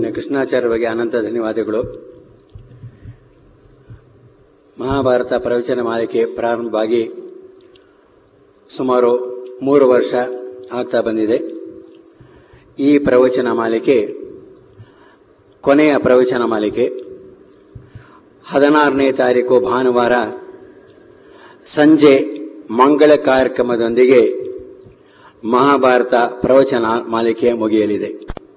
ಮಾನ್ಯ ಕೃಷ್ಣಾಚಾರ್ಯ ಬಗ್ಗೆ ಅನಂತ ಧನ್ಯವಾದಗಳು ಮಹಾಭಾರತ ಪ್ರವಚನ ಮಾಲಿಕೆ ಪ್ರಾರಂಭವಾಗಿ ಸುಮಾರು ಮೂರು ವರ್ಷ ಆಗ್ತಾ ಬಂದಿದೆ ಈ ಪ್ರವಚನ ಮಾಲಿಕೆ ಕೊನೆಯ ಪ್ರವಚನ ಮಾಲಿಕೆ ಹದಿನಾರನೇ ತಾರೀಕು ಭಾನುವಾರ ಸಂಜೆ ಮಂಗಳ ಕಾರ್ಯಕ್ರಮದೊಂದಿಗೆ ಮಹಾಭಾರತ ಪ್ರವಚನ ಮಾಲಿಕೆ ಮುಗಿಯಲಿದೆ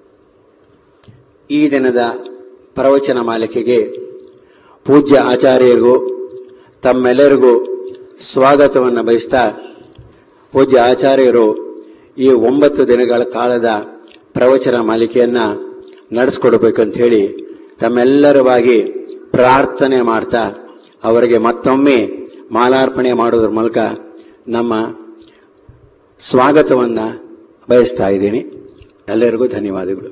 ಈ ದಿನದ ಪ್ರವಚನ ಮಾಲಿಕೆಗೆ ಪೂಜ್ಯ ಆಚಾರ್ಯರಿಗೂ ತಮ್ಮೆಲ್ಲರಿಗೂ ಸ್ವಾಗತವನ್ನು ಬಯಸ್ತಾ ಪೂಜ್ಯ ಆಚಾರ್ಯರು ಈ ಒಂಬತ್ತು ದಿನಗಳ ಕಾಲದ ಪ್ರವಚನ ಮಾಲಿಕೆಯನ್ನು ನಡೆಸ್ಕೊಡ್ಬೇಕಂತ ಹೇಳಿ ತಮ್ಮೆಲ್ಲರವಾಗಿ ಪ್ರಾರ್ಥನೆ ಮಾಡ್ತಾ ಅವರಿಗೆ ಮತ್ತೊಮ್ಮೆ ಮಾಲಾರ್ಪಣೆ ಮಾಡೋದ್ರ ಮೂಲಕ ನಮ್ಮ ಸ್ವಾಗತವನ್ನು ಬಯಸ್ತಾ ಇದ್ದೀನಿ ಎಲ್ಲರಿಗೂ ಧನ್ಯವಾದಗಳು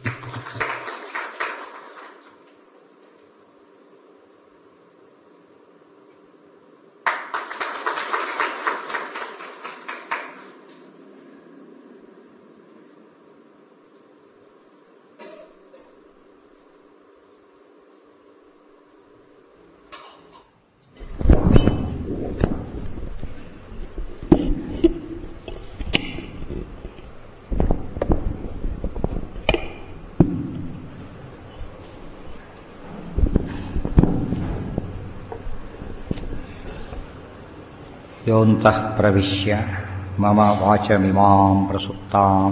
योऽन्तः प्रविश्य मम वाचमिमां प्रसुप्तां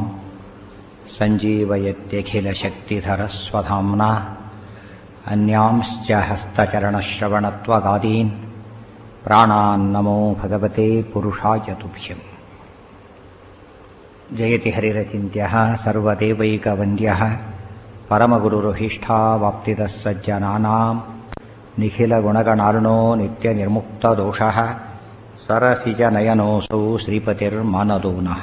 सञ्जीवयत्यखिलशक्तिधरस्वधाम्ना अन्यांश्च हस्तचरणश्रवणत्वगादीन् प्राणान्नमो भगवते पुरुषाय तुभ्यम् जयति हरिरचिन्त्यः सर्वदेवैकवन्द्यः परमगुरुरभीष्टावाप्तिदः सज्जनानां निखिलगुणगणार्णो नित्यनिर्मुक्तदोषः सरसिजनयनोऽसौ श्रीपतिर्मानदो नः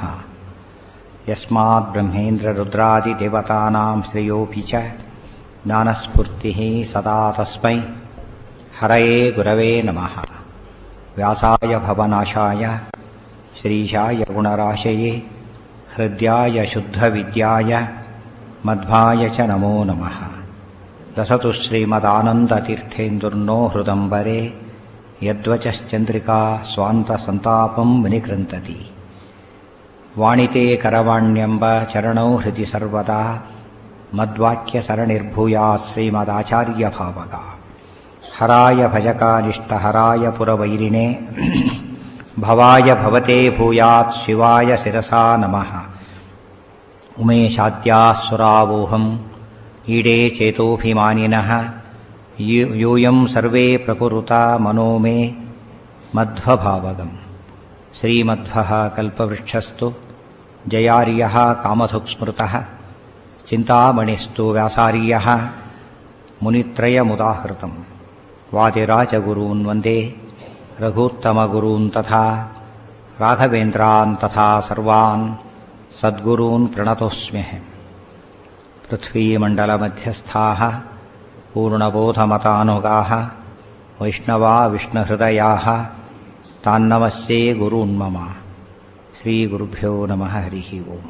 यस्माद्ब्रह्मेन्द्ररुद्रादिदेवतानां श्रेयोऽपि च ज्ञानस्फूर्तिः सदा तस्मै हरये गुरवे नमः व्यासाय भवनाशाय श्रीशाय गुणराशये हृद्याय शुद्धविद्याय मध्वाय च नमो नमः दसतु श्रीमदानन्दतीर्थेन्दुर्नो हृदम्बरे यद्वचश्चन्द्रिका स्वान्तसन्तापं विनिकृन्तति वाणिते करवाण्यम्ब चरणौ हृदि सर्वदा मद्वाक्यसरणिर्भूयात् श्रीमदाचार्यभावगा हराय भजकानिष्टहराय पुरवैरिणे भवाय भवते भूयात् शिवाय शिरसा नमः उमेशाद्याः सुरावोहम् ईडे चेतोऽभिमानिनः यूयं सर्वे प्रकुरुता मनो मे मध्वभावगम् श्रीमध्वः कल्पवृक्षस्तु जयार्यः कामधुक्स्मृतः चिन्तामणिस्तु व्यासार्यः मुनित्रयमुदाहृतम् वादिराजगुरून् वन्दे रघूत्तमगुरून् तथा राघवेन्द्रान् तथा सर्वान् सद्गुरून् प्रणतोऽस्म्यहम् पृथ्वीमण्डलमध्यस्थाः पूर्णबोधमतानुगाः वैष्णवा विष्णुहृदयाः तान्नमस्ये गुरून्मम श्रीगुरुभ्यो नमः हरिः ओम्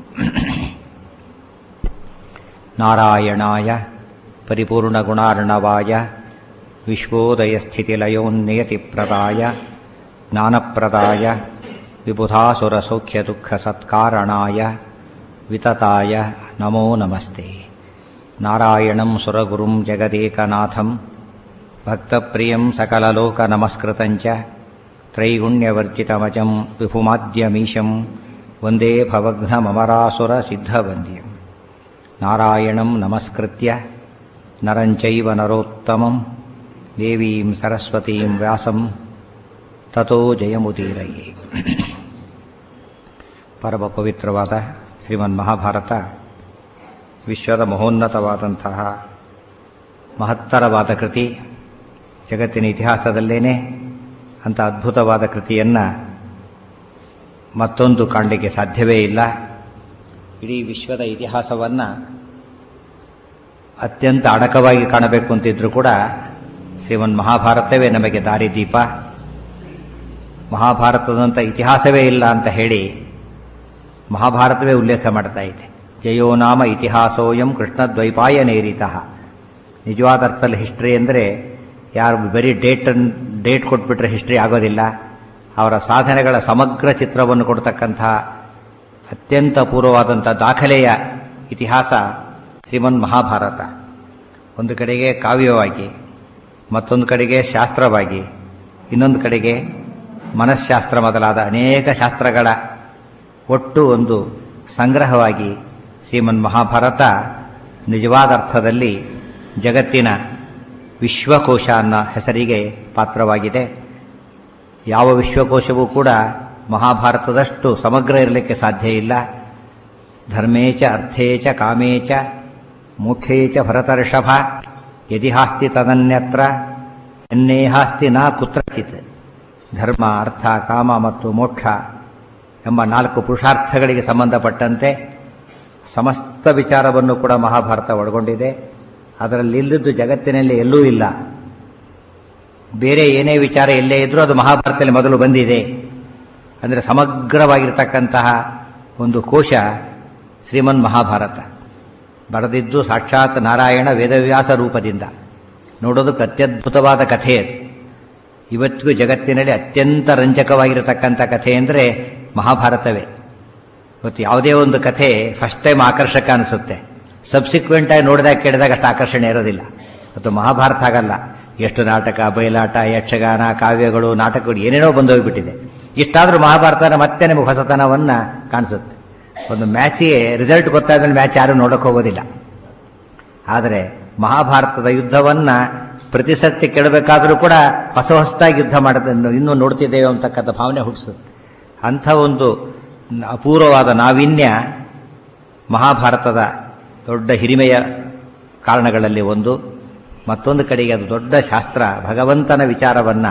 नारायणाय परिपूर्णगुणार्णवाय विश्वोदयस्थितिलयोन्नियतिप्रदाय ज्ञानप्रदाय विबुधासुरसौख्यदुःखसत्कारणाय वितताय नमो नमस्ते नारायणं सुरगुरुं जगदेकनाथं भक्तप्रियं सकललोकनमस्कृतं च त्रैगुण्यवर्जितमजं विभुमाद्यमीशं वन्दे भवघ्नममरासुरसिद्धवन्द्यं नारायणं नमस्कृत्य नरं चैव नरोत्तमं देवीं सरस्वतीं व्यासं ತಥೋ ಜಯಮುದೀರಯೇ ಪರಮ ಪವಿತ್ರವಾದ ಶ್ರೀಮನ್ ಮಹಾಭಾರತ ವಿಶ್ವದ ಮಹೋನ್ನತವಾದಂತಹ ಮಹತ್ತರವಾದ ಕೃತಿ ಜಗತ್ತಿನ ಇತಿಹಾಸದಲ್ಲೇನೆ ಅಂಥ ಅದ್ಭುತವಾದ ಕೃತಿಯನ್ನು ಮತ್ತೊಂದು ಕಾಣಲಿಕ್ಕೆ ಸಾಧ್ಯವೇ ಇಲ್ಲ ಇಡೀ ವಿಶ್ವದ ಇತಿಹಾಸವನ್ನು ಅತ್ಯಂತ ಅಡಕವಾಗಿ ಕಾಣಬೇಕು ಅಂತಿದ್ರೂ ಕೂಡ ಶ್ರೀಮನ್ ಮಹಾಭಾರತವೇ ನಮಗೆ ದಾರಿದೀಪ ಮಹಾಭಾರತದಂಥ ಇತಿಹಾಸವೇ ಇಲ್ಲ ಅಂತ ಹೇಳಿ ಮಹಾಭಾರತವೇ ಉಲ್ಲೇಖ ಮಾಡ್ತಾ ಇದೆ ಜಯೋ ನಾಮ ಇತಿಹಾಸೋಯಂ ಕೃಷ್ಣದ್ವೈಪಾಯನೇರಿತಃ ನಿಜವಾದ ಅರ್ಥದಲ್ಲಿ ಹಿಸ್ಟ್ರಿ ಅಂದರೆ ಯಾರು ಬರೀ ಡೇಟ್ ಡೇಟ್ ಕೊಟ್ಬಿಟ್ರೆ ಹಿಸ್ಟ್ರಿ ಆಗೋದಿಲ್ಲ ಅವರ ಸಾಧನೆಗಳ ಸಮಗ್ರ ಚಿತ್ರವನ್ನು ಕೊಡ್ತಕ್ಕಂಥ ಅತ್ಯಂತ ಪೂರ್ವವಾದಂಥ ದಾಖಲೆಯ ಇತಿಹಾಸ ಶ್ರೀಮನ್ ಮಹಾಭಾರತ ಒಂದು ಕಡೆಗೆ ಕಾವ್ಯವಾಗಿ ಮತ್ತೊಂದು ಕಡೆಗೆ ಶಾಸ್ತ್ರವಾಗಿ ಇನ್ನೊಂದು ಕಡೆಗೆ ಮನಃಶಾಸ್ತ್ರ ಮೊದಲಾದ ಅನೇಕ ಶಾಸ್ತ್ರಗಳ ಒಟ್ಟು ಒಂದು ಸಂಗ್ರಹವಾಗಿ ಶ್ರೀಮನ್ ಮಹಾಭಾರತ ನಿಜವಾದ ಅರ್ಥದಲ್ಲಿ ಜಗತ್ತಿನ ವಿಶ್ವಕೋಶ ಅನ್ನೋ ಹೆಸರಿಗೆ ಪಾತ್ರವಾಗಿದೆ ಯಾವ ವಿಶ್ವಕೋಶವೂ ಕೂಡ ಮಹಾಭಾರತದಷ್ಟು ಸಮಗ್ರ ಇರಲಿಕ್ಕೆ ಸಾಧ್ಯ ಇಲ್ಲ ಧರ್ಮೇಚ ಅರ್ಥೇಚ ಕಾಮೇಚ ಮೋಕ್ಷೇಚ ಭರತರ್ಷಭ ಯದಿಹಾಸ್ತಿ ತದನ್ಯತ್ರ ಎನ್ನೇಹಾಸ್ತಿ ನಾ ಕುತ್ರಚಿತ್ ಧರ್ಮ ಅರ್ಥ ಕಾಮ ಮತ್ತು ಮೋಕ್ಷ ಎಂಬ ನಾಲ್ಕು ಪುರುಷಾರ್ಥಗಳಿಗೆ ಸಂಬಂಧಪಟ್ಟಂತೆ ಸಮಸ್ತ ವಿಚಾರವನ್ನು ಕೂಡ ಮಹಾಭಾರತ ಒಳಗೊಂಡಿದೆ ಅದರಲ್ಲಿ ಇಲ್ಲದ್ದು ಜಗತ್ತಿನಲ್ಲಿ ಎಲ್ಲೂ ಇಲ್ಲ ಬೇರೆ ಏನೇ ವಿಚಾರ ಎಲ್ಲೇ ಇದ್ರೂ ಅದು ಮಹಾಭಾರತದಲ್ಲಿ ಮೊದಲು ಬಂದಿದೆ ಅಂದರೆ ಸಮಗ್ರವಾಗಿರ್ತಕ್ಕಂತಹ ಒಂದು ಕೋಶ ಶ್ರೀಮನ್ ಮಹಾಭಾರತ ಬರೆದಿದ್ದು ಸಾಕ್ಷಾತ್ ನಾರಾಯಣ ವೇದವ್ಯಾಸ ರೂಪದಿಂದ ನೋಡೋದಕ್ಕೆ ಅತ್ಯದ್ಭುತವಾದ ಕಥೆ ಅದು ಇವತ್ತಿಗೂ ಜಗತ್ತಿನಲ್ಲಿ ಅತ್ಯಂತ ರಂಜಕವಾಗಿರತಕ್ಕಂಥ ಕಥೆ ಅಂದರೆ ಮಹಾಭಾರತವೇ ಇವತ್ತು ಯಾವುದೇ ಒಂದು ಕಥೆ ಫಸ್ಟ್ ಟೈಮ್ ಆಕರ್ಷಕ ಅನಿಸುತ್ತೆ ಸಬ್ಸಿಕ್ವೆಂಟ್ ಆಗಿ ನೋಡಿದಾಗ ಕೇಳಿದಾಗ ಅಷ್ಟು ಆಕರ್ಷಣೆ ಇರೋದಿಲ್ಲ ಮತ್ತು ಮಹಾಭಾರತ ಆಗಲ್ಲ ಎಷ್ಟು ನಾಟಕ ಬಯಲಾಟ ಯಕ್ಷಗಾನ ಕಾವ್ಯಗಳು ನಾಟಕಗಳು ಏನೇನೋ ಬಂದೋಗ್ಬಿಟ್ಟಿದೆ ಇಷ್ಟಾದರೂ ಮಹಾಭಾರತನ ಮತ್ತೆ ನಿಮಗೆ ಹೊಸತನವನ್ನು ಕಾಣಿಸುತ್ತೆ ಒಂದು ಮ್ಯಾಚಿಗೆ ರಿಸಲ್ಟ್ ಗೊತ್ತಾದ್ಮೇಲೆ ಮ್ಯಾಚ್ ಯಾರೂ ನೋಡೋಕೆ ಹೋಗೋದಿಲ್ಲ ಆದರೆ ಮಹಾಭಾರತದ ಯುದ್ಧವನ್ನು ಪ್ರತಿ ಸತ್ಯ ಕೇಳಬೇಕಾದರೂ ಕೂಡ ಹೊಸ ಹೊಸದಾಗಿ ಯುದ್ಧ ಮಾಡೋದನ್ನು ಇನ್ನೂ ನೋಡ್ತಿದ್ದೇವೆ ಅಂತಕ್ಕಂಥ ಭಾವನೆ ಹುಟ್ಟಿಸುತ್ತೆ ಅಂಥ ಒಂದು ಅಪೂರ್ವವಾದ ನಾವೀನ್ಯ ಮಹಾಭಾರತದ ದೊಡ್ಡ ಹಿರಿಮೆಯ ಕಾರಣಗಳಲ್ಲಿ ಒಂದು ಮತ್ತೊಂದು ಕಡೆಗೆ ಅದು ದೊಡ್ಡ ಶಾಸ್ತ್ರ ಭಗವಂತನ ವಿಚಾರವನ್ನು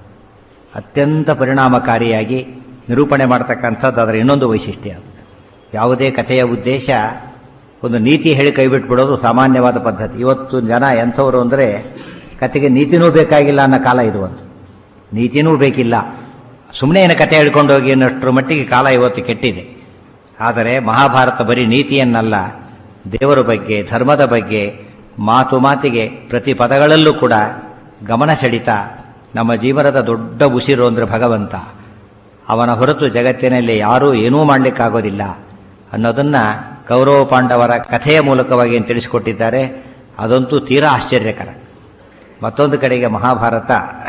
ಅತ್ಯಂತ ಪರಿಣಾಮಕಾರಿಯಾಗಿ ನಿರೂಪಣೆ ಮಾಡ್ತಕ್ಕಂಥದ್ದು ಅದರ ಇನ್ನೊಂದು ವೈಶಿಷ್ಟ್ಯ ಯಾವುದೇ ಕಥೆಯ ಉದ್ದೇಶ ಒಂದು ನೀತಿ ಹೇಳಿ ಕೈಬಿಟ್ಬಿಡೋದು ಸಾಮಾನ್ಯವಾದ ಪದ್ಧತಿ ಇವತ್ತು ಜನ ಎಂಥವರು ಅಂದರೆ ಕತೆಗೆ ನೀತಿನೂ ಬೇಕಾಗಿಲ್ಲ ಅನ್ನೋ ಕಾಲ ಇದು ಒಂದು ನೀತಿನೂ ಬೇಕಿಲ್ಲ ಸುಮ್ಮನೆ ಏನು ಕತೆ ಹೇಳ್ಕೊಂಡು ಹೋಗಿ ಅನ್ನೋಷ್ಟರ ಮಟ್ಟಿಗೆ ಕಾಲ ಇವತ್ತು ಕೆಟ್ಟಿದೆ ಆದರೆ ಮಹಾಭಾರತ ಬರೀ ನೀತಿಯನ್ನಲ್ಲ ದೇವರ ಬಗ್ಗೆ ಧರ್ಮದ ಬಗ್ಗೆ ಮಾತು ಮಾತಿಗೆ ಪ್ರತಿ ಪದಗಳಲ್ಲೂ ಕೂಡ ಗಮನ ಸೆಳೀತಾ ನಮ್ಮ ಜೀವನದ ದೊಡ್ಡ ಉಸಿರು ಅಂದರೆ ಭಗವಂತ ಅವನ ಹೊರತು ಜಗತ್ತಿನಲ್ಲಿ ಯಾರೂ ಏನೂ ಮಾಡಲಿಕ್ಕಾಗೋದಿಲ್ಲ ಅನ್ನೋದನ್ನು ಕೌರವ ಪಾಂಡವರ ಕಥೆಯ ಮೂಲಕವಾಗಿ ಏನು ತಿಳಿಸಿಕೊಟ್ಟಿದ್ದಾರೆ ಅದಂತೂ ತೀರಾ ಆಶ್ಚರ್ಯಕರ ಮತ್ತೊಂದು ಕಡೆಗೆ ಮಹಾಭಾರತ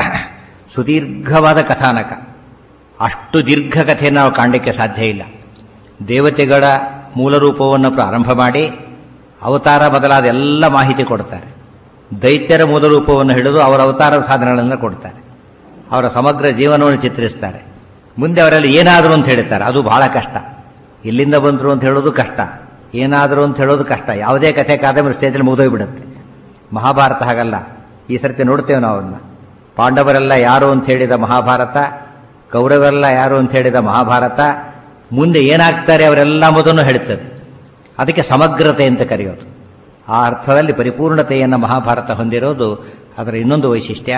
ಸುದೀರ್ಘವಾದ ಕಥಾನಕ ಅಷ್ಟು ದೀರ್ಘ ಕಥೆಯನ್ನು ನಾವು ಕಾಣಲಿಕ್ಕೆ ಸಾಧ್ಯ ಇಲ್ಲ ದೇವತೆಗಳ ಮೂಲ ರೂಪವನ್ನು ಪ್ರಾರಂಭ ಮಾಡಿ ಅವತಾರ ಮೊದಲಾದ ಎಲ್ಲ ಮಾಹಿತಿ ಕೊಡ್ತಾರೆ ದೈತ್ಯರ ಮೂಲ ರೂಪವನ್ನು ಹಿಡಿದು ಅವರ ಅವತಾರದ ಸಾಧನೆಗಳನ್ನು ಕೊಡ್ತಾರೆ ಅವರ ಸಮಗ್ರ ಜೀವನವನ್ನು ಚಿತ್ರಿಸ್ತಾರೆ ಮುಂದೆ ಅವರಲ್ಲಿ ಏನಾದರೂ ಅಂತ ಹೇಳ್ತಾರೆ ಅದು ಬಹಳ ಕಷ್ಟ ಎಲ್ಲಿಂದ ಬಂದರು ಅಂತ ಹೇಳೋದು ಕಷ್ಟ ಏನಾದರೂ ಅಂತ ಹೇಳೋದು ಕಷ್ಟ ಯಾವುದೇ ಕಥೆ ಕಾದಂಬರಿ ಸ್ಟೇಜಲ್ಲಿ ಮುಗಿದೋಗ್ಬಿಡುತ್ತೆ ಮಹಾಭಾರತ ಹಾಗಲ್ಲ ಈ ಸರ್ತಿ ನೋಡ್ತೇವೆ ನಾವು ಅದನ್ನ ಪಾಂಡವರೆಲ್ಲ ಯಾರು ಅಂತ ಹೇಳಿದ ಮಹಾಭಾರತ ಕೌರವರೆಲ್ಲ ಯಾರು ಅಂತ ಹೇಳಿದ ಮಹಾಭಾರತ ಮುಂದೆ ಏನಾಗ್ತಾರೆ ಅವರೆಲ್ಲ ಮೊದಲು ಹೇಳುತ್ತದೆ ಅದಕ್ಕೆ ಸಮಗ್ರತೆ ಅಂತ ಕರೆಯೋದು ಆ ಅರ್ಥದಲ್ಲಿ ಪರಿಪೂರ್ಣತೆಯನ್ನು ಮಹಾಭಾರತ ಹೊಂದಿರೋದು ಅದರ ಇನ್ನೊಂದು ವೈಶಿಷ್ಟ್ಯ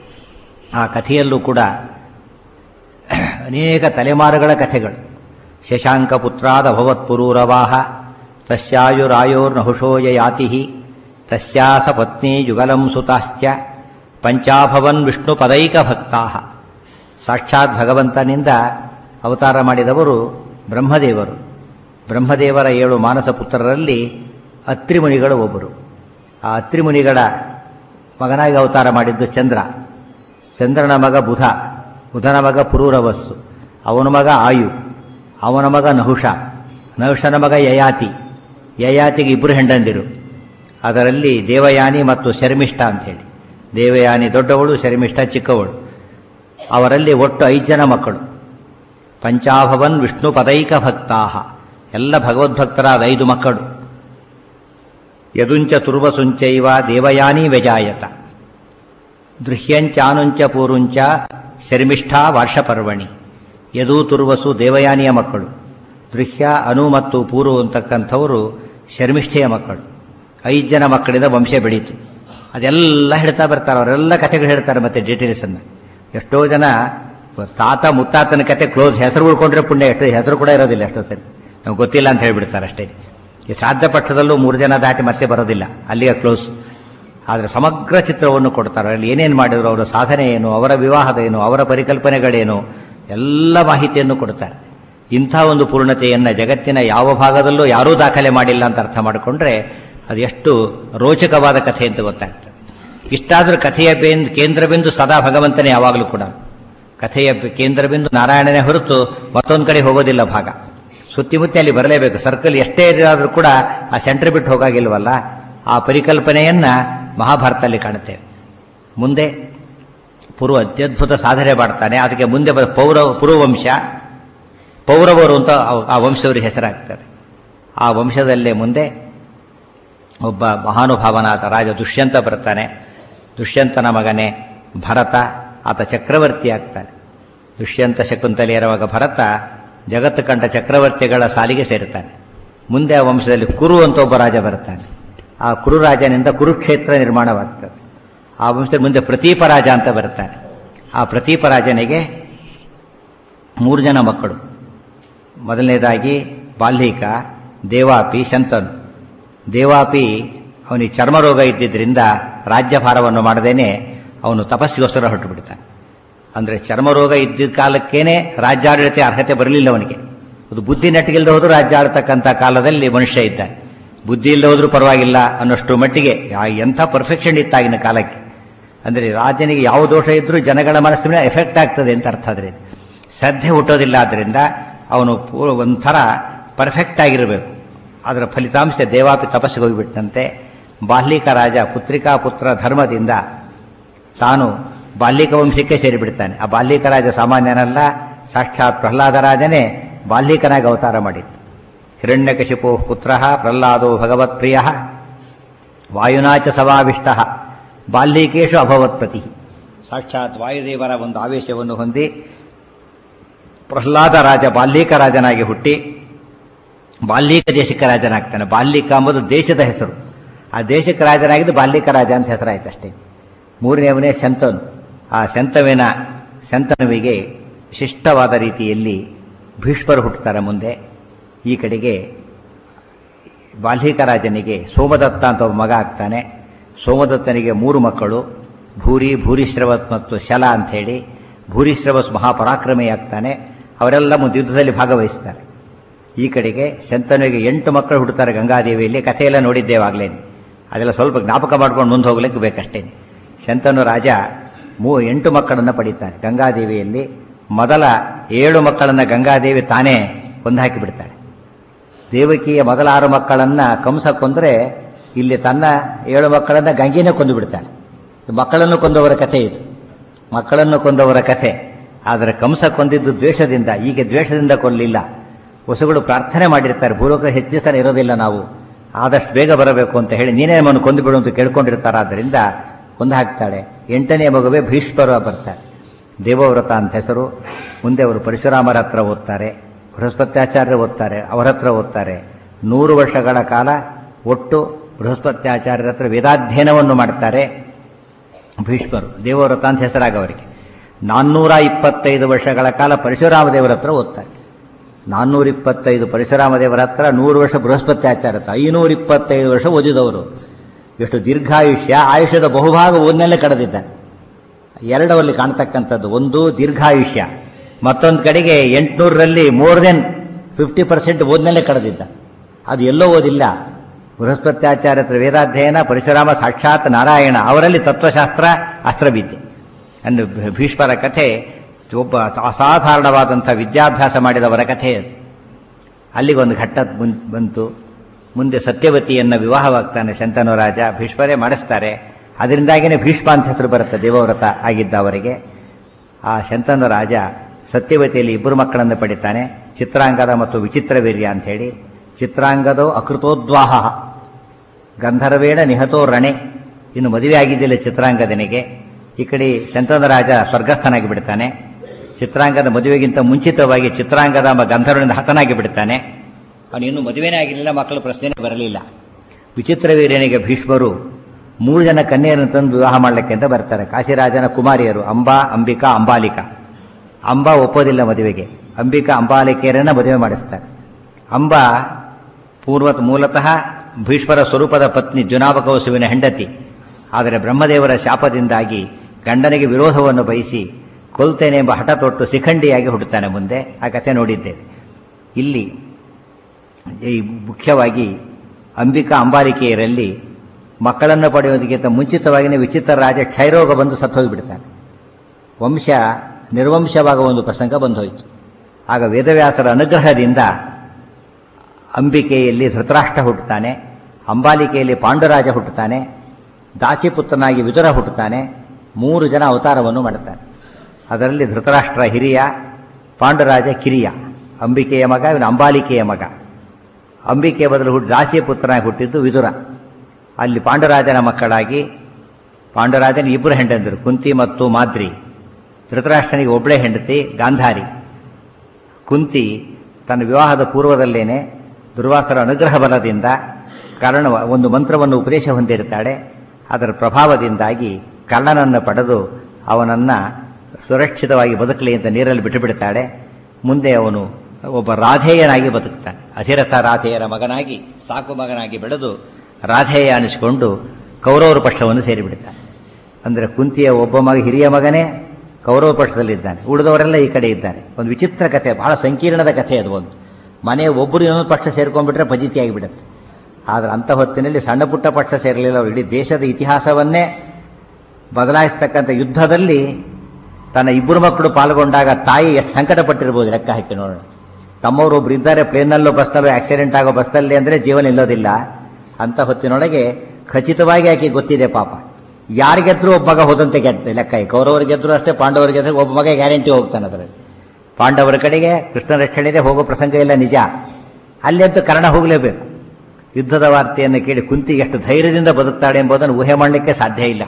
ಆ ಕಥೆಯಲ್ಲೂ ಕೂಡ ಅನೇಕ ತಲೆಮಾರುಗಳ ಕಥೆಗಳು ಶಶಾಂಕ ಪುತ್ರಾದ ಭವತ್ಪುರೂರವಾಹ ತಸ್ಯಾಯುರಾಯೋರ್ನಹುಷೋಯ ಯಾತಿ ತಸ್ಯಾಸ ಪತ್ನಿ ಯುಗಲಂ ಸುತಾಶ್ಚ ಪಂಚಾಭವನ್ ವಿಷ್ಣು ಪದೈಕ ಭಕ್ತಾ ಸಾಕ್ಷಾತ್ ಭಗವಂತನಿಂದ ಅವತಾರ ಮಾಡಿದವರು ಬ್ರಹ್ಮದೇವರು ಬ್ರಹ್ಮದೇವರ ಏಳು ಮಾನಸ ಪುತ್ರರಲ್ಲಿ ಅತ್ರಿಮುನಿಗಳು ಒಬ್ಬರು ಆ ಅತ್ರಿಮುನಿಗಳ ಮಗನಾಗಿ ಅವತಾರ ಮಾಡಿದ್ದು ಚಂದ್ರ ಚಂದ್ರನ ಮಗ ಬುಧ ಬುಧನ ಮಗ ಪುರೂರವಸ್ಸು ಅವನ ಮಗ ಆಯು ಅವನ ಮಗ ನಹುಷ ನಹುಷನ ಮಗ ಯಯಾತಿ ಯಯಾತಿಗೆ ಇಬ್ಬರು ಹೆಂಡಂದಿರು ಅದರಲ್ಲಿ ದೇವಯಾನಿ ಮತ್ತು ಶರ್ಮಿಷ್ಠ ಅಂಥೇಳಿ ದೇವಯಾನಿ ದೊಡ್ಡವಳು ಶರ್ಮಿಷ್ಠ ಚಿಕ್ಕವಳು ಅವರಲ್ಲಿ ಒಟ್ಟು ಐದು ಜನ ಮಕ್ಕಳು ಪಂಚಾಭವನ್ ವಿಷ್ಣು ಪದೈಕ ಭಕ್ತಾಹ ಎಲ್ಲ ಭಗವದ್ಭಕ್ತರಾದ ಐದು ಮಕ್ಕಳು ಯದುಂಚ ತುರ್ವಸುಂಚೈವ ದೇವಯಾನಿ ವ್ಯಜಾಯತ ದೃಹ್ಯಂಚಾನುಂಚ ಪೂರುಂಚ ಶರ್ಮಿಷ್ಠಾ ವಾರ್ಷಪರ್ವಣಿ ಯದು ತುರ್ವಸು ದೇವಯಾನಿಯ ಮಕ್ಕಳು ದೃಹ್ಯ ಅನು ಮತ್ತು ಪೂರು ಅಂತಕ್ಕಂಥವರು ಶರ್ಮಿಷ್ಠೆಯ ಮಕ್ಕಳು ಐದು ಜನ ಮಕ್ಕಳಿಂದ ವಂಶ ಬೆಳೀತು ಅದೆಲ್ಲ ಹೇಳ್ತಾ ಬರ್ತಾರೆ ಅವರೆಲ್ಲ ಕಥೆಗಳು ಹೇಳ್ತಾರೆ ಮತ್ತೆ ಡೀಟೇಲ್ಸನ್ನು ಎಷ್ಟೋ ಜನ ತಾತ ಮುತ್ತಾತನ ಕತೆ ಕ್ಲೋಸ್ ಹೆಸರು ಉಳ್ಕೊಂಡ್ರೆ ಪುಣ್ಯ ಎಷ್ಟು ಹೆಸರು ಕೂಡ ಇರೋದಿಲ್ಲ ಎಷ್ಟೋ ಸರಿ ನಮ್ಗೆ ಗೊತ್ತಿಲ್ಲ ಅಂತ ಹೇಳ್ಬಿಡ್ತಾರೆ ಅಷ್ಟೇ ಈ ಶ್ರಾದ್ದ ಪಕ್ಷದಲ್ಲೂ ಮೂರು ಜನ ದಾಟಿ ಮತ್ತೆ ಬರೋದಿಲ್ಲ ಅಲ್ಲಿಗೆ ಕ್ಲೋಸ್ ಆದರೆ ಸಮಗ್ರ ಚಿತ್ರವನ್ನು ಕೊಡ್ತಾರೆ ಅಲ್ಲಿ ಏನೇನು ಮಾಡಿದ್ರು ಅವರ ಸಾಧನೆ ಏನು ಅವರ ವಿವಾಹದ ಏನು ಅವರ ಪರಿಕಲ್ಪನೆಗಳೇನು ಎಲ್ಲ ಮಾಹಿತಿಯನ್ನು ಕೊಡ್ತಾರೆ ಇಂಥ ಒಂದು ಪೂರ್ಣತೆಯನ್ನು ಜಗತ್ತಿನ ಯಾವ ಭಾಗದಲ್ಲೂ ಯಾರೂ ದಾಖಲೆ ಮಾಡಿಲ್ಲ ಅಂತ ಅರ್ಥ ಮಾಡಿಕೊಂಡ್ರೆ ಅದು ಎಷ್ಟು ರೋಚಕವಾದ ಕಥೆ ಅಂತ ಗೊತ್ತಾಗ್ತದೆ ಇಷ್ಟಾದರೂ ಕಥೆಯ ಬೇಂದ್ ಕೇಂದ್ರ ಬಿಂದು ಸದಾ ಭಗವಂತನೇ ಯಾವಾಗಲೂ ಕೂಡ ಕಥೆಯ ಕೇಂದ್ರ ಬಿಂದು ನಾರಾಯಣನೇ ಹೊರತು ಮತ್ತೊಂದು ಕಡೆ ಹೋಗೋದಿಲ್ಲ ಭಾಗ ಸುತ್ತಿಮುತ್ತಿ ಅಲ್ಲಿ ಬರಲೇಬೇಕು ಸರ್ಕಲ್ ಎಷ್ಟೇ ಇದಾದರೂ ಕೂಡ ಆ ಸೆಂಟರ್ ಬಿಟ್ಟು ಹೋಗಾಗಿಲ್ವಲ್ಲ ಆ ಪರಿಕಲ್ಪನೆಯನ್ನ ಮಹಾಭಾರತದಲ್ಲಿ ಕಾಣುತ್ತೇವೆ ಮುಂದೆ ಪೂರ್ವ ಅತ್ಯದ್ಭುತ ಸಾಧನೆ ಮಾಡ್ತಾನೆ ಅದಕ್ಕೆ ಮುಂದೆ ಬ- ಪೌರವ ಪುರುವಂಶ ಪೌರವರು ಅಂತ ಆ- ಆ ವಂಶದವರಿಗೆ ಹೆಸರಾಗ್ತಾರೆ ಆ ವಂಶದಲ್ಲೇ ಮುಂದೆ ಒಬ್ಬ ಮಹಾನುಭಾವನಾದ ರಾಜ ದುಷ್ಯಂತ ಬರ್ತಾನೆ ದುಷ್ಯಂತನ ಮಗನೇ ಭರತ ಆತ ಚಕ್ರವರ್ತಿ ಆಗ್ತಾನೆ ದುಷ್ಯಂತ ಶಕುಂತಲೆಯರ ಮಗ ಭರತ ಜಗತ್ತು ಕಂಡ ಚಕ್ರವರ್ತಿಗಳ ಸಾಲಿಗೆ ಸೇರುತ್ತಾನೆ ಮುಂದೆ ಆ ವಂಶದಲ್ಲಿ ಕುರು ಅಂತ ಒಬ್ಬ ರಾಜ ಬರ್ತಾನೆ ಆ ಕುರು ರಾಜನಿಂದ ಕುರುಕ್ಷೇತ್ರ ನಿರ್ಮಾಣವಾಗ್ತದೆ ಆ ವಂಶದಲ್ಲಿ ಮುಂದೆ ಪ್ರತೀಪ ರಾಜ ಅಂತ ಬರ್ತಾನೆ ಆ ಪ್ರತೀಪ ರಾಜನಿಗೆ ಮೂರು ಜನ ಮಕ್ಕಳು ಮೊದಲನೇದಾಗಿ ಬಾಲ್ಹಿಕ ದೇವಾಪಿ ಶಂತನು ದೇವಾಪಿ ಅವನಿಗೆ ಚರ್ಮರೋಗ ಇದ್ದಿದ್ದರಿಂದ ರಾಜ್ಯಭಾರವನ್ನು ಮಾಡದೇನೆ ಅವನು ತಪಸ್ಸಿಗೋಸ್ಕರ ಹೊರಟು ಬಿಡ್ತಾನೆ ಅಂದರೆ ಚರ್ಮರೋಗ ಇದ್ದಿದ್ದ ಕಾಲಕ್ಕೇನೆ ರಾಜ್ಯಾಡಳಿತ ಅರ್ಹತೆ ಬರಲಿಲ್ಲ ಅವನಿಗೆ ಅದು ಬುದ್ಧಿ ನೆಟ್ಟಿಗಿಲ್ಲದೆ ಹೋದರೂ ರಾಜ್ಯ ಆಳ್ತಕ್ಕಂಥ ಕಾಲದಲ್ಲಿ ಮನುಷ್ಯ ಇದ್ದಾನೆ ಬುದ್ಧಿ ಇಲ್ಲದೆ ಹೋದ್ರೂ ಪರವಾಗಿಲ್ಲ ಅನ್ನೋಷ್ಟು ಮಟ್ಟಿಗೆ ಆ ಎಂಥ ಪರ್ಫೆಕ್ಷನ್ ಇತ್ತಾಗಿನ ಕಾಲಕ್ಕೆ ಅಂದರೆ ರಾಜನಿಗೆ ಯಾವ ದೋಷ ಇದ್ರೂ ಜನಗಳ ಮನಸ್ಸಿನ ಮೇಲೆ ಎಫೆಕ್ಟ್ ಆಗ್ತದೆ ಅಂತ ಅರ್ಥ ಆದರೆ ಶ್ರದ್ಧೆ ಹುಟ್ಟೋದಿಲ್ಲ ಆದ್ದರಿಂದ ಅವನು ಪೂ- ಒಂಥರ ಪರ್ಫೆಕ್ಟ್ ಆಗಿರಬೇಕು ಅದರ ಫಲಿತಾಂಶ ದೇವಾಪಿ ತಪಸ್ಸಿಗೆ ಹೋಗಿಬಿಟ್ಟಂತೆ ಬಾಲ್ಯಿಕ ರಾಜ ಪುತ್ರಿಕಾ ಪುತ್ರ ಧರ್ಮದಿಂದ ತಾನು ಬಾಲ್ಯಿಕ ವಂಶಕ್ಕೆ ಸೇರಿಬಿಡ್ತಾನೆ ಆ ಬಾಲ್ಯಿಕ ರಾಜ ಸಾಮಾನ್ಯನಲ್ಲ ಸಾಕ್ಷಾತ್ ಪ್ರಹ್ಲಾದ ರಾಜನೇ ಬಾಲ್ಯಿಕನಾಗಿ ಅವತಾರ ಮಾಡಿತ್ತು ಹಿರಣ್ಯಕಶಿಪೋ ಪುತ್ರ ಪ್ರಹ್ಲಾದೋ ಭಗವತ್ಪ್ರಿಯ ವಾಯುನಾಚ ಸಮಾವಿಷ್ಟ ಬಾಲ್ಯೀಕೇಶು ಅಭವತ್ಪತಿ ಸಾಕ್ಷಾತ್ ವಾಯುದೇವರ ಒಂದು ಆವೇಶವನ್ನು ಹೊಂದಿ ಪ್ರಹ್ಲಾದ ರಾಜ ಬಾಲ್ಯೀಕ ರಾಜನಾಗಿ ಹುಟ್ಟಿ ಬಾಲ್ಯೀಕ ದೇಶಕ್ಕೆ ರಾಜನಾಗ್ತಾನೆ ಬಾಲ್ಯೀಕ ಎಂಬುದು ದೇಶದ ಹೆಸರು ಆ ದೇಶಕ್ಕೆ ರಾಜನಾಗಿದ್ದು ಬಾಲ್ಯೀಕ ರಾಜ ಅಂತ ಹೆಸರಾಯ್ತು ಅಷ್ಟೇ ಮೂರನೇವನೇ ಶಂತನು ಆ ಶಂತವಿನ ಶಂತನುವಿಗೆ ವಿಶಿಷ್ಟವಾದ ರೀತಿಯಲ್ಲಿ ಭೀಷ್ಮರು ಹುಟ್ಟುತ್ತಾರೆ ಮುಂದೆ ಈ ಕಡೆಗೆ ಬಾಲ್ಯೀಕ ರಾಜನಿಗೆ ಸೋಮದತ್ತ ಅಂತ ಒಬ್ಬ ಮಗ ಆಗ್ತಾನೆ ಸೋಮದತ್ತನಿಗೆ ಮೂರು ಮಕ್ಕಳು ಭೂರಿ ಭೂರಿಶ್ರವತ್ ಮತ್ತು ಶಲ ಅಂಥೇಳಿ ಭೂರಿಶ್ರವಸ್ ಮಹಾಪರಾಕ್ರಮಿ ಆಗ್ತಾನೆ ಅವರೆಲ್ಲ ಮುಂದೆ ಯುದ್ಧದಲ್ಲಿ ಭಾಗವಹಿಸ್ತಾರೆ ಈ ಕಡೆಗೆ ಶಂತನುವಿಗೆ ಎಂಟು ಮಕ್ಕಳು ಹುಡ್ತಾರೆ ಗಂಗಾದೇವಿಯಲ್ಲಿ ಕಥೆಯೆಲ್ಲ ನೋಡಿದ್ದೇವೆ ಆಗ್ಲೇನೆ ಅದೆಲ್ಲ ಸ್ವಲ್ಪ ಜ್ಞಾಪಕ ಮಾಡ್ಕೊಂಡು ಮುಂದೆ ಹೋಗ್ಲಿಕ್ಕೆ ಬೇಕಷ್ಟೇನೆ ಶಂತನು ರಾಜ ಮೂ ಎಂಟು ಮಕ್ಕಳನ್ನು ಪಡೀತಾನೆ ಗಂಗಾದೇವಿಯಲ್ಲಿ ಮೊದಲ ಏಳು ಮಕ್ಕಳನ್ನು ಗಂಗಾದೇವಿ ತಾನೇ ಕೊಂದಾಕಿ ಬಿಡ್ತಾಳೆ ದೇವಕಿಯ ಮೊದಲ ಆರು ಮಕ್ಕಳನ್ನ ಕಂಸ ಕೊಂದರೆ ಇಲ್ಲಿ ತನ್ನ ಏಳು ಮಕ್ಕಳನ್ನ ಗಂಗೆನೇ ಕೊಂದು ಬಿಡ್ತಾಳೆ ಮಕ್ಕಳನ್ನು ಕೊಂದವರ ಕಥೆ ಇದು ಮಕ್ಕಳನ್ನು ಕೊಂದವರ ಕಥೆ ಆದರೆ ಕಂಸ ಕೊಂದಿದ್ದು ದ್ವೇಷದಿಂದ ಈಗ ದ್ವೇಷದಿಂದ ಕೊಲ್ಲಲಿಲ್ಲ ಹೊಸಗಳು ಪ್ರಾರ್ಥನೆ ಮಾಡಿರ್ತಾರೆ ಭೂಲೋಕ ಹೆಚ್ಚು ಸಲ ಇರೋದಿಲ್ಲ ನಾವು ಆದಷ್ಟು ಬೇಗ ಬರಬೇಕು ಅಂತ ಹೇಳಿ ನೀನೇ ನಮ್ಮನ್ನು ಕೊಂದು ಬಿಡು ಅಂತ ಕೇಳ್ಕೊಂಡಿರ್ತಾರೆ ಆದ್ದರಿಂದ ಕೊಂದು ಹಾಕ್ತಾಳೆ ಎಂಟನೇ ಮಗುವೆ ಭೀಷ್ಮರು ಬರ್ತಾರೆ ದೇವವ್ರತ ಅಂತ ಹೆಸರು ಮುಂದೆ ಅವರು ಪರಶುರಾಮರ ಹತ್ರ ಓದ್ತಾರೆ ಬೃಹಸ್ಪತ್ಯಾಚಾರ್ಯ ಓದ್ತಾರೆ ಅವರ ಹತ್ರ ಓದ್ತಾರೆ ನೂರು ವರ್ಷಗಳ ಕಾಲ ಒಟ್ಟು ಬೃಹಸ್ಪತ್ಯಾಚಾರ್ಯರ ಹತ್ರ ವೇದಾಧ್ಯಯನವನ್ನು ಮಾಡ್ತಾರೆ ಭೀಷ್ಮರು ದೇವವ್ರತ ಅಂತ ಹೆಸರಾಗವರಿಗೆ ನಾನ್ನೂರ ಇಪ್ಪತ್ತೈದು ವರ್ಷಗಳ ಕಾಲ ಪರಶುರಾಮ ದೇವರ ಹತ್ರ ಓದ್ತಾರೆ ನಾನ್ನೂರ ಇಪ್ಪತ್ತೈದು ಪರಶುರಾಮ ದೇವರ ಹತ್ರ ನೂರು ವರ್ಷ ಬೃಹಸ್ಪತ್ಯಾಚಾರ್ಯ ಹತ್ರ ಐನೂರ ಇಪ್ಪತ್ತೈದು ವರ್ಷ ಓದಿದವರು ಎಷ್ಟು ದೀರ್ಘಾಯುಷ್ಯ ಆಯುಷ್ಯದ ಬಹುಭಾಗ ಓದ್ನಲ್ಲೇ ಕಳೆದಿದ್ದಾರೆ ಎರಡವಲ್ಲಿ ಕಾಣ್ತಕ್ಕಂಥದ್ದು ಒಂದು ದೀರ್ಘಾಯುಷ್ಯ ಮತ್ತೊಂದು ಕಡೆಗೆ ಎಂಟುನೂರರಲ್ಲಿ ಮೋರ್ ದೆನ್ ಫಿಫ್ಟಿ ಪರ್ಸೆಂಟ್ ಓದ್ನಲ್ಲೇ ಕಳೆದಿದ್ದ ಅದು ಎಲ್ಲೋ ಓದಿಲ್ಲ ಬೃಹಸ್ಪತ್ಯಾಚಾರ್ಯ ಹತ್ರ ವೇದಾಧ್ಯಯನ ಪರಶುರಾಮ ಸಾಕ್ಷಾತ್ ನಾರಾಯಣ ಅವರಲ್ಲಿ ತತ್ವಶಾಸ್ತ್ರ ಅಸ್ತ್ರವಿದ್ಯೆ ಅನ್ನು ಭೀಷ್ಮರ ಕಥೆ ಒಬ್ಬ ಅಸಾಧಾರಣವಾದಂಥ ವಿದ್ಯಾಭ್ಯಾಸ ಮಾಡಿದವರ ಕಥೆ ಅದು ಅಲ್ಲಿಗೊಂದು ಘಟ್ಟ ಮುನ್- ಬಂತು ಮುಂದೆ ಸತ್ಯವತಿಯನ್ನು ವಿವಾಹವಾಗ್ತಾನೆ ಶಂತನು ರಾಜ ಭೀಷ್ಮರೇ ಮಾಡಿಸ್ತಾರೆ ಅದರಿಂದಾಗಿಯೇ ಭೀಷ್ಮ ಅಂತ ಹೆಸರು ಬರುತ್ತೆ ದೇವವ್ರತ ಆಗಿದ್ದ ಅವರಿಗೆ ಆ ಶಂತನು ರಾಜ ಸತ್ಯವತಿಯಲ್ಲಿ ಇಬ್ಬರು ಮಕ್ಕಳನ್ನು ಪಡಿತಾನೆ ಚಿತ್ರಾಂಗದ ಮತ್ತು ವಿಚಿತ್ರವೀರ್ಯ ಅಂಥೇಳಿ ಚಿತ್ರಾಂಗದೋ ಅಕೃತೋದ್ವಾಹ ಗಂಧರ್ವೇಣ ನಿಹತೋ ರಣೆ ಇನ್ನು ಮದುವೆ ಆಗಿದ್ದಿಲ್ಲ ಚಿತ್ರಾಂಗದನಿಗೆ ಈ ಕಡೆ ಶಂತನ ರಾಜ ಸ್ವರ್ಗಸ್ಥನಾಗಿ ಬಿಡ್ತಾನೆ ಚಿತ್ರಾಂಗದ ಮದುವೆಗಿಂತ ಮುಂಚಿತವಾಗಿ ಚಿತ್ರಾಂಗದ ಎಂಬ ಗಂಧರ್ವನಿಂದ ಹತನಾಗಿ ಬಿಡ್ತಾನೆ ಅವನು ಇನ್ನೂ ಮದುವೆನೇ ಆಗಿರಲಿಲ್ಲ ಮಕ್ಕಳು ಪ್ರಶ್ನೆ ಬರಲಿಲ್ಲ ವಿಚಿತ್ರವೀರ್ಯನಿಗೆ ಭೀಷ್ಮರು ಮೂರು ಜನ ಕನ್ಯೆಯನ್ನು ತಂದು ವಿವಾಹ ಮಾಡಲಿಕ್ಕೆ ಅಂತ ಬರ್ತಾರೆ ಕಾಶಿರಾಜನ ಕುಮಾರಿಯರು ಅಂಬಾ ಅಂಬಿಕಾ ಅಂಬಾಲಿಕಾ ಅಂಬಾ ಒಪ್ಪೋದಿಲ್ಲ ಮದುವೆಗೆ ಅಂಬಿಕಾ ಅಂಬಾಲಿಕೆಯರನ್ನ ಮದುವೆ ಮಾಡಿಸ್ತಾರೆ ಅಂಬಾ ಪೂರ್ವ ಮೂಲತಃ ಭೀಷ್ಮರ ಸ್ವರೂಪದ ಪತ್ನಿ ಜುನಾಬಕೌಸುವಿನ ಹೆಂಡತಿ ಆದರೆ ಬ್ರಹ್ಮದೇವರ ಶಾಪದಿಂದಾಗಿ ಗಂಡನಿಗೆ ವಿರೋಧವನ್ನು ಬಯಸಿ ಕೊಲ್ತೇನೆ ಎಂಬ ಹಠ ತೊಟ್ಟು ಶಿಖಂಡಿಯಾಗಿ ಹುಟ್ಟುತ್ತಾನೆ ಮುಂದೆ ಆ ಕಥೆ ನೋಡಿದ್ದೇವೆ ಇಲ್ಲಿ ಈ ಮುಖ್ಯವಾಗಿ ಅಂಬಿಕಾ ಅಂಬಾಲಿಕೆಯರಲ್ಲಿ ಮಕ್ಕಳನ್ನು ಪಡೆಯುವುದಕ್ಕಿಂತ ಮುಂಚಿತವಾಗಿಯೇ ವಿಚಿತ್ರ ರಾಜ ಕ್ಷಯರೋಗ ಬಂದು ಸತ್ತೋಗಿಬಿಡ್ತಾನೆ ವಂಶ ನಿರ್ವಂಶವಾಗುವ ಒಂದು ಪ್ರಸಂಗ ಬಂದೋಯಿತು ಆಗ ವೇದವ್ಯಾಸರ ಅನುಗ್ರಹದಿಂದ ಅಂಬಿಕೆಯಲ್ಲಿ ಧೃತರಾಷ್ಟ್ರ ಹುಟ್ಟುತ್ತಾನೆ ಅಂಬಾಲಿಕೆಯಲ್ಲಿ ಪಾಂಡುರಾಜ ಹುಟ್ಟುತ್ತಾನೆ ದಾಸಿಪುತ್ರನಾಗಿ ವಿದುರ ಹುಟ್ಟುತ್ತಾನೆ ಮೂರು ಜನ ಅವತಾರವನ್ನು ಮಾಡುತ್ತಾನೆ ಅದರಲ್ಲಿ ಧೃತರಾಷ್ಟ್ರ ಹಿರಿಯ ಪಾಂಡುರಾಜ ಕಿರಿಯ ಅಂಬಿಕೆಯ ಮಗ ಇವನು ಅಂಬಾಲಿಕೆಯ ಮಗ ಅಂಬಿಕೆಯ ಬದಲು ಹುಟ್ಟು ದಾಸಿಯ ಪುತ್ರನಾಗಿ ಹುಟ್ಟಿದ್ದು ವಿದುರ ಅಲ್ಲಿ ಪಾಂಡುರಾಜನ ಮಕ್ಕಳಾಗಿ ಪಾಂಡುರಾಜನ ಇಬ್ಬರು ಹೆಂಡಂದರು ಕುಂತಿ ಮತ್ತು ಮಾದ್ರಿ ಧೃತರಾಷ್ಟ್ರನಿಗೆ ಒಬ್ಬಳೇ ಹೆಂಡತಿ ಗಾಂಧಾರಿ ಕುಂತಿ ತನ್ನ ವಿವಾಹದ ಪೂರ್ವದಲ್ಲೇನೆ ದುರ್ವಾಸರ ಅನುಗ್ರಹ ಬಲದಿಂದ ಕರ್ಣ ಒಂದು ಮಂತ್ರವನ್ನು ಉಪದೇಶ ಹೊಂದಿರುತ್ತಾಳೆ ಅದರ ಪ್ರಭಾವದಿಂದಾಗಿ ಕರ್ಣನನ್ನು ಪಡೆದು ಅವನನ್ನು ಸುರಕ್ಷಿತವಾಗಿ ಬದುಕಲಿ ಅಂತ ನೀರಲ್ಲಿ ಬಿಟ್ಟುಬಿಡ್ತಾಳೆ ಮುಂದೆ ಅವನು ಒಬ್ಬ ರಾಧೇಯನಾಗಿ ಬದುಕ್ತಾನೆ ಅಧಿರಥ ರಾಧೇಯರ ಮಗನಾಗಿ ಸಾಕು ಮಗನಾಗಿ ಬೆಳೆದು ರಾಧೇಯ ಅನಿಸಿಕೊಂಡು ಕೌರವರ ಪಕ್ಷವನ್ನು ಸೇರಿಬಿಡ್ತಾನೆ ಅಂದರೆ ಕುಂತಿಯ ಒಬ್ಬ ಮಗ ಹಿರಿಯ ಮಗನೇ ಕೌರವ ಪಕ್ಷದಲ್ಲಿದ್ದಾನೆ ಉಳಿದವರೆಲ್ಲ ಈ ಕಡೆ ಇದ್ದಾರೆ ಒಂದು ವಿಚಿತ್ರ ಕಥೆ ಬಹಳ ಸಂಕೀರ್ಣದ ಕಥೆ ಅದು ಒಂದು ಮನೆ ಒಬ್ಬರು ಇನ್ನೊಂದು ಪಕ್ಷ ಸೇರ್ಕೊಂಡ್ಬಿಟ್ರೆ ಫಜಿತಿ ಆಗಿಬಿಡುತ್ತೆ ಆದರೆ ಅಂಥ ಹೊತ್ತಿನಲ್ಲಿ ಸಣ್ಣ ಪುಟ್ಟ ಪಕ್ಷ ಸೇರಲಿಲ್ಲ ಅವರು ಇಡೀ ದೇಶದ ಇತಿಹಾಸವನ್ನೇ ಬದಲಾಯಿಸ್ತಕ್ಕಂಥ ಯುದ್ಧದಲ್ಲಿ ತನ್ನ ಇಬ್ಬರು ಮಕ್ಕಳು ಪಾಲ್ಗೊಂಡಾಗ ತಾಯಿ ಎಷ್ಟು ಸಂಕಟ ಪಟ್ಟಿರ್ಬೋದು ಲೆಕ್ಕ ಹಾಕಿ ನೋಡೋಣ ತಮ್ಮವರು ಒಬ್ರು ಇದ್ದಾರೆ ಪ್ಲೇನಲ್ಲೋ ಬಸ್ನಲ್ಲೋ ಆಕ್ಸಿಡೆಂಟ್ ಆಗೋ ಬಸ್ನಲ್ಲಿ ಅಂದರೆ ಜೀವನ ಇಲ್ಲೋದಿಲ್ಲ ಅಂತ ಹೊತ್ತಿನೊಳಗೆ ಖಚಿತವಾಗಿ ಆಕೆ ಗೊತ್ತಿದೆ ಪಾಪ ಯಾರು ಗೆದ್ರು ಒಬ್ಬ ಮಗ ಹೋದಂತೆ ಗೆದ್ದ ಲೆಕ್ಕ ಕೌರವರು ಗೆದ್ರು ಅಷ್ಟೇ ಪಾಂಡವರು ಗೆದ್ರೆ ಒಬ್ಬ ಮಗ ಗ್ಯಾರಂಟಿ ಹೋಗ್ತಾನೆ ಅದರಲ್ಲಿ ಪಾಂಡವರ ಕಡೆಗೆ ಕೃಷ್ಣ ರಕ್ಷಣೆ ಇದೆ ಹೋಗೋ ಪ್ರಸಂಗ ಇಲ್ಲ ನಿಜ ಅಲ್ಲಿ ಅಂತೂ ಕರ್ಣ ಹೋಗಲೇಬೇಕು ಯುದ್ಧದ ವಾರ್ತೆಯನ್ನು ಕೇಳಿ ಕುಂತಿ ಎಷ್ಟು ಧೈರ್ಯದಿಂದ ಬದುಕ್ತಾಳೆ ಎಂಬುದನ್ನು ಊಹೆ ಮಾಡಲಿಕ್ಕೆ ಸಾಧ್ಯ ಇಲ್ಲ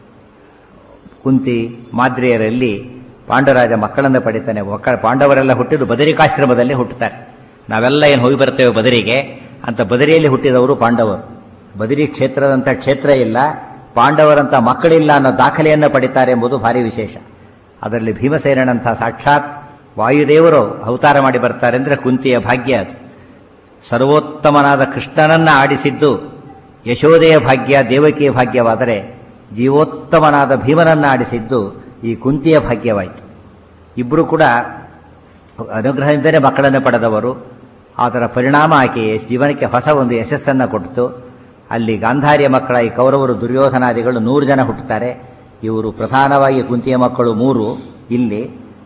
ಕುಂತಿ ಮಾದ್ರಿಯರಲ್ಲಿ ಪಾಂಡವರಾಜ ಮಕ್ಕಳನ್ನು ಪಡಿತಾನೆ ಮಕ್ಕಳ ಪಾಂಡವರೆಲ್ಲ ಹುಟ್ಟಿದ್ದು ಬದರಿಕಾಶ್ರಮದಲ್ಲಿ ಹುಟ್ಟುತ್ತಾರೆ ನಾವೆಲ್ಲ ಏನು ಹೋಗಿ ಬರ್ತೇವೆ ಬದರಿಗೆ ಅಂತ ಬದರಿಯಲ್ಲಿ ಹುಟ್ಟಿದವರು ಪಾಂಡವರು ಬದರಿ ಕ್ಷೇತ್ರದಂಥ ಕ್ಷೇತ್ರ ಇಲ್ಲ ಪಾಂಡವರಂಥ ಮಕ್ಕಳಿಲ್ಲ ಅನ್ನೋ ದಾಖಲೆಯನ್ನು ಪಡಿತಾರೆ ಎಂಬುದು ಭಾರಿ ವಿಶೇಷ ಅದರಲ್ಲಿ ಭೀಮಸೇನಂಥ ಸಾಕ್ಷಾತ್ ವಾಯುದೇವರು ಅವತಾರ ಮಾಡಿ ಬರ್ತಾರೆ ಅಂದರೆ ಕುಂತಿಯ ಭಾಗ್ಯ ಅದು ಸರ್ವೋತ್ತಮನಾದ ಕೃಷ್ಣನನ್ನ ಆಡಿಸಿದ್ದು ಯಶೋದೆಯ ಭಾಗ್ಯ ದೇವಕಿಯ ಭಾಗ್ಯವಾದರೆ ಜೀವೋತ್ತಮನಾದ ಭೀಮನನ್ನ ಆಡಿಸಿದ್ದು ಈ ಕುಂತಿಯ ಭಾಗ್ಯವಾಯಿತು ಇಬ್ಬರು ಕೂಡ ಅನುಗ್ರಹದಿಂದಲೇ ಮಕ್ಕಳನ್ನು ಪಡೆದವರು ಅದರ ಪರಿಣಾಮ ಆಕೆ ಜೀವನಕ್ಕೆ ಹೊಸ ಒಂದು ಯಶಸ್ಸನ್ನು ಕೊಟ್ಟಿತು ಅಲ್ಲಿ ಗಾಂಧಾರಿಯ ಮಕ್ಕಳ ಈ ಕೌರವರು ದುರ್ಯೋಧನಾದಿಗಳು ನೂರು ಜನ ಹುಟ್ಟುತ್ತಾರೆ ಇವರು ಪ್ರಧಾನವಾಗಿ ಕುಂತಿಯ ಮಕ್ಕಳು ಮೂರು ಇಲ್ಲಿ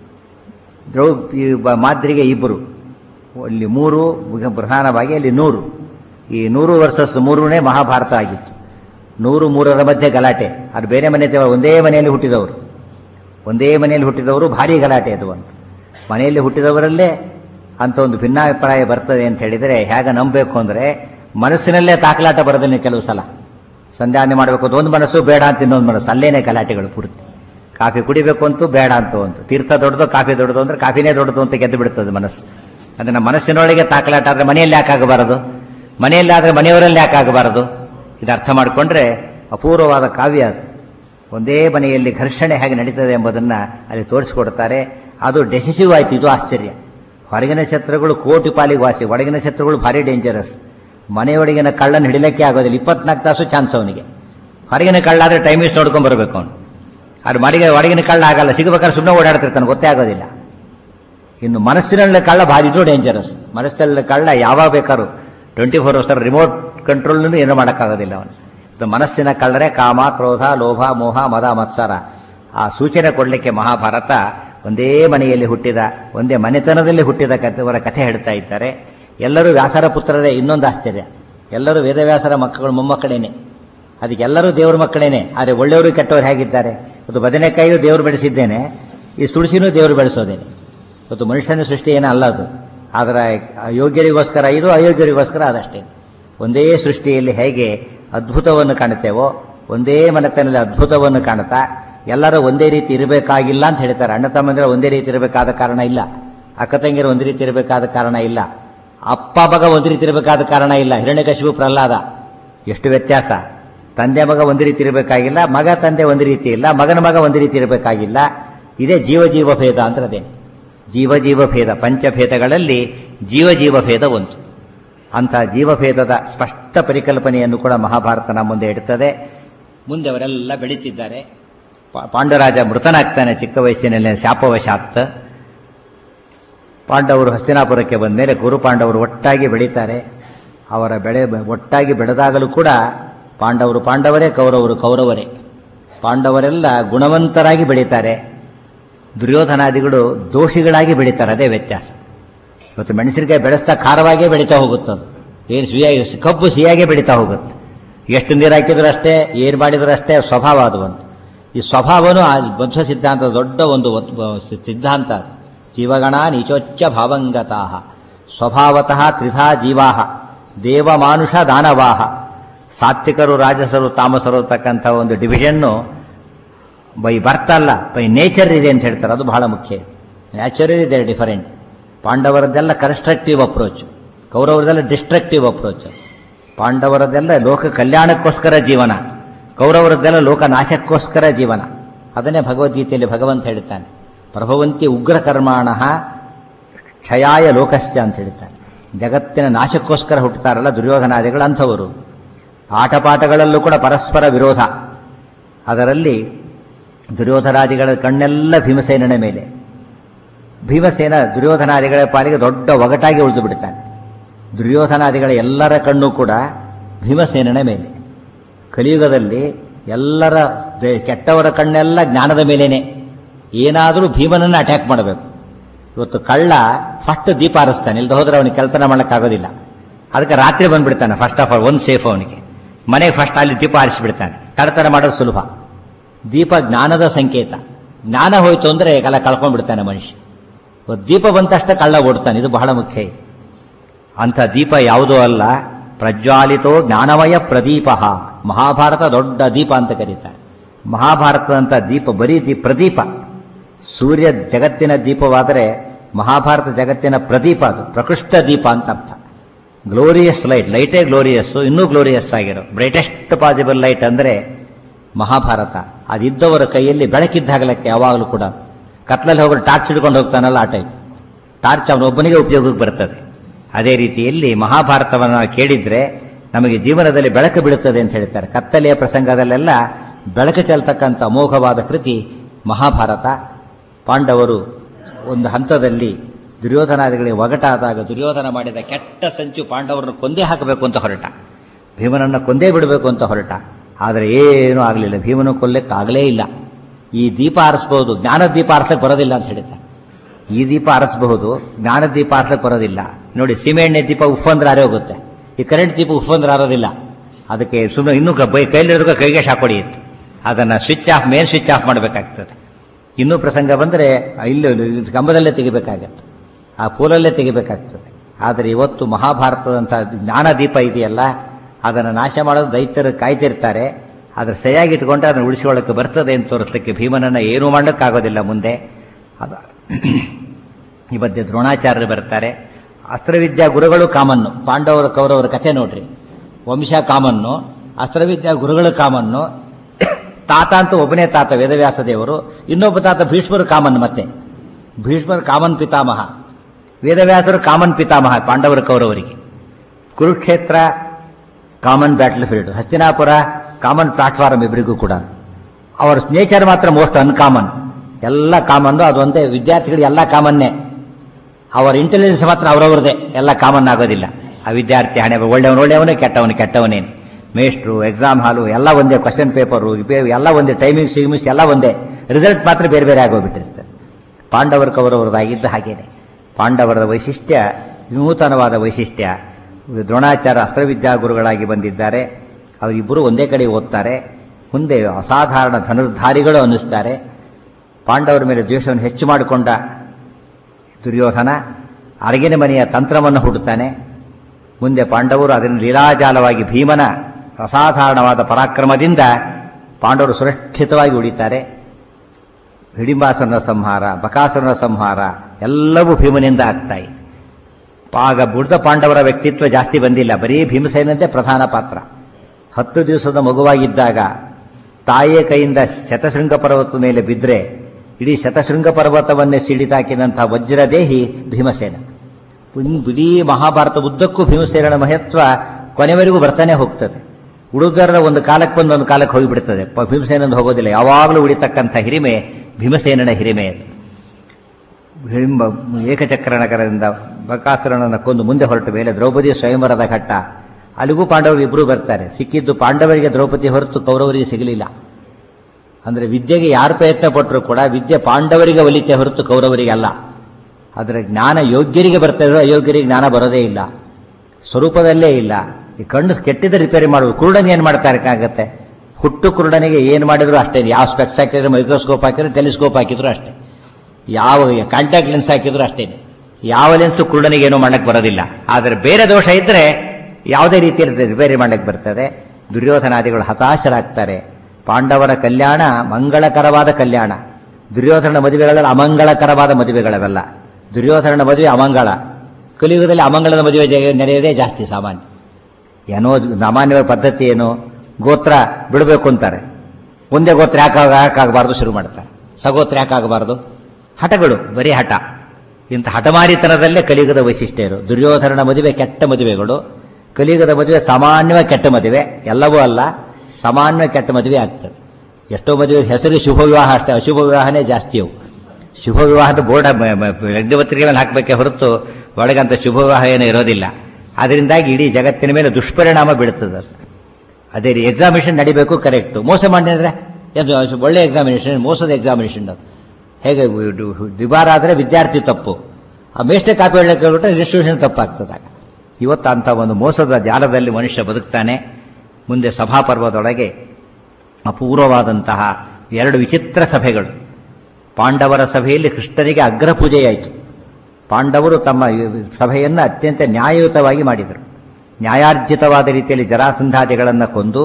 ದ್ರೌ ಈ ಬ- ಮಾದ್ರಿಗೆ ಇಬ್ಬರು ಇಲ್ಲಿ ಮೂರು ಮುಗ- ಪ್ರಧಾನವಾಗಿ ಅಲ್ಲಿ ನೂರು ಈ ನೂರು ವರ್ಸಸ್ ಮೂರನೇ ಮಹಾಭಾರತ ಆಗಿತ್ತು ನೂರು ಮೂರರ ಮಧ್ಯೆ ಗಲಾಟೆ ಅದು ಬೇರೆ ಮನೆ ದೇವ- ಒಂದೇ ಮನೆಯಲ್ಲಿ ಹುಟ್ಟಿದವರು ಒಂದೇ ಮನೆಯಲ್ಲಿ ಹುಟ್ಟಿದವರು ಭಾರಿ ಗಲಾಟೆ ಅದು ಅಂತ ಮನೆಯಲ್ಲಿ ಹುಟ್ಟಿದವರಲ್ಲೇ ಅಂತ ಒಂದು ಭಿನ್ನಾಭಿಪ್ರಾಯ ಬರ್ತದೆ ಅಂತ ಹೇಳಿದರೆ ಹೇಗೆ ನಂಬಬೇಕು ಅಂದರೆ ಮನಸ್ಸಿನಲ್ಲೇ ತಾಕಲಾಟ ಬರೋದನ್ನ ಕೆಲವು ಸಲ ಸಂಧಾನ ಮಾಡಬೇಕು ಅಂತ ಒಂದು ಮನಸ್ಸು ಬೇಡ ಅಂತ ಇನ್ನೊಂದು ಮನಸ್ಸು ಅಲ್ಲೇನೆ ಗಲಾಟೆಗಳು ಪೂರ್ತಿ ಕಾಫಿ ಕುಡಿಬೇಕು ಅಂತೂ ಬೇಡ ಅಂತೂ ಅಂತ ತೀರ್ಥ ದೊಡ್ಡದು ಕಾಫಿ ದೊಡ್ಡದು ಅಂದ್ರೆ ಕಾಫಿನೇ ದೊಡ್ಡದು ಅಂತ ಗೆದ್ದು ಬಿಡ್ತದೆ ಮನಸ್ಸು ಅದನ್ನ ಮನಸ್ಸಿನೊಳಗೆ ತಾಕಲಾಟ ಆದ್ರೆ ಮನೆಯಲ್ಲಿ ಯಾಕೆ ಆಗಬಾರದು ಮನೆಯಲ್ಲಿ ಆದ್ರೆ ಮನೆಯವರಲ್ಲಿ ಯಾಕೆ ಆಗಬಾರದು ಇದು ಅರ್ಥ ಮಾಡಿಕೊಂಡ್ರೆ ಅಪೂರ್ವವಾದ ಕಾವ್ಯ ಅದು ಒಂದೇ ಮನೆಯಲ್ಲಿ ಘರ್ಷಣೆ ಹೇಗೆ ನಡೀತದೆ ಎಂಬುದನ್ನು ಅಲ್ಲಿ ತೋರಿಸಿಕೊಡ್ತಾರೆ ಅದು ಡೆಸಿಸಿವ್ ಆಯ್ತು ಇದು ಆಶ್ಚರ್ಯ ಹೊರಗಿನ ಶತ್ರುಗಳು ಕೋಟಿ ಪಾಲಿಗೆ ವಾಸಿ ಒಳಗಿನ ಶತ್ರುಗಳು ಭಾರಿ ಡೇಂಜರಸ್ ಮನೆಯೊಳಗಿನ ಕಳ್ಳನ ಹಿಡಿಲಿಕ್ಕೆ ಆಗೋದಿಲ್ಲ ಇಪ್ಪತ್ನಾಲ್ಕು ತಾಸು ಚಾನ್ಸ್ ಅವನಿಗೆ ಹೊರಗಿನ ಕಳ್ಳ ಆದರೆ ಟೈಮ್ ವೇಸ್ಟ್ ನೋಡ್ಕೊಂಡು ಬರಬೇಕು ಅವನು ಅದು ಮಡಿಗೆ ಒಳಗಿನ ಕಳ್ಳ ಆಗಲ್ಲ ಸಿಗಬೇಕಾದ್ರೆ ಸುಮ್ಮನೆ ಓಡಾಡ್ತಿರ್ತಾನೆ ಗೊತ್ತೇ ಆಗೋದಿಲ್ಲ ಇನ್ನು ಮನಸ್ಸಿನಲ್ಲಿ ಕಳ್ಳ ಭಾರಿ ಇದ್ರೂ ಡೇಂಜರಸ್ ಮನಸ್ಸಿನಲ್ಲಿ ಕಳ್ಳ ಯಾವಾಗ ಬೇಕಾದ್ರು ಟ್ವೆಂಟಿ ಫೋರ್ ಅವರ್ಸ್ ರಿಮೋಟ್ ಕಂಟ್ರೋಲ್ನೂ ಏನೂ ಮಾಡೋಕ್ಕಾಗೋದಿಲ್ಲ ಅವನು ಇದು ಮನಸ್ಸಿನ ಕಳ್ಳರೆ ಕಾಮ ಕ್ರೋಧ ಲೋಭ ಮೋಹ ಮದ ಮತ್ಸರ ಆ ಸೂಚನೆ ಕೊಡಲಿಕ್ಕೆ ಮಹಾಭಾರತ ಒಂದೇ ಮನೆಯಲ್ಲಿ ಹುಟ್ಟಿದ ಒಂದೇ ಮನೆತನದಲ್ಲಿ ಹುಟ್ಟಿದ ಕಥೆವರ ಕಥೆ ಹೇಳ್ತಾ ಇದ್ದಾರೆ ಎಲ್ಲರೂ ವ್ಯಾಸರ ಪುತ್ರರೇ ಇನ್ನೊಂದು ಆಶ್ಚರ್ಯ ಎಲ್ಲರೂ ವೇದವ್ಯಾಸರ ಮಕ್ಕಳು ಮೊಮ್ಮಕ್ಕಳೇನೆ ಅದಕ್ಕೆ ಎಲ್ಲರೂ ದೇವ್ರ ಮಕ್ಕಳೇನೆ ಆದರೆ ಒಳ್ಳೆಯವರು ಕೆಟ್ಟವರು ಹೇಗಿದ್ದಾರೆ ಇವತ್ತು ಬದನೆಕಾಯಿಯು ದೇವರು ಬೆಳೆಸಿದ್ದೇನೆ ಈ ತುಳಸಿನೂ ದೇವರು ಬೆಳೆಸೋದೇನೆ ಇವತ್ತು ಮನುಷ್ಯನ ಸೃಷ್ಟಿ ಏನೂ ಅಲ್ಲ ಅದು ಆದರೆ ಯೋಗ್ಯರಿಗೋಸ್ಕರ ಇದು ಅಯೋಗ್ಯರಿಗೋಸ್ಕರ ಅದಷ್ಟೇ ಒಂದೇ ಸೃಷ್ಟಿಯಲ್ಲಿ ಹೇಗೆ ಅದ್ಭುತವನ್ನು ಕಾಣುತ್ತೇವೋ ಒಂದೇ ಮನೆತನದಲ್ಲಿ ಅದ್ಭುತವನ್ನು ಕಾಣುತ್ತಾ ಎಲ್ಲರೂ ಒಂದೇ ರೀತಿ ಇರಬೇಕಾಗಿಲ್ಲ ಅಂತ ಹೇಳ್ತಾರೆ ಅಣ್ಣ ತಮ್ಮಂದಿರ ಒಂದೇ ರೀತಿ ಇರಬೇಕಾದ ಕಾರಣ ಇಲ್ಲ ಅಕ್ಕ ತಂಗಿಯರು ಒಂದೇ ರೀತಿ ಇರಬೇಕಾದ ಕಾರಣ ಇಲ್ಲ ಅಪ್ಪ ಮಗ ಒಂದೇ ರೀತಿ ಇರಬೇಕಾದ ಕಾರಣ ಇಲ್ಲ ಹಿರಣ್ಯಕಶಿಪು ಪ್ರಹ್ಲಾದ ಎಷ್ಟು ವ್ಯತ್ಯಾಸ ತಂದೆ ಮಗ ಒಂದು ರೀತಿ ಇರಬೇಕಾಗಿಲ್ಲ ಮಗ ತಂದೆ ಒಂದು ರೀತಿ ಇಲ್ಲ ಮಗನ ಮಗ ಒಂದು ರೀತಿ ಇರಬೇಕಾಗಿಲ್ಲ ಇದೇ ಜೀವ ಜೀವ ಭೇದ ಅಂದ್ರೆ ಅದೇನೆ ಜೀವ ಜೀವ ಭೇದ ಪಂಚಭೇದಗಳಲ್ಲಿ ಜೀವ ಜೀವ ಭೇದ ಒಂದು ಅಂಥ ಜೀವಭೇದದ ಸ್ಪಷ್ಟ ಪರಿಕಲ್ಪನೆಯನ್ನು ಕೂಡ ಮಹಾಭಾರತ ನಮ್ಮ ಮುಂದೆ ಇಡ್ತದೆ ಮುಂದೆ ಅವರೆಲ್ಲ ಬೆಳೀತಿದ್ದಾರೆ ಪಾ- ಪಾಂಡವರಾಜ ಮೃತನಾಗ್ತಾನೆ ಚಿಕ್ಕ ವಯಸ್ಸಿನಲ್ಲಿ ಶಾಪವಶಾತ್ ಪಾಂಡವರು ಹಸ್ತಿನಾಪುರಕ್ಕೆ ಬಂದ ಮೇಲೆ ಗುರು ಪಾಂಡವರು ಒಟ್ಟಾಗಿ ಬೆಳೀತಾರೆ ಅವರ ಬೆಳೆ ಒಟ್ಟಾಗಿ ಬೆಳೆದಾಗಲೂ ಕೂಡ ಪಾಂಡವರು ಪಾಂಡವರೇ ಕೌರವರು ಕೌರವರೇ ಪಾಂಡವರೆಲ್ಲ ಗುಣವಂತರಾಗಿ ಬೆಳೀತಾರೆ ದುರ್ಯೋಧನಾದಿಗಳು ದೋಷಿಗಳಾಗಿ ಬೆಳೀತಾರೆ ಅದೇ ವ್ಯತ್ಯಾಸ ಇವತ್ತು ಮೆಣಸಿನಕಾಯಿ ಬೆಳೆಸ್ತಾ ಖಾರವಾಗೇ ಬೆಳೀತಾ ಹೋಗುತ್ತದು ಏನು ಸಿಹಿಯಾಗಿ ಕಬ್ಬು ಸಿಹಿಯಾಗೇ ಬೆಳೀತಾ ಹೋಗುತ್ತೆ ಎಷ್ಟು ನೀರು ಹಾಕಿದ್ರು ಅಷ್ಟೇ ಏನು ಮಾಡಿದ್ರು ಅಷ್ಟೇ ಸ್ವಭಾವ ಅದು ಒಂದು ಈ ಸ್ವಭಾವನು ಆ ಬದ್ಧ ಸಿದ್ಧಾಂತದ ದೊಡ್ಡ ಒಂದು ಒತ್- ಸಿದ್ಧಾಂತ ಅದು. ಜೀವಗಣ ನೀಚೋಚ್ಚ ಭಾವಂಗತಾ ಸ್ವಭಾವತಃ ತ್ರಿಧಾ ಜೀವಾ ದೇವ ಮಾನುಷ ದಾನವಾಹ ಸಾತ್ವಿಕರು ರಾಜಸರು ತಾಮಸರು ಅಂತಕ್ಕಂಥ ಒಂದು ಡಿವಿಷನ್ನು ಬೈ ಬರ್ತ್ ಅಲ್ಲ ಬೈ ನೇಚರ್ ಇದೆ ಅಂತ ಹೇಳ್ತಾರೆ ಅದು ಬಹಳ ಮುಖ್ಯ ನ್ಯಾಚುರಲ್ ಇದೆ ಡಿಫರೆಂಟ್ ಪಾಂಡವರದ್ದೆಲ್ಲ ಕನ್ಸ್ಟ್ರಕ್ಟಿವ್ ಅಪ್ರೋಚ್ ಕೌರವರದೆಲ್ಲ ಡಿಸ್ಟ್ರಕ್ಟಿವ್ ಅಪ್ರೋಚ್ ಪಾಂಡವರದೆಲ್ಲ ಲೋಕ ಕಲ್ಯಾಣಕ್ಕೋಸ್ಕರ ಜೀವನ ಕೌರವರದ್ದೆಲ್ಲ ಲೋಕ ನಾಶಕ್ಕೋಸ್ಕರ ಜೀವನ ಅದನ್ನೇ ಭಗವದ್ಗೀತೆಯಲ್ಲಿ ಭಗವಂತ ಹೇಳ್ತಾನೆ ಪ್ರಭವಂತಿ ಉಗ್ರ ಕರ್ಮಾಣ ಕ್ಷಯಾಯ ಲೋಕಸ್ಯ ಅಂತ ಹೇಳ್ತಾನೆ ಜಗತ್ತಿನ ನಾಶಕ್ಕೋಸ್ಕರ ಹುಟ್ಟುತ್ತಾರಲ್ಲ ದುರ್ಯೋಧನಾದಿಗಳು ಅಂಥವರು ಆಟಪಾಠಗಳಲ್ಲೂ ಕೂಡ ಪರಸ್ಪರ ವಿರೋಧ ಅದರಲ್ಲಿ ದುರ್ಯೋಧನಾದಿಗಳ ಕಣ್ಣೆಲ್ಲ ಭೀಮಸೇನನ ಮೇಲೆ ಭೀಮಸೇನ ದುರ್ಯೋಧನಾದಿಗಳ ಪಾಲಿಗೆ ದೊಡ್ಡ ಒಗಟಾಗಿ ಉಳಿದು ಬಿಡ್ತಾನೆ ದುರ್ಯೋಧನಾದಿಗಳ ಎಲ್ಲರ ಕಣ್ಣು ಕೂಡ ಭೀಮಸೇನನ ಮೇಲೆ ಕಲಿಯುಗದಲ್ಲಿ ಎಲ್ಲರ ದೆ- ಕೆಟ್ಟವರ ಕಣ್ಣೆಲ್ಲ ಜ್ಞಾನದ ಮೇಲೇನೆ ಏನಾದರೂ ಭೀಮನನ್ನು ಅಟ್ಯಾಕ್ ಮಾಡಬೇಕು ಇವತ್ತು ಕಳ್ಳ ಫಸ್ಟ್ ದೀಪ ಹಾರಿಸ್ತಾನೆ ಇಲ್ದ ಹೋದ್ರೆ ಅವನಿಗೆ ಕೆಲತನ ಮಾಡೋಕ್ಕಾಗೋದಿಲ್ಲ ಅದಕ್ಕೆ ರಾತ್ರಿ ಬಂದ್ಬಿಡ್ತಾನೆ ಫಸ್ಟ್ ಆಫ್ ಆಲ್ ಒಂದು ಸೇಫ್ ಅವನಿಗೆ ಮನೆಗೆ ಫಸ್ಟ್ ಅಲ್ಲಿ ದೀಪ ಹಾರಿಸಿಬಿಡ್ತಾನೆ ಕಳ್ಳತನ ಮಾಡೋದು ಸುಲಭ ದೀಪ ಜ್ಞಾನದ ಸಂಕೇತ ಜ್ಞಾನ ಹೋಯ್ತು ಅಂದರೆ ಎಲ್ಲ ಕಳ್ಕೊಂಡ್ಬಿಡ್ತಾನೆ ಮನುಷ್ಯ ಇವತ್ತು ದೀಪ ಬಂದ ತಕ್ಷಣ ಕಳ್ಳ ಓಡ್ತಾನೆ ಇದು ಬಹಳ ಮುಖ್ಯ ಇದು ಅಂಥ ದೀಪ ಯಾವುದೂ ಅಲ್ಲ ಪ್ರಜ್ವಾಲಿತೋ ಜ್ಞಾನಮಯ ಪ್ರದೀಪ ಮಹಾಭಾರತ ದೊಡ್ಡ ದೀಪ ಅಂತ ಕರೀತಾರೆ ಮಹಾಭಾರತದಂಥ ದೀಪ ಬರೀ ದೀಪ ಪ್ರದೀಪ ಸೂರ್ಯ ಜಗತ್ತಿನ ದೀಪವಾದರೆ ಮಹಾಭಾರತ ಜಗತ್ತಿನ ಪ್ರದೀಪ ಅದು ಪ್ರಕೃಷ್ಟ ದೀಪ ಅಂತ ಅರ್ಥ ಗ್ಲೋರಿಯಸ್ ಲೈಟ್ ಲೈಟೇ ಗ್ಲೋರಿಯಸ್ಸು ಇನ್ನೂ ಗ್ಲೋರಿಯಸ್ ಆಗಿರೋ ಬ್ರೈಟೆಸ್ಟ್ ಪಾಸಿಬಲ್ ಲೈಟ್ ಅಂದರೆ ಮಹಾಭಾರತ ಅದಿದ್ದವರ ಕೈಯಲ್ಲಿ ಬೆಳಕಿದ್ದಾಗಲಕ್ಕೆ ಯಾವಾಗಲೂ ಕೂಡ ಕತ್ಲಲ್ಲಿ ಹೋಗಿ ಟಾರ್ಚ್ ಹಿಡ್ಕೊಂಡು ಹೋಗ್ತಾನಲ್ಲ ಆ ಟೈಪ್ ಟಾರ್ಚ್ ಅವನೊಬ್ಬನಿಗೆ ಉಪಯೋಗಕ್ಕೆ ಬರ್ತದೆ ಅದೇ ರೀತಿಯಲ್ಲಿ ಮಹಾಭಾರತವನ್ನು ಕೇಳಿದ್ರೆ ನಮಗೆ ಜೀವನದಲ್ಲಿ ಬೆಳಕು ಬೀಳುತ್ತದೆ ಅಂತ ಹೇಳ್ತಾರೆ ಕತ್ತಲೆಯ ಪ್ರಸಂಗದಲ್ಲೆಲ್ಲ ಬೆಳಕು ಚೆಲ್ತಕ್ಕಂಥ ಅಮೋಘವಾದ ಕೃತಿ ಮಹಾಭಾರತ ಪಾಂಡವರು ಒಂದು ಹಂತದಲ್ಲಿ ದುರ್ಯೋಧನಾದಿಗಳಿಗೆ ಒಗಟಾದಾಗ ದುರ್ಯೋಧನ ಮಾಡಿದ ಕೆಟ್ಟ ಸಂಚು ಪಾಂಡವರನ್ನು ಕೊಂದೇ ಹಾಕಬೇಕು ಅಂತ ಹೊರಟ ಭೀಮನನ್ನು ಕೊಂದೇ ಬಿಡಬೇಕು ಅಂತ ಹೊರಟ ಆದರೆ ಏನೂ ಆಗಲಿಲ್ಲ ಭೀಮನು ಕೊಲ್ಲಕ್ಕಾಗಲೇ ಇಲ್ಲ ಈ ದೀಪ ಆರಿಸ್ಬೋದು ಜ್ಞಾನದ ದೀಪ ಆರಿಸಕ್ಕೆ ಬರೋದಿಲ್ಲ ಅಂತ ಹೇಳಿದ್ದಾರೆ ಈ ದೀಪ ಆರಿಸಬಹುದು ಜ್ಞಾನದ ದೀಪ ಆರಿಸಕ್ಕೆ ಬರೋದಿಲ್ಲ ನೋಡಿ ಸೀಮೆಎಣ್ಣೆ ದೀಪ ಉಫ್ ಅಂದ್ರೆ ಆರೇ ಹೋಗುತ್ತೆ ಈ ಕರೆಂಟ್ ದೀಪ ಉಫ್ ಅಂದ್ರೆ ಆರೋದಿಲ್ಲ ಅದಕ್ಕೆ ಸುಮ್ಮನೆ ಇನ್ನೂ ಕ- ಬೈ ಕೈಲಿ ಹಿಡಿದು ಕೈಗೆ ಶಾಕ್ ಹೊಡೆಯುತ್ತೆ ಅದನ್ನು switch off main switch off ಮಾಡಬೇಕಾಗ್ತದೆ ಇನ್ನೂ ಪ್ರಸಂಗ ಬಂದರೆ ಇಲ್ಲಿ ಇಲ್ಲಿ ಕಂಬದಲ್ಲೇ ತೆಗಿಬೇಕಾಗತ್ತೆ ಆ ಪೂಲಲ್ಲೇ ತೆಗಿಬೇಕಾಗ್ತದೆ ಆದರೆ ಇವತ್ತು ಮಹಾಭಾರತದಂಥ ಜ್ಞಾನ ದೀಪ ಇದೆಯಲ್ಲ ಅದನ್ನು ನಾಶ ಮಾಡೋದು ದೈತ್ಯರು ಕಾಯ್ತಿರ್ತಾರೆ ಆದರೆ ಸರಿಯಾಗಿ ಇಟ್ಕೊಂಡ್ರೆ ಅದನ್ನು ಉಳಿಸಿಕೊಳ್ಳೋಕ್ಕೆ ಬರ್ತದೆ ಅಂತ ತೋರಿಸಲಿಕ್ಕೆ ಭೀಮನನ್ನು ಏನೂ ಮಾಡೋಕ್ಕಾಗೋದಿಲ್ಲ ಮುಂದೆ ಅದು ಈ ಮಧ್ಯೆ ದ್ರೋಣಾಚಾರ್ಯರು ಬರ್ತಾರೆ ಅಸ್ತ್ರವಿದ್ಯಾ ಗುರುಗಳು ಕಾಮನ್ನು ಪಾಂಡವರ ಕೌರವರ ಕಥೆ ನೋಡ್ರಿ ವಂಶ ಕಾಮನ್ನು ಅಸ್ತ್ರವಿದ್ಯಾ ಗುರುಗಳು ಕಾಮನ್ನು ತಾತ ಅಂತ ಒಬ್ಬನೇ ತಾತ ವೇದವ್ಯಾಸ ದೇವರು ಇನ್ನೊಬ್ಬ ತಾತ ಭೀಷ್ಮರು ಕಾಮನ್ ಮತ್ತೆ ಭೀಷ್ಮರು ಕಾಮನ್ ಪಿತಾಮಹ ವೇದವ್ಯಾಸರು ಕಾಮನ್ ಪಿತಾಮಹ ಪಾಂಡವರ ಕೌರವರಿಗೆ Kurukshetra common battlefield Hastinapura common platform ಇಬ್ಬರಿಗೂ ಕೂಡ ಅವರ ನೇಚರ್ ಮಾತ್ರ ಮೋಸ್ಟ್ ಅನ್ಕಾಮನ್ ಎಲ್ಲ ಕಾಮನ್ ಅದು ಒಂದೇ ವಿದ್ಯಾರ್ಥಿಗಳು ಎಲ್ಲ ಕಾಮನ್ನೇ ಅವರ ಇಂಟೆಲಿಜೆನ್ಸ್ ಮಾತ್ರ ಅವರವ್ರದೇ ಎಲ್ಲ ಕಾಮನ್ ಆಗೋದಿಲ್ಲ ಆ ವಿದ್ಯಾರ್ಥಿ ಹಣೆ ಒಳ್ಳೆಯವನು ಒಳ್ಳೆಯವನೇ ಕೆಟ್ಟವನು ಕೆಟ್ಟವನೇನು ಮೇಸ್ಟ್ರು ಎಕ್ಸಾಮ್ ಹಾಲು ಎಲ್ಲ ಒಂದೇ ಕ್ವಶನ್ ಪೇಪರು ಎಲ್ಲ ಒಂದೇ ಟೈಮಿಂಗ್ ಸಿಗ್ಮಿಸ್ ಎಲ್ಲ ಒಂದೇ ರಿಸಲ್ಟ್ ಮಾತ್ರ ಬೇರೆ ಬೇರೆ ಆಗೋಗ್ಬಿಟ್ಟಿರ್ತದೆ ಪಾಂಡವರ ಕೌರವರದಾಗಿದ್ದ ಹಾಗೇನೆ ಪಾಂಡವರದ ವೈಶಿಷ್ಟ್ಯ ನೂತನವಾದ ವೈಶಿಷ್ಟ್ಯ ದ್ರೋಣಾಚಾರ್ಯ ಅಸ್ತ್ರವಿದ್ಯಾ ಗುರುಗಳಾಗಿ ಬಂದಿದ್ದಾರೆ ಅವರಿಬ್ಬರು ಒಂದೇ ಕಡೆ ಓದ್ತಾರೆ ಮುಂದೆ ಅಸಾಧಾರಣ ಧನುರ್ಧಾರಿಗಳು ಅನ್ನಿಸ್ತಾರೆ ಪಾಂಡವರ ಮೇಲೆ ದ್ವೇಷವನ್ನು ಹೆಚ್ಚು ಮಾಡಿಕೊಂಡ ದುರ್ಯೋಧನ ಅರಗಿನ ಮನೆಯ ತಂತ್ರವನ್ನು ಹುಡುತ್ತಾನೆ ಮುಂದೆ ಪಾಂಡವರು ಅದನ್ನು ಲೀಲಾಜಾಲವಾಗಿ ಭೀಮನ ಅಸಾಧಾರಣವಾದ ಪರಾಕ್ರಮದಿಂದ ಪಾಂಡವರು ಸುರಕ್ಷಿತವಾಗಿ ಉಳಿತಾರೆ ಹಿಡಿಂಬಾಸುರನ ಸಂಹಾರ ಬಕಾಸುರನ ಸಂಹಾರ ಎಲ್ಲವೂ ಭೀಮನಿಂದ ಆಗ್ತಾಯಿ ಆಗ ಬುಡ್ದ ಪಾಂಡವರ ವ್ಯಕ್ತಿತ್ವ ಜಾಸ್ತಿ ಬಂದಿಲ್ಲ ಬರೀ ಭೀಮಸೇನಂತೆ ಪ್ರಧಾನ ಪಾತ್ರ ಹತ್ತು ದಿವಸದ ಮಗುವಾಗಿದ್ದಾಗ ತಾಯಿಯ ಕೈಯಿಂದ ಶತಶೃಂಗ ಪರ್ವತದ ಮೇಲೆ ಬಿದ್ದರೆ ಇಡೀ ಶತಶೃಂಗ ಪರ್ವತವನ್ನೇ ಸಿಡಿತಾಕಿದಂಥ ವಜ್ರದೇಹಿ ಭೀಮಸೇನ ಇನ್ ಇಡೀ ಮಹಾಭಾರತ ಉದ್ದಕ್ಕೂ ಭೀಮಸೇನನ ಮಹತ್ವ ಕೊನೆವರೆಗೂ ಬರ್ತಾನೆ ಹೋಗ್ತದೆ ಉಳಿದರದ ಒಂದು ಕಾಲಕ್ಕೆ ಬಂದು ಒಂದು ಕಾಲಕ್ಕೆ ಹೋಗಿಬಿಡ್ತದೆ ಪ- ಭೀಮಸೇನಂದು ಹೋಗೋದಿಲ್ಲ ಯಾವಾಗಲೂ ಉಳಿತಕ್ಕಂಥ ಹಿರಿಮೆ ಭೀಮಸೇನನ ಹಿರಿಮೆ ಅದು ಹಿಡಿಂಬ ಏಕಚಕ್ರ ನಗರದಿಂದ ಬಕಾಸುರನನ್ನು ಕೊಂದು ಮುಂದೆ ಹೊರಟ ಮೇಲೆ ದ್ರೌಪದಿ ಸ್ವಯಂವರದ ಘಟ್ಟ ಅಲ್ಲಿಗೂ ಪಾಂಡವರು ಇಬ್ಬರು ಬರ್ತಾರೆ ಸಿಕ್ಕಿದ್ದು ಪಾಂಡವರಿಗೆ ದ್ರೌಪದಿ ಹೊರತು ಕೌರವರಿಗೆ ಸಿಗಲಿಲ್ಲ ಅಂದರೆ ವಿದ್ಯೆಗೆ ಯಾರು ಪ್ರಯತ್ನ ಪಟ್ಟರು ಕೂಡ ವಿದ್ಯೆ ಪಾಂಡವರಿಗೆ ಒಲಿತೆ ಹೊರತು ಕೌರವರಿಗೆ ಅಲ್ಲ ಆದರೆ ಜ್ಞಾನ ಯೋಗ್ಯರಿಗೆ ಬರ್ತಾಯಿದ್ರು ಅಯೋಗ್ಯರಿಗೆ ಜ್ಞಾನ ಬರೋದೇ ಇಲ್ಲ ಸ್ವರೂಪದಲ್ಲೇ ಇಲ್ಲ ಈ ಕಣ್ಣು ಕೆಟ್ಟಿದ್ದ ರಿಪೇರಿ ಮಾಡುವುದು ಕುರುಡನಿಗೆ ಏನು ಮಾಡ್ತಾರಕ್ಕಾಗತ್ತೆ ಹುಟ್ಟು ಕುರುಡನಿಗೆ ಏನು ಮಾಡಿದ್ರು ಅಷ್ಟೇ ಯಾವ ಸ್ಪೆಕ್ಸ್ ಹಾಕಿದ್ರು ಮೈಕ್ರೋಸ್ಕೋಪ್ ಹಾಕಿದ್ರು ಟೆಲಿಸ್ಕೋಪ್ ಹಾಕಿದ್ರು ಅಷ್ಟೇ ಯಾವ ಕಾಂಟ್ಯಾಕ್ಟ್ ಲೆನ್ಸ್ ಹಾಕಿದ್ರು ಅಷ್ಟೇ ಯಾವ ಲೆನ್ಸ್ ಕುರುಡನಿಗೆ ಏನೂ ಮಾಡಕ್ಕೆ ಬರೋದಿಲ್ಲ ಆದರೆ ಬೇರೆ ದೋಷ ಇದ್ದರೆ ಯಾವುದೇ ರೀತಿಯಲ್ಲಿ ರಿಪೇರಿ ಮಾಡಕ್ಕೆ ಬರ್ತದೆ ದುರ್ಯೋಧನಾದಿಗಳು ಹತಾಶರಾಗ್ತಾರೆ ಪಾಂಡವರ ಕಲ್ಯಾಣ ಮಂಗಳಕರವಾದ ಕಲ್ಯಾಣ ದುರ್ಯೋಧನ ಮದುವೆಗಳಲ್ಲಿ ಅಮಂಗಳಕರವಾದ ಮದುವೆಗಳವೆಲ್ಲ ದುರ್ಯೋಧನನ ಮದುವೆ ಅಮಂಗಳ ಕಲಿಯುಗದಲ್ಲಿ ಅಮಂಗಳದ ಮದುವೆ ಜಗ- ನಡೆಯೋದೇ ಜಾಸ್ತಿ ಸಾಮಾನ್ಯ ಏನೋ ಸಾಮಾನ್ಯವಾದ ಪದ್ಧತಿ ಏನು ಗೋತ್ರ ಬಿಡಬೇಕು ಅಂತಾರೆ ಒಂದೇ ಗೋತ್ರ ಯಾಕೆ ಯಾಕಾಗಬಾರ್ದು ಶುರು ಮಾಡ್ತಾರೆ ಸಗೋತ್ರ ಯಾಕಾಗಬಾರ್ದು ಹಠಗಳು ಬರೀ ಹಠ ಇಂಥ ಹಠಮಾರಿತನದಲ್ಲೇ ಕಲಿಯುಗದ ವೈಶಿಷ್ಟ್ಯ ಇರು ದುರ್ಯೋಧನನ ಮದುವೆ ಕೆಟ್ಟ ಮದುವೆಗಳು ಕಲಿಯುಗದ ಮದುವೆ ಸಾಮಾನ್ಯವಾಗಿ ಕೆಟ್ಟ ಮದುವೆ ಎಲ್ಲವೂ ಅಲ್ಲ ಸಾಮಾನ್ಯ ಕೆಟ್ಟ ಮದುವೆ ಆಗ್ತದೆ ಎಷ್ಟೋ ಮದುವೆ ಹೆಸರು ಶುಭ ವಿವಾಹ ಅಷ್ಟೇ ಅಶುಭ ವಿವಾಹನೇ ಜಾಸ್ತಿ ಅವು ಶುಭ ವಿವಾಹದ ಬೋರ್ಡ್ ಲಗ್ನಪತ್ರಿಕೆ ಮೇಲೆ ಹಾಕಬೇಕೆ ಹೊರತು ಒಳಗಂತ ಶುಭ ವಿವಾಹ ಏನೂ ಇರೋದಿಲ್ಲ ಅದರಿಂದಾಗಿ ಇಡೀ ಜಗತ್ತಿನ ಮೇಲೆ ದುಷ್ಪರಿಣಾಮ ಬೀಳುತ್ತದೆ ಅದು. ಅದೇ ರೀ ಎಕ್ಸಾಮಿನೇಷನ್ ನಡಿಬೇಕು ಕರೆಕ್ಟು ಮೋಸ ಮಾಡಿದ್ರೆ ಅದು ಒಳ್ಳೆ ಎಕ್ಸಾಮಿನೇಷನ್ ಮೋಸದ ಎಕ್ಸಾಮಿನೇಷನ್ ಅದು ಹೇಗೆ ದುಬಾರ ಆದರೆ ವಿದ್ಯಾರ್ಥಿ ತಪ್ಪು ಆ ಮೇಷ್ಟೇ ಕಾಪಿ ಹೇಳಕ್ಕೆ ಹೇಳ್ಬಿಟ್ರೆ ರಿಜಿಸ್ಟ್ರೇಷನ್ ತಪ್ಪಾಗ್ತದೆ ಆಗ. ಇವತ್ತು ಅಂಥ ಒಂದು ಮೋಸದ ಜಾಲದಲ್ಲಿ ಮನುಷ್ಯ ಬದುಕ್ತಾನೆ ಮುಂದೆ ಸಭಾಪರ್ವದೊಳಗೆ ಅಪೂರ್ವವಾದಂತಹ ಎರಡು ವಿಚಿತ್ರ ಸಭೆಗಳು ಪಾಂಡವರ ಸಭೆಯಲ್ಲಿ ಕೃಷ್ಣನಿಗೆ ಅಗ್ರ ಪೂಜೆಯಾಯಿತು ಪಾಂಡವರು ತಮ್ಮ ಸಭೆಯನ್ನು ಅತ್ಯಂತ ನ್ಯಾಯಯುತವಾಗಿ ಮಾಡಿದರು ನ್ಯಾಯಾರ್ಜಿತವಾದ ರೀತಿಯಲ್ಲಿ ಜರಾಸಂಧಾದಿಗಳನ್ನು ಕೊಂದು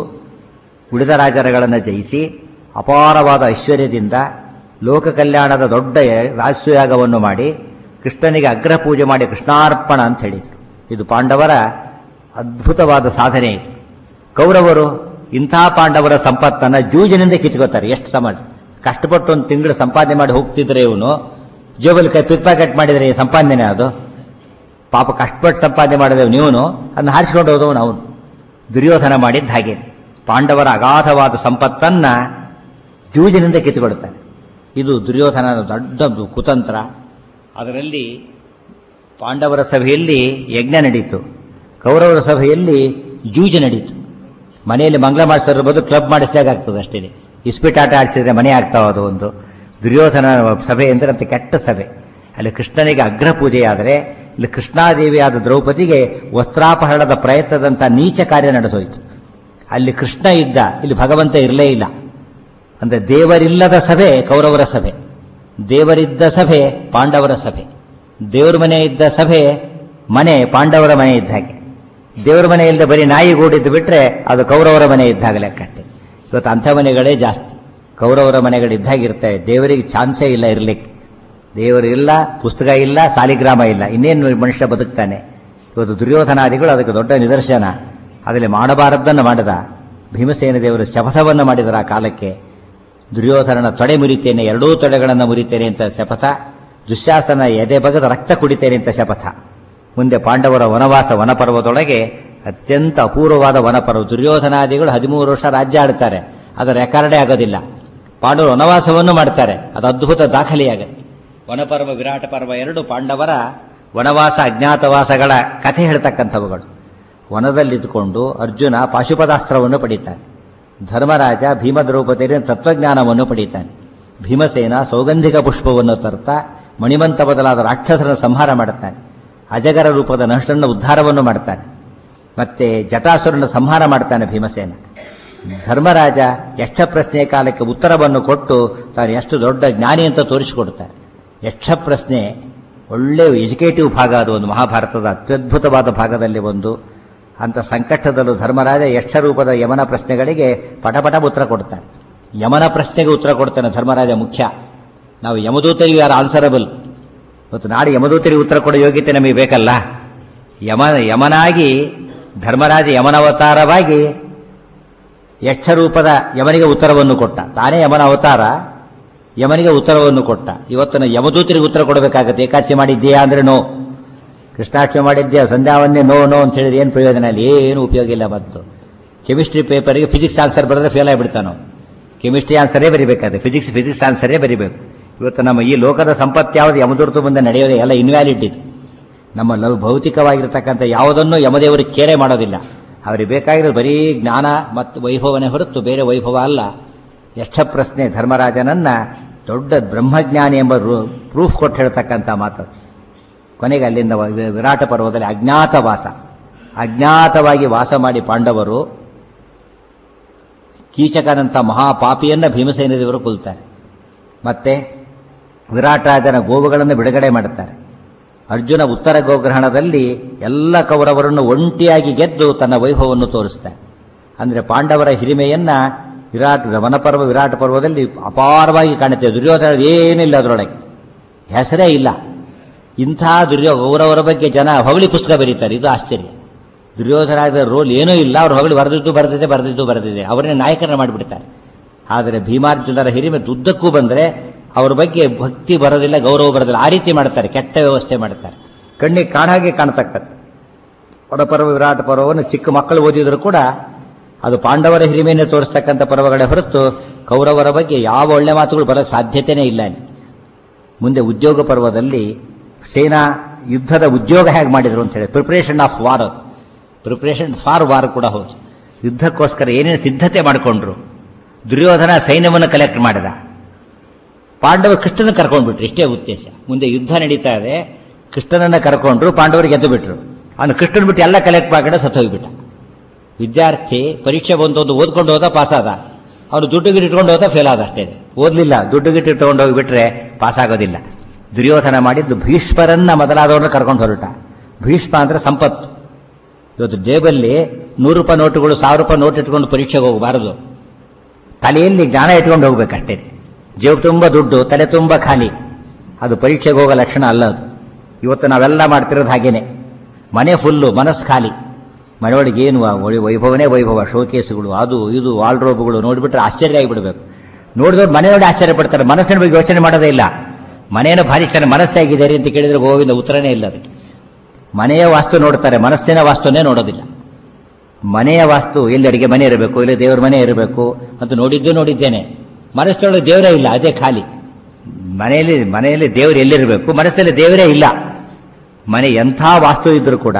ಉಳಿದ ರಾಜರುಗಳನ್ನು ಜಯಿಸಿ ಅಪಾರವಾದ ಐಶ್ವರ್ಯದಿಂದ ಲೋಕ ಕಲ್ಯಾಣದ ದೊಡ್ಡ ರಾಜಸೂಯಾಗವನ್ನು ಮಾಡಿ ಕೃಷ್ಣನಿಗೆ ಅಗ್ರ ಪೂಜೆ ಮಾಡಿ ಕೃಷ್ಣಾರ್ಪಣ ಅಂತ ಹೇಳಿದರು ಇದು ಪಾಂಡವರ ಅದ್ಭುತವಾದ ಸಾಧನೆ ಇದು ಕೌರವರು ಇಂಥ ಪಾಂಡವರ ಸಂಪತ್ತನ್ನು ಜೂಜಿನಿಂದ ಕಿತ್ಕೋತಾರೆ ಎಷ್ಟು ಸಮಾಜ ಕಷ್ಟಪಟ್ಟು ಒಂದು ತಿಂಗಳು ಸಂಪಾದನೆ ಮಾಡಿ ಹೋಗ್ತಿದ್ರೆ ಇವನು ಜೇಬಲ್ಲಿ ಕೈ ಪಿಕ್ ಪ್ಯಾಕೆಟ್ ಮಾಡಿದರೆ ಸಂಪಾದನೆ ಅದು ಪಾಪ ಕಷ್ಟಪಟ್ಟು ಸಂಪಾದನೆ ಮಾಡಿದೆವು ನೀವನು ಅದನ್ನ ಹಾರಿಸ್ಕೊಂಡು ಹೋದವನು ಅವನು ದುರ್ಯೋಧನ ಮಾಡಿದ್ದ ಹಾಗೆ ಪಾಂಡವರ ಅಗಾಧವಾದ ಸಂಪತ್ತನ್ನ ಜೂಜಿನಿಂದ ಕಿತ್ತುಕೊಡುತ್ತಾನೆ ಇದು ದುರ್ಯೋಧನನ ದೊಡ್ಡ ಕುತಂತ್ರ ಅದರಲ್ಲಿ ಪಾಂಡವರ ಸಭೆಯಲ್ಲಿ ಯಜ್ಞ ನಡೀತು ಕೌರವರ ಸಭೆಯಲ್ಲಿ ಜೂಜು ನಡೀತು ಮನೆಯಲ್ಲಿ ಮಂಗಳ ಮಾಡಿಸಿದ್ರ ಬದಲು ಕ್ಲಬ್ ಮಾಡಿಸಿದಾಗ ಆಗ್ತದೆ ಅಷ್ಟೇ ಇಸ್ಪಿಟ್ ಆಟ ಆಡಿಸಿದ್ರೆ ಮನೆ ಆಗ್ತಾವ ಅದು ಒಂದು ದುರ್ಯೋಧನ ಸಭೆ ಅಂದರೆ ಅಂತ ಕೆಟ್ಟ ಸಭೆ ಅಲ್ಲಿ ಕೃಷ್ಣನಿಗೆ ಅಗ್ರ ಪೂಜೆಯಾದರೆ ಇಲ್ಲಿ ಕೃಷ್ಣಾದೇವಿಯಾದ ದ್ರೌಪದಿಗೆ ವಸ್ತ್ರಾಪಹರಣದ ಪ್ರಯತ್ನದಂಥ ನೀಚ ಕಾರ್ಯ ನಡೆಸೋಯ್ತು ಅಲ್ಲಿ ಕೃಷ್ಣ ಇದ್ದ ಇಲ್ಲಿ ಭಗವಂತ ಇರಲೇ ಇಲ್ಲ ಅಂದರೆ ದೇವರಿಲ್ಲದ ಸಭೆ ಕೌರವರ ಸಭೆ ದೇವರಿದ್ದ ಸಭೆ ಪಾಂಡವರ ಸಭೆ ದೇವರ ಮನೆ ಇದ್ದ ಸಭೆ ಮನೆ ಪಾಂಡವರ ಮನೆ ಇದ್ದ ಹಾಗೆ ದೇವರ ಮನೆ ಇಲ್ಲದೆ ಬರೀ ನಾಯಿ ಗೂಡಿದ್ದು ಬಿಟ್ರೆ ಅದು ಕೌರವರ ಮನೆ ಇದ್ದಾಗ ಲೆಕ್ಕಟ್ಟೆ ಇವತ್ತು ಅಂಥ ಮನೆಗಳೇ ಜಾಸ್ತಿ ಕೌರವರ ಮನೆಗಳಿದ್ದಾಗಿರ್ತವೆ ದೇವರಿಗೆ ಚಾನ್ಸೇ ಇಲ್ಲ ಇರಲಿಕ್ಕೆ ದೇವರು ಇಲ್ಲ ಪುಸ್ತಕ ಇಲ್ಲ ಸಾಲಿಗ್ರಾಮ ಇಲ್ಲ ಇನ್ನೇನು ಮನುಷ್ಯ ಬದುಕ್ತಾನೆ ಇವತ್ತು ದುರ್ಯೋಧನಾದಿಗಳು ಅದಕ್ಕೆ ದೊಡ್ಡ ನಿದರ್ಶನ ಅದರಲ್ಲಿ ಮಾಡಬಾರದ್ದನ್ನು ಮಾಡಿದ ಭೀಮಸೇನ ದೇವರು ಶಪಥವನ್ನು ಮಾಡಿದರ ಆ ಕಾಲಕ್ಕೆ ದುರ್ಯೋಧನನ ತೊಡೆ ಮುರಿತೇನೆ ಎರಡೂ ತೊಡೆಗಳನ್ನು ಮುರಿತೇನೆ ಅಂತ ಶಪಥ ದುಶ್ಯಾಸನ ಎದೆ ಬಗದ ರಕ್ತ ಕುಡಿತೇನೆ ಅಂತ ಶಪಥ ಮುಂದೆ ಪಾಂಡವರ ವನವಾಸ ವನಪರ್ವದೊಳಗೆ ಅತ್ಯಂತ ಅಪೂರ್ವವಾದ ವನಪರ್ವ ದುರ್ಯೋಧನಾದಿಗಳು ಹದಿಮೂರು ವರ್ಷ ರಾಜ್ಯ ಆಡ್ತಾರೆ ಅದರ ರೆಕಾರ್ಡೇ ಆಗೋದಿಲ್ಲ ಪಾಂಡವರು ವನವಾಸವನ್ನು ಮಾಡ್ತಾರೆ ಅದು ಅದ್ಭುತ ದಾಖಲೆಯಾಗತ್ತೆ ವನಪರ್ವ ವಿರಾಟ ಪರ್ವ ಎರಡು ಪಾಂಡವರ ವನವಾಸ ಅಜ್ಞಾತವಾಸಗಳ ಕಥೆ ಹೇಳ್ತಕ್ಕಂಥವುಗಳು ವನದಲ್ಲಿದ್ದುಕೊಂಡು ಅರ್ಜುನ ಪಾಶುಪದಾಸ್ತ್ರವನ್ನು ಪಡೀತಾನೆ ಧರ್ಮರಾಜ ಭೀಮ ದ್ರೌಪದಿಯ ತತ್ವಜ್ಞಾನವನ್ನು ಪಡೀತಾನೆ ಭೀಮಸೇನ ಸೌಗಂಧಿಕ ಪುಷ್ಪವನ್ನು ತರ್ತಾ ಮಣಿಮಂತ ಬದಲಾದ ರಾಕ್ಷಸರ ಸಂಹಾರ ಮಾಡುತ್ತಾನೆ ಅಜಗರ ರೂಪದ ನಹುಷನ ಉದ್ಧಾರವನ್ನು ಮಾಡ್ತಾನೆ ಮತ್ತೆ ಜಟಾಸುರನ ಸಂಹಾರ ಮಾಡ್ತಾನೆ ಭೀಮಸೇನ ಧರ್ಮರಾಜ ಯಕ್ಷ ಪ್ರಶ್ನೆಯ ಕಾಲಕ್ಕೆ ಉತ್ತರವನ್ನು ಕೊಟ್ಟು ತಾನು ಎಷ್ಟು ದೊಡ್ಡ ಜ್ಞಾನಿ ಅಂತ ತೋರಿಸಿಕೊಡ್ತಾನೆ ಯಕ್ಷ ಪ್ರಶ್ನೆ ಒಳ್ಳೆಯ ಎಜುಕೇಟಿವ್ ಭಾಗ ಅದು ಒಂದು ಮಹಾಭಾರತದ ಅತ್ಯದ್ಭುತವಾದ ಭಾಗದಲ್ಲಿ ಒಂದು ಅಂತ ಸಂಕಷ್ಟದಲ್ಲೂ ಧರ್ಮರಾಜ ಯಕ್ಷ ರೂಪದ ಯಮನ ಪ್ರಶ್ನೆಗಳಿಗೆ ಪಟಪಟ ಉತ್ತರ ಕೊಡ್ತಾನೆ ಯಮನ ಪ್ರಶ್ನೆಗೆ ಉತ್ತರ ಕೊಡ್ತಾನೆ ಧರ್ಮರಾಜ ಮುಖ್ಯ ನಾವು ಯಮದೂತರಿಗೂ ಯಾರು ಆನ್ಸರಬಲ್ ಇವತ್ತು ನಾಳೆ ಯಮದೂತರಿಗೆ ಉತ್ತರ ಕೊಡೋ ಯೋಗ್ಯತೆ ನಮಗೆ ಬೇಕಲ್ಲ ಯಮ ಯಮನಾಗಿ ಧರ್ಮರಾಜ ಯಮನವತಾರವಾಗಿ ಯಕ್ಷ ರೂಪದ ಯಮನಿಗೆ ಉತ್ತರವನ್ನು ಕೊಟ್ಟ ತಾನೇ ಯಮನ ಅವತಾರ ಯಮನಿಗೆ ಉತ್ತರವನ್ನು ಕೊಟ್ಟ ಇವತ್ತಿನ ಯಮದೂತರಿಗೆ ಉತ್ತರ ಕೊಡಬೇಕಾಗತ್ತೆ ಏಕಾಸಿ ಮಾಡಿದ್ದೀಯಾ ಅಂದ್ರೆ ನೋ ಕೃಷ್ಣಾಷ್ಟಮಿ ಮಾಡಿದ್ದೆ ಸಂಧ್ಯಾವನ್ನೇ ನೋ ನೋ ಅಂತ ಹೇಳಿದ್ರೆ ಏನು ಪ್ರಯೋಜನ ಅಲ್ಲಿ ಏನು ಉಪಯೋಗ ಇಲ್ಲ ಮತ್ತು ಕೆಮಿಸ್ಟ್ರಿ ಪೇಪರ್ಗೆ ಫಿಸಿಕ್ಸ್ ಆನ್ಸರ್ ಬರೆದ್ರೆ ಫೇಲ್ ಆಗಿಬಿಡ್ತಾನೋ ಕೆಮಿಸ್ಟ್ರಿ ಆನ್ಸರೇ ಬರಿಬೇಕಾದ್ರೆ ಫಿಸಿಕ್ಸ್ ಫಿಸಿಕ್ಸ್ ಆನ್ಸರೇ ಬರಿಬೇಕು ಇವತ್ತು ನಮ್ಮ ಈ ಲೋಕದ ಸಂಪತ್ತು ಯಾವುದು ಯಮದುರ್ತು ಮುಂದೆ ನಡೆಯೋದೇ ಎಲ್ಲ ಇನ್ವ್ಯಾಲಿಡ್ ಇದು ನಮ್ಮ ಲವ್ ಭೌತಿಕವಾಗಿರ್ತಕ್ಕಂಥ ಯಾವುದನ್ನು ಯಮದೇವರಿಗೆ ಕೇರೆ ಮಾಡೋದಿಲ್ಲ ಅವರಿಗೆ ಬೇಕಾಗಿರೋದು ಬರೀ ಜ್ಞಾನ ಮತ್ತು ವೈಭವನೇ ಹೊರತು ಬೇರೆ ವೈಭವ ಅಲ್ಲ ಯಕ್ಷ ಪ್ರಶ್ನೆ ಧರ್ಮರಾಜನನ್ನ ದೊಡ್ಡ ಬ್ರಹ್ಮಜ್ಞಾನಿ ಎಂಬ ರು- ಪ್ರೂಫ್ ಕೊಟ್ಟು ಹೇಳ್ತಕ್ಕಂಥ ಮಾತು ಕೊನೆಗೆ ಅಲ್ಲಿಂದ ವ- ವಿರಾಟ ಪರ್ವದಲ್ಲಿ ಅಜ್ಞಾತ ವಾಸ ಅಜ್ಞಾತವಾಗಿ ವಾಸ ಮಾಡಿ ಪಾಂಡವರು ಕೀಚಕನಂಥ ಮಹಾಪಾಪಿಯನ್ನ ಭೀಮಸೇನದೇವರು ಕೊಲ್ತಾರೆ ಮತ್ತೆ ವಿರಾಟರಾಜನ ಗೋವುಗಳನ್ನು ಬಿಡುಗಡೆ ಮಾಡುತ್ತಾರೆ ಅರ್ಜುನ ಉತ್ತರ ಗೋಗ್ರಹಣದಲ್ಲಿ ಎಲ್ಲ ಕೌರವರನ್ನು ಒಂಟಿಯಾಗಿ ಗೆದ್ದು ತನ್ನ ವೈಭವವನ್ನು ತೋರಿಸ್ತಾನೆ ಅಂದರೆ ಪಾಂಡವರ ಹಿರಿಮೆಯನ್ನ ವಿರಾಟ್ ವನಪರ್ವ ವಿರಾಟ ಪರ್ವದಲ್ಲಿ ಅಪಾರವಾಗಿ ಕಾಣುತ್ತೆ ದುರ್ಯೋಧನ ಏನಿಲ್ಲ ಅದರೊಳಗೆ ಹೆಸರೇ ಇಲ್ಲ ಇಂಥ ದುರ್ಯೋ ಕೌರವರ ಬಗ್ಗೆ ಜನ ಹೊಗಳಿ ಪುಸ್ತಕ ಬರೀತಾರೆ ಇದು ಆಶ್ಚರ್ಯ ದುರ್ಯೋಧನಾದ ರೋಲ್ ಏನೂ ಇಲ್ಲ ಅವ್ರು ಹೊಗಳಿ ಬರೆದಿದ್ದು ಬರೆದಿದೆ ಬರೆದಿದ್ದು ಬರೆದಿದೆ ಅವರನ್ನೇ ನಾಯಕರನ್ನ ಮಾಡಿಬಿಡ್ತಾರೆ ಆದರೆ ಭೀಮಾರ್ಜುನರ ಹಿರಿಮೆ ದುದ್ದಕ್ಕೂ ಬಂದರೆ ಅವ್ರ ಬಗ್ಗೆ ಭಕ್ತಿ ಬರೋದಿಲ್ಲ ಗೌರವ ಬರೋದಿಲ್ಲ ಆ ರೀತಿ ಮಾಡ್ತಾರೆ ಕೆಟ್ಟ ವ್ಯವಸ್ಥೆ ಮಾಡ್ತಾರೆ ಕಣ್ಣಿಗೆ ಕಾಣಾಗೆ ಕಾಣತಕ್ಕದ್ದು ಹೊರಪರ್ವ ವಿರಾಟ ಪರ್ವವನ್ನು ಚಿಕ್ಕ ಮಕ್ಕಳು ಓದಿದ್ರು ಕೂಡ ಅದು ಪಾಂಡವರ ಹಿರಿಮೆಯನ್ನು ತೋರಿಸ್ತಕ್ಕಂಥ ಪರ್ವಗಳೇ ಹೊರತು ಕೌರವರ ಬಗ್ಗೆ ಯಾವ ಒಳ್ಳೆ ಮಾತುಗಳು ಬರೋಕ್ಕೆ ಸಾಧ್ಯತೆಯೇ ಇಲ್ಲ ಅಲ್ಲಿ ಮುಂದೆ ಉದ್ಯೋಗ ಪರ್ವದಲ್ಲಿ ಸೇನಾ ಯುದ್ಧದ ಉದ್ಯೋಗ ಹೇಗೆ ಮಾಡಿದ್ರು ಅಂತ ಹೇಳಿ preparation of war preparation for war ಕೂಡ ಹೌದು ಯುದ್ಧಕ್ಕೋಸ್ಕರ ಏನೇನು ಸಿದ್ಧತೆ ಮಾಡಿಕೊಂಡ್ರು ದುರ್ಯೋಧನ ಸೈನ್ಯವನ್ನು ಕಲೆಕ್ಟ್ ಮಾಡಿದ ಪಾಂಡವರು ಕೃಷ್ಣನ ಕರ್ಕೊಂಡ್ಬಿಟ್ರು ಇಷ್ಟೇ ಉದ್ದೇಶ ಮುಂದೆ ಯುದ್ಧ ನಡೀತಾ ಇದೆ ಕೃಷ್ಣನನ್ನ ಕರ್ಕೊಂಡ್ರು ಪಾಂಡವರಿಗೆ ಗೆದ್ದು ಬಿಟ್ರು ಅವನು ಕೃಷ್ಣನ್ ಬಿಟ್ಟು ಎಲ್ಲ ಕಲೆಕ್ಟ್ ಮಾಡ್ಕೊಂಡು ಸತ್ತು ಹೋಗ್ಬಿಟ್ಟ ವಿದ್ಯಾರ್ಥಿ ಪರೀಕ್ಷೆ ಬಂದು ಒಂದು ಓದ್ಕೊಂಡು ಹೋದ ಪಾಸ್ ಆದ ಅವನು ದುಡ್ಡು ಗಿಟ್ಟು ಇಟ್ಕೊಂಡು ಹೋದ ಫೇಲ್ ಆದ ಅಷ್ಟೇ ಓದ್ಲಿಲ್ಲ ದುಡ್ಡು ಗಿಟ್ಟು ಇಟ್ಕೊಂಡು ಹೋಗಿಬಿಟ್ರೆ ಪಾಸ್ ಆಗೋದಿಲ್ಲ ದುರ್ಯೋಧನ ಮಾಡಿದ್ದು ಭೀಷ್ಮರನ್ನ ಮೊದಲಾದವ್ರನ್ನ ಕರ್ಕೊಂಡು ಹೊರಟ ಭೀಷ್ಮ ಅಂದ್ರೆ ಸಂಪತ್ತು ಇವತ್ತು ಜೇಬಲ್ಲಿ ನೂರು ರೂಪಾಯಿ ನೋಟುಗಳು ಸಾವಿರ ರೂಪಾಯಿ ನೋಟ್ ಇಟ್ಕೊಂಡು ಪರೀಕ್ಷೆಗೆ ಹೋಗಬಾರದು ತಲೆಯಲ್ಲಿ ಜ್ಞಾನ ಇಟ್ಕೊಂಡು ಹೋಗ್ಬೇಕಷ್ಟೇ ಜೇಬು ತುಂಬ ದುಡ್ಡು ತಲೆ ತುಂಬ ಖಾಲಿ ಅದು ಪರೀಕ್ಷೆಗೆ ಹೋಗೋ ಲಕ್ಷಣ ಅಲ್ಲ ಅದು ಇವತ್ತು ನಾವೆಲ್ಲ ಮಾಡ್ತಿರೋದು ಹಾಗೇನೆ ಮನೆ ಫುಲ್ಲು ಮನಸ್ಸು ಖಾಲಿ ಮನೆಯೊಳಗೆ ಏನು ವ- ಒಳ್ಳೆ ವೈಭವನೇ ವೈಭವ ಶೋಕೇಸುಗಳು ಅದು ಇದು ವಾಲ್ಡ್ರೋಬ್ಗಳು ನೋಡಿಬಿಟ್ರೆ ಆಶ್ಚರ್ಯ ಆಗಿಬಿಡ್ಬೇಕು ನೋಡಿದವ್ರು ಮನೆಯೊಳಗೆ ಆಶ್ಚರ್ಯ ಪಡ್ತಾರೆ ಮನಸ್ಸಿನ ಬಗ್ಗೆ ಯೋಚನೆ ಮಾಡೋದೇ ಇಲ್ಲ ಮನೆಯನ್ನು ಭಾರಿ ಚೆನ್ನಾಗಿ ಮನಸ್ಸಾಗಿದೆ ಅಂತ ಕೇಳಿದ್ರೆ ಗೋವಿಂದ ಉತ್ತರನೇ ಇಲ್ಲ ಅದಕ್ಕೆ ಮನೆಯ ವಾಸ್ತು ನೋಡ್ತಾರೆ ಮನಸ್ಸಿನ ವಾಸ್ತುನೇ ನೋಡೋದಿಲ್ಲ ಮನೆಯ ವಾಸ್ತು ಎಲ್ಲಿ ಅಡಿಗೆ ಮನೆ ಇರಬೇಕು ಇಲ್ಲಿ ದೇವ್ರ ಮನೆ ಇರಬೇಕು ಅಂತ ನೋಡಿದ್ದು ನೋಡಿದ್ದೇನೆ ಮನಸ್ಸೊಳಗೆ ದೇವರೇ ಇಲ್ಲ ಅದೇ ಖಾಲಿ ಮನೆಯಲ್ಲಿ ಮನೆಯಲ್ಲಿ ದೇವರು ಎಲ್ಲಿರಬೇಕು ಮನಸ್ಸಲ್ಲಿ ದೇವರೇ ಇಲ್ಲ ಮನೆ ಎಂಥ ವಾಸ್ತು ಇದ್ರೂ ಕೂಡ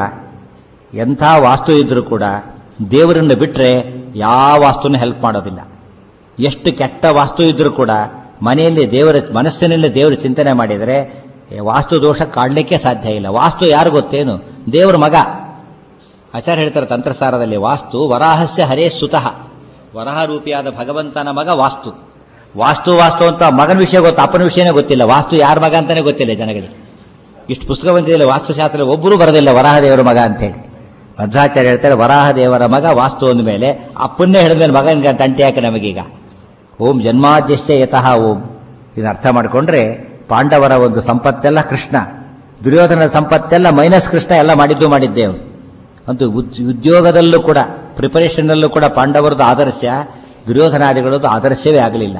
ಎಂಥ ವಾಸ್ತು ಇದ್ರೂ ಕೂಡ ದೇವರನ್ನು ಬಿಟ್ಟರೆ ಯಾವ ವಾಸ್ತುನ ಹೆಲ್ಪ್ ಮಾಡೋದಿಲ್ಲ ಎಷ್ಟು ಕೆಟ್ಟ ವಾಸ್ತು ಇದ್ರೂ ಕೂಡ ಮನೆಯಲ್ಲಿ ದೇವರ ಮನಸ್ಸಿನಲ್ಲಿ ದೇವರ ಚಿಂತನೆ ಮಾಡಿದರೆ ವಾಸ್ತು ದೋಷ ಕಾಡಲಿಕ್ಕೆ ಸಾಧ್ಯ ಇಲ್ಲ ವಾಸ್ತು ಯಾರು ಗೊತ್ತೇನು ದೇವರ ಮಗ ಆಚಾರ್ಯ ಹೇಳ್ತಾರೆ ತಂತ್ರಸಾರದಲ್ಲಿ ವಾಸ್ತು ವರಾಹಸ್ಯ ಹರೇ ಸುತಃ ವರಹ ರೂಪಿಯಾದ ಭಗವಂತನ ಮಗ ವಾಸ್ತು ವಾಸ್ತು ವಾಸ್ತು ಅಂತ ಮಗನ ವಿಷಯ ಗೊತ್ತು ಅಪ್ಪನ ವಿಷಯನೇ ಗೊತ್ತಿಲ್ಲ ವಾಸ್ತು ಯಾರ ಮಗ ಅಂತಾನೆ ಗೊತ್ತಿಲ್ಲ ಜನಗಳಿಗೆ ಇಷ್ಟು ಪುಸ್ತಕ ಬಂದಿಲ್ಲ ವಾಸ್ತುಶಾಸ್ತ್ರ ಒಬ್ಬರು ಬರೋದಿಲ್ಲ ವರಾಹ ದೇವರ ಮಗ ಅಂತೇಳಿ ಮಧ್ವಾಚಾರ್ಯ ಹೇಳ್ತಾರೆ ವರಾಹ ದೇವರ ಮಗ ವಾಸ್ತು ಅಂದ ಮೇಲೆ ಅಪ್ಪನ್ನೇ ಹೇಳಿದ್ಮೇಲೆ ಮಗನಿಗೆ ತಂಟೆ ಯಾಕೆ ನಮಗೀಗ ಓಂ ಜನ್ಮಾದ್ಯಶ್ಯ ಯತಃ ಓಂ ಇದನ್ನ ಅರ್ಥ ಮಾಡಿಕೊಂಡ್ರೆ ಪಾಂಡವರ ಒಂದು ಸಂಪತ್ತೆಲ್ಲ ಕೃಷ್ಣ ದುರ್ಯೋಧನ ಸಂಪತ್ತೆಲ್ಲ ಮೈನಸ್ ಕೃಷ್ಣ ಎಲ್ಲ ಮಾಡಿದ್ದು ಮಾಡಿದ್ದೇವು ಅಂತೂ ಉದ್- ಉದ್ಯೋಗದಲ್ಲೂ ಕೂಡ ಪ್ರಿಪರೇಷನ್ನಲ್ಲೂ ಕೂಡ ಪಾಂಡವರದ್ದು ಆದರ್ಶ ದುರ್ಯೋಧನಾದಿಗಳದ್ದು ಆದರ್ಶವೇ ಆಗಲಿಲ್ಲ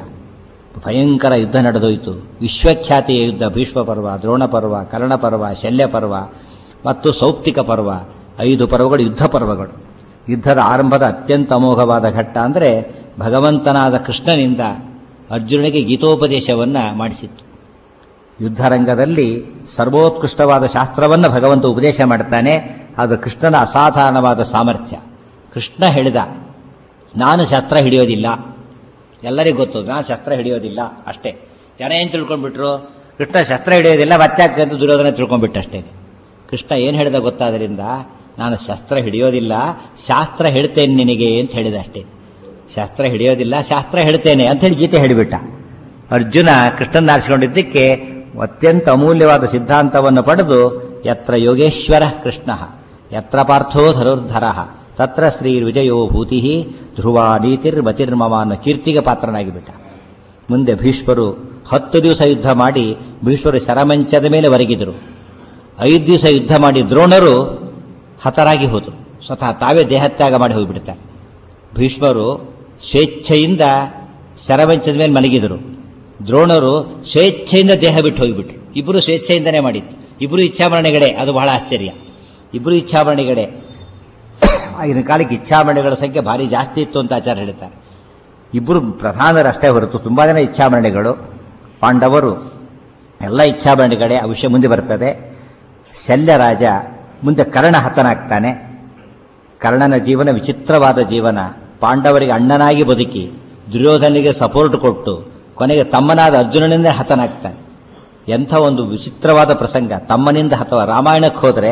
ಭಯಂಕರ ಯುದ್ಧ ನಡೆದೋಯ್ತು ವಿಶ್ವಖ್ಯಾತಿಯ ಯುದ್ಧ ಭೀಷ್ಮ ಪರ್ವ ದ್ರೋಣ ಪರ್ವ ಕರ್ಣ ಪರ್ವ ಶಲ್ಯ ಪರ್ವ ಮತ್ತು ಸೌಪ್ತಿಕ ಪರ್ವ ಐದು ಪರ್ವಗಳು ಯುದ್ಧ ಪರ್ವಗಳು ಯುದ್ಧದ ಆರಂಭದ ಅತ್ಯಂತ ಅಮೋಘವಾದ ಘಟ್ಟ ಅಂದರೆ ಭಗವಂತನಾದ ಕೃಷ್ಣನಿಂದ ಅರ್ಜುನನಿಗೆ ಗೀತೋಪದೇಶವನ್ನ ಮಾಡಿಸಿತ್ತು ಯುದ್ಧರಂಗದಲ್ಲಿ ಸರ್ವೋತ್ಕೃಷ್ಟವಾದ ಶಾಸ್ತ್ರವನ್ನು ಭಗವಂತ ಉಪದೇಶ ಮಾಡ್ತಾನೆ ಅದು ಕೃಷ್ಣನ ಅಸಾಧಾರಣವಾದ ಸಾಮರ್ಥ್ಯ ಕೃಷ್ಣ ಹೇಳಿದ ನಾನು ಶಸ್ತ್ರ ಹಿಡಿಯೋದಿಲ್ಲ ಎಲ್ಲರಿಗೂ ಗೊತ್ತು ನಾನು ಶಸ್ತ್ರ ಹಿಡಿಯೋದಿಲ್ಲ ಅಷ್ಟೇ ಜನ ಏನು ತಿಳ್ಕೊಂಡ್ಬಿಟ್ರು ಕೃಷ್ಣ ಶಸ್ತ್ರ ಹಿಡಿಯೋದಿಲ್ಲ ಮತ್ತೆ ಅಂತ ದುರ್ಯೋಧನ ತಿಳ್ಕೊಂಡ್ಬಿಟ್ಟು ಅಷ್ಟೇ ಕೃಷ್ಣ ಏನು ಹೇಳಿದ ಗೊತ್ತಾದ್ರಿಂದ ನಾನು ಶಸ್ತ್ರ ಹಿಡಿಯೋದಿಲ್ಲ ಶಾಸ್ತ್ರ ಹೇಳ್ತೇನೆ ನಿನಗೆ ಅಂತ ಹೇಳಿದ ಅಷ್ಟೇ ಶಾಸ್ತ್ರ ಹಿಡಿಯೋದಿಲ್ಲ ಶಾಸ್ತ್ರ ಹೇಳ್ತೇನೆ ಅಂತ ಹೇಳಿ ಗೀತೆ ಹೇಳಿಬಿಟ್ಟ ಅರ್ಜುನ ಕೃಷ್ಣನ ಆರಿಸಿಕೊಂಡಿದ್ದಕ್ಕೆ ಅತ್ಯಂತ ಅಮೂಲ್ಯವಾದ ಸಿದ್ಧಾಂತವನ್ನು ಪಡೆದು ಯತ್ರ ಯೋಗೇಶ್ವರ ಕೃಷ್ಣ ಯತ್ರ ಪಾರ್ಥೋ ಧನುರ್ಧರ ತತ್ರ ಶ್ರೀ ವಿಜಯೋ ಭೂತಿ ಧ್ರುವ ನೀತಿರ್ಮತಿರ್ಮಮ ಅನ್ನೋ ಕೀರ್ತಿಗೆ ಪಾತ್ರನಾಗಿಬಿಟ್ಟ ಮುಂದೆ ಭೀಷ್ಮರು ಹತ್ತು ದಿವಸ ಯುದ್ಧ ಮಾಡಿ ಭೀಷ್ಮರು ಶರಮಂಚದ ಮೇಲೆ ಒರಗಿದರು ಐದು ದಿವಸ ಯುದ್ಧ ಮಾಡಿ ದ್ರೋಣರು ಹತರಾಗಿ ಹೋದರು ಸ್ವತಃ ತಾವೇ ದೇಹತ್ಯಾಗ ಮಾಡಿ ಹೋಗಿಬಿಡ್ತಾರೆ ಭೀಷ್ಮರು ಸ್ವೇಚ್ಛೆಯಿಂದ ಶರಮಂಚದ ಮೇಲೆ ಮಲಗಿದರು ದ್ರೋಣರು ಸ್ವೇಚ್ಛೆಯಿಂದ ದೇಹ ಬಿಟ್ಟು ಹೋಗಿಬಿಟ್ರು ಇಬ್ಬರು ಸ್ವೇಚ್ಛೆಯಿಂದನೇ ಮಾಡಿತ್ತು ಇಬ್ಬರು ಇಚ್ಛಾಮರಣೆಗಳೇ ಅದು ಬಹಳ ಆಶ್ಚರ್ಯ ಇಬ್ಬರು ಇಚ್ಛಾಮರಣೆಗಳೇ ಆಗಿನ ಕಾಲಕ್ಕೆ ಇಚ್ಛಾಮರಣೆಗಳ ಸಂಖ್ಯೆ ಭಾರಿ ಜಾಸ್ತಿ ಇತ್ತು ಅಂತ ಆಚಾರ ಹೇಳ್ತಾರೆ ಇಬ್ಬರು ಪ್ರಧಾನರಷ್ಟೇ ಹೊರತು ತುಂಬ ಜನ ಇಚ್ಛಾಮರಣೆಗಳು ಪಾಂಡವರು ಎಲ್ಲ ಇಚ್ಛಾಮರಣೆಗಳೇ ಆ ವಿಷಯ ಮುಂದೆ ಬರ್ತದೆ ಶಲ್ಯರಾಜ ಮುಂದೆ ಕರ್ಣ ಹತನಾಗ್ತಾನೆ ಕರ್ಣನ ಜೀವನ ವಿಚಿತ್ರವಾದ ಜೀವನ ಪಾಂಡವರಿಗೆ ಅಣ್ಣನಾಗಿ ಬದುಕಿ ದುರ್ಯೋಧನಿಗೆ ಸಪೋರ್ಟ್ ಕೊಟ್ಟು ಕೊನೆಗೆ ತಮ್ಮನಾದ ಅರ್ಜುನನಿಂದ ಹತನಾಗ್ತಾನೆ ಎಂಥ ಒಂದು ವಿಚಿತ್ರವಾದ ಪ್ರಸಂಗ ತಮ್ಮನಿಂದ ಹತವ ರಾಮಾಯಣಕ್ಕೆ ಹೋದರೆ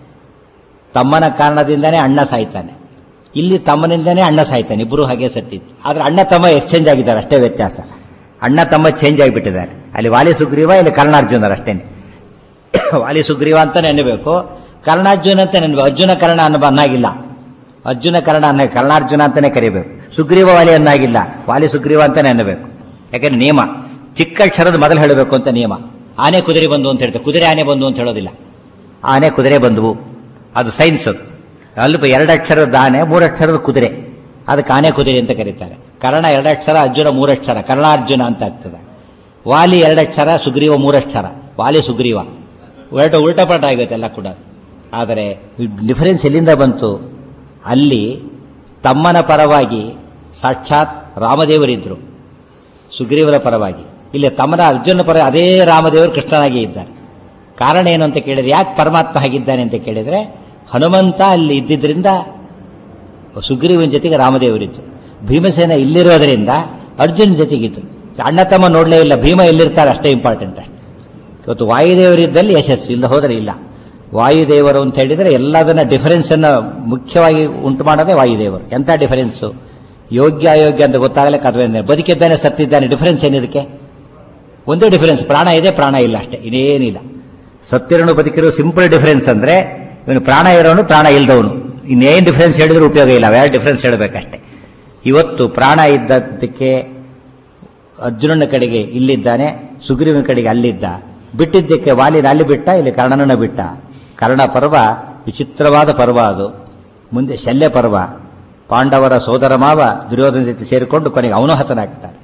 ತಮ್ಮನ ಕಾರಣದಿಂದನೇ ಅಣ್ಣ ಸಾಯ್ತಾನೆ ಇಲ್ಲಿ ತಮ್ಮನಿಂದನೇ ಅಣ್ಣ ಸಾಯ್ತಾನೆ ಇಬ್ಬರು ಹಾಗೆ ಸತ್ತಿತ್ತು ಆದರೆ ಅಣ್ಣ ತಮ್ಮ ಎಕ್ಸ್ಚೇಂಜ್ ಆಗಿದ್ದಾರೆ ಅಷ್ಟೇ ವ್ಯತ್ಯಾಸ ಅಣ್ಣ ತಮ್ಮ ಚೇಂಜ್ ಆಗಿಬಿಟ್ಟಿದ್ದಾರೆ ಅಲ್ಲಿ ವಾಲಿ ಸುಗ್ರೀವ ಇಲ್ಲಿ ಕರ್ಣಾರ್ಜುನರು ಅಷ್ಟೇನೆ ವಾಲಿ ಸುಗ್ರೀವ ಅಂತ ನೆನಬೇಕು ಕರ್ಣಾರ್ಜುನ ಅಂತ ನೆನಬೇಕು ಅರ್ಜುನ ಕರ್ಣ ಅನ್ನೋ ಅನ್ನಾಗಿಲ್ಲ ಅರ್ಜುನ ಕರ್ಣ ಅನ್ನ ಕರ್ಣಾರ್ಜುನ ಅಂತಾನೆ ಕರಿಬೇಕು ಸುಗ್ರೀವ ವಾಲಿ ಅನ್ನಾಗಿಲ್ಲ ವಾಲಿ ಸುಗ್ರೀವ ಅಂತ ನೆನಬೇಕು ಯಾಕಂದ್ರೆ ನಿಯಮ ಚಿಕ್ಕ ಅಕ್ಷರದ ಮೊದಲು ಹೇಳಬೇಕು ಅಂತ ನಿಯಮ ಆನೆ ಕುದುರೆ ಬಂದು ಅಂತ ಹೇಳ್ತಾರೆ ಕುದುರೆ ಆನೆ ಬಂದು ಅಂತ ಹೇಳೋದಿಲ್ಲ ಆನೆ ಕುದುರೆ ಬಂದವು ಅದು ಸೈನ್ಸ್ ಅದು ಅಲ್ಪ ಎರಡು ಅಕ್ಷರದ ಆನೆ ಮೂರು ಅಕ್ಷರದ ಕುದುರೆ ಅದಕ್ಕೆ ಆನೆ ಕುದುರೆ ಅಂತ ಕರೀತಾರೆ ಕರ್ಣ ಎರಡು ಅಕ್ಷರ ಅರ್ಜುನ ಮೂರಕ್ಷರ ಕರ್ಣಾರ್ಜುನ ಅಂತ ಆಗ್ತದೆ ವಾಲಿ ಎರಡಕ್ಷರ ಸುಗ್ರೀವ ಮೂರಕ್ಷರ ವಾಲಿ ಸುಗ್ರೀವ ಉಲ್ಟ ಉಲ್ಟಪಟ ಆಗುತ್ತೆ ಎಲ್ಲ ಕೂಡ ಆದರೆ ಡಿಫರೆನ್ಸ್ ಎಲ್ಲಿಂದ ಬಂತು ಅಲ್ಲಿ ತಮ್ಮನ ಪರವಾಗಿ ಸಾಕ್ಷಾತ್ ರಾಮದೇವರಿದ್ದರು ಸುಗ್ರೀವರ ಪರವಾಗಿ ಇಲ್ಲಿ ತಮ್ಮನ ಅರ್ಜುನ ಪರ ಅದೇ ರಾಮದೇವರು ಕೃಷ್ಣನಾಗಿ ಇದ್ದಾರೆ ಕಾರಣ ಏನು ಅಂತ ಕೇಳಿದ್ರೆ ಯಾಕೆ ಪರಮಾತ್ಮ ಆಗಿದ್ದಾನೆ ಅಂತ ಕೇಳಿದ್ರೆ ಹನುಮಂತ ಅಲ್ಲಿ ಇದ್ದಿದ್ದರಿಂದ ಸುಗ್ರೀವನ ಜೊತೆಗೆ ರಾಮದೇವರಿತ್ತು ಭೀಮಸೇನ ಇಲ್ಲಿರೋದರಿಂದ ಅರ್ಜುನ ಜೊತೆಗಿತ್ತು ಅಣ್ಣ ತಮ್ಮ ನೋಡಲೇ ಇಲ್ಲ ಭೀಮ ಎಲ್ಲಿರ್ತಾರೆ ಅಷ್ಟೇ ಇಂಪಾರ್ಟೆಂಟ್ ಅಷ್ಟೆ ಇವತ್ತು ವಾಯುದೇವರಿದ್ದಲ್ಲಿ ಯಶಸ್ಸು ಇಲ್ಲ ಹೋದರೆ ಇಲ್ಲ ವಾಯುದೇವರು ಅಂತ ಹೇಳಿದರೆ ಎಲ್ಲದನ್ನ ಡಿಫರೆನ್ಸ್ ಅನ್ನು ಮುಖ್ಯವಾಗಿ ಉಂಟು ಮಾಡೋದೇ ವಾಯುದೇವರು ಎಂಥ ಡಿಫರೆನ್ಸು ಯೋಗ್ಯ ಅಯೋಗ್ಯ ಅಂತ ಗೊತ್ತಾಗಲೇ ಕದ್ವೆ ಬದುಕಿದ್ದಾನೆ ಸತ್ತಿದ್ದಾನೆ ಡಿಫರೆನ್ಸ್ ಏನಿದಕ್ಕೆ ಒಂದೇ ಡಿಫರೆನ್ಸ್ ಪ್ರಾಣ ಇದೆ ಪ್ರಾಣ ಇಲ್ಲ ಅಷ್ಟೇ ಇನ್ನೇನಿಲ್ಲ ಸತ್ತಿರೋನು ಬದುಕಿರೋ ಸಿಂಪಲ್ ಡಿಫರೆನ್ಸ್ ಅಂದ್ರೆ ಇವನು ಪ್ರಾಣ ಇರೋನು ಪ್ರಾಣ ಇಲ್ದವನು ಇನ್ನೇನು ಡಿಫರೆನ್ಸ್ ಹೇಳಿದ್ರೆ ಉಪಯೋಗ ಇಲ್ಲ ಅವೆರಡು ಡಿಫರೆನ್ಸ್ ಹೇಳಬೇಕಷ್ಟೇ ಇವತ್ತು ಪ್ರಾಣ ಇದ್ದದ್ದಕ್ಕೆ ಅರ್ಜುನನ ಕಡೆಗೆ ಇಲ್ಲಿದ್ದಾನೆ ಸುಗ್ರೀವನ ಕಡೆಗೆ ಅಲ್ಲಿದ್ದ ಬಿಟ್ಟಿದ್ದಕ್ಕೆ ವಾಲಿನ ಅಲ್ಲಿ ಬಿಟ್ಟ ಇಲ್ಲಿ ಕರ್ಣನನ್ನ ಬಿಟ್ಟ ಕರ್ಣ ಪರ್ವ ವಿಚಿತ್ರವಾದ ಪರ್ವ ಅದು ಮುಂದೆ ಶಲ್ಯ ಪರ್ವ ಪಾಂಡವರ ಸೋದರ ಮಾವ ದುರ್ಯೋಧನ ಜೊತೆ ಸೇರಿಕೊಂಡು ಕೊನೆಗೆ ಅವನು ಹತನಾಗ್ತಾನೆ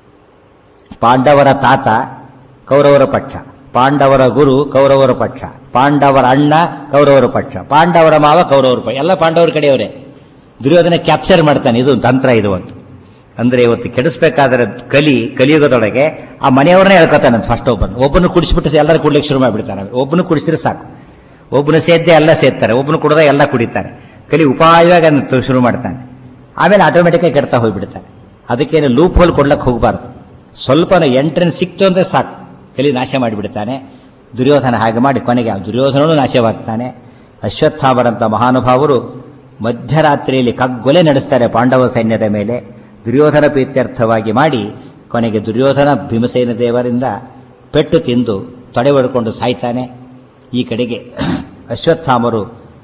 ಪಾಂಡವರ ತಾತ ಕೌರವರ ಪಕ್ಷ ಪಾಂಡವರ ಗುರು ಕೌರವರ ಪಕ್ಷ ಪಾಂಡವರ ಅಣ್ಣ ಕೌರವರ ಪಕ್ಷ ಪಾಂಡವರ ಮಾವ ಕೌರವರ ಪಕ್ಷ ಎಲ್ಲ ಪಾಂಡವರ ಕಡೆಯವರೇ ದುರ್ಯೋಧನ ಕ್ಯಾಪ್ಚರ್ ಮಾಡ್ತಾನೆ ಇದು ಒಂದು ತಂತ್ರ ಇದು ಒಂದು ಅಂದ್ರೆ ಇವತ್ತು ಕೆಡಿಸ್ಬೇಕಾದ್ರೆ ಕಲಿ ಕಲಿಯುಗದೊಳಗೆ ಆ ಮನೆಯವ್ರನ್ನೇ ಹೇಳ್ಕೊತಾನೆ ಫಸ್ಟ್ ಒಬ್ಬನು ಒಬ್ಬನು ಕುಡಿಸ್ಬಿಟ್ಟು ಎಲ್ಲರೂ ಕುಡ್ಲಿಕ್ಕೆ ಶುರು ಮಾಡಿಬಿಡ್ತಾನೆ ಒಬ್ಬನು ಕುಡಿಸಿದ್ರೆ ಸಾಕು ಒಬ್ಬನು ಸೇದ್ದೆ ಎಲ್ಲ ಸೇರ್ತಾರೆ ಒಬ್ಬನು ಕುಡ್ದ ಎಲ್ಲ ಕುಡಿತಾರೆ ಕಲಿ ಉಪಾಯವಾಗಿ ಅದನ್ನ ಶುರು ಮಾಡ್ತಾನೆ ಆಮೇಲೆ ಆಟೋಮೆಟಿಕ್ ಆಗಿ ಕೆಡ್ತಾ ಹೋಗ್ಬಿಡ್ತಾನೆ ಅದಕ್ಕೇನು ಲೂಪ್ ಹೋಲ್ ಕೊಡ್ಲಕ್ಕೆ ಹೋಗಬಾರ್ದು ಸ್ವಲ್ಪ ಎಂಟ್ರೆನ್ಸ್ ಸಿಕ್ತು ಅಂದ್ರೆ ಸಾಕು ಕಲಿ ನಾಶ ಮಾಡಿಬಿಡ್ತಾನೆ ದುರ್ಯೋಧನ ಹಾಗೆ ಮಾಡಿ ಕೊನೆಗೆ ಆ ದುರ್ಯೋಧನನು ನಾಶವಾಗ್ತಾನೆ ಅಶ್ವತ್ಥಾಮರಂತ ಮಹಾನುಭಾವರು ಮಧ್ಯರಾತ್ರಿಯಲ್ಲಿ ಕಗ್ಗೊಲೆ ನಡೆಸ್ತಾರೆ ಪಾಂಡವ ಸೈನ್ಯದ ಮೇಲೆ ದುರ್ಯೋಧನ ಪ್ರೀತ್ಯರ್ಥವಾಗಿ ಮಾಡಿ ಕೊನೆಗೆ ದುರ್ಯೋಧನ ಭೀಮಸೇನ ದೇವರಿಂದ ಪೆಟ್ಟು ತಿಂದು ತೊಡೆ ಹೊಡ್ಕೊಂಡು ಸಾಯ್ತಾನೆ ಈ ಕಡೆಗೆ ಅಶ್ವತ್ಥಾಮರು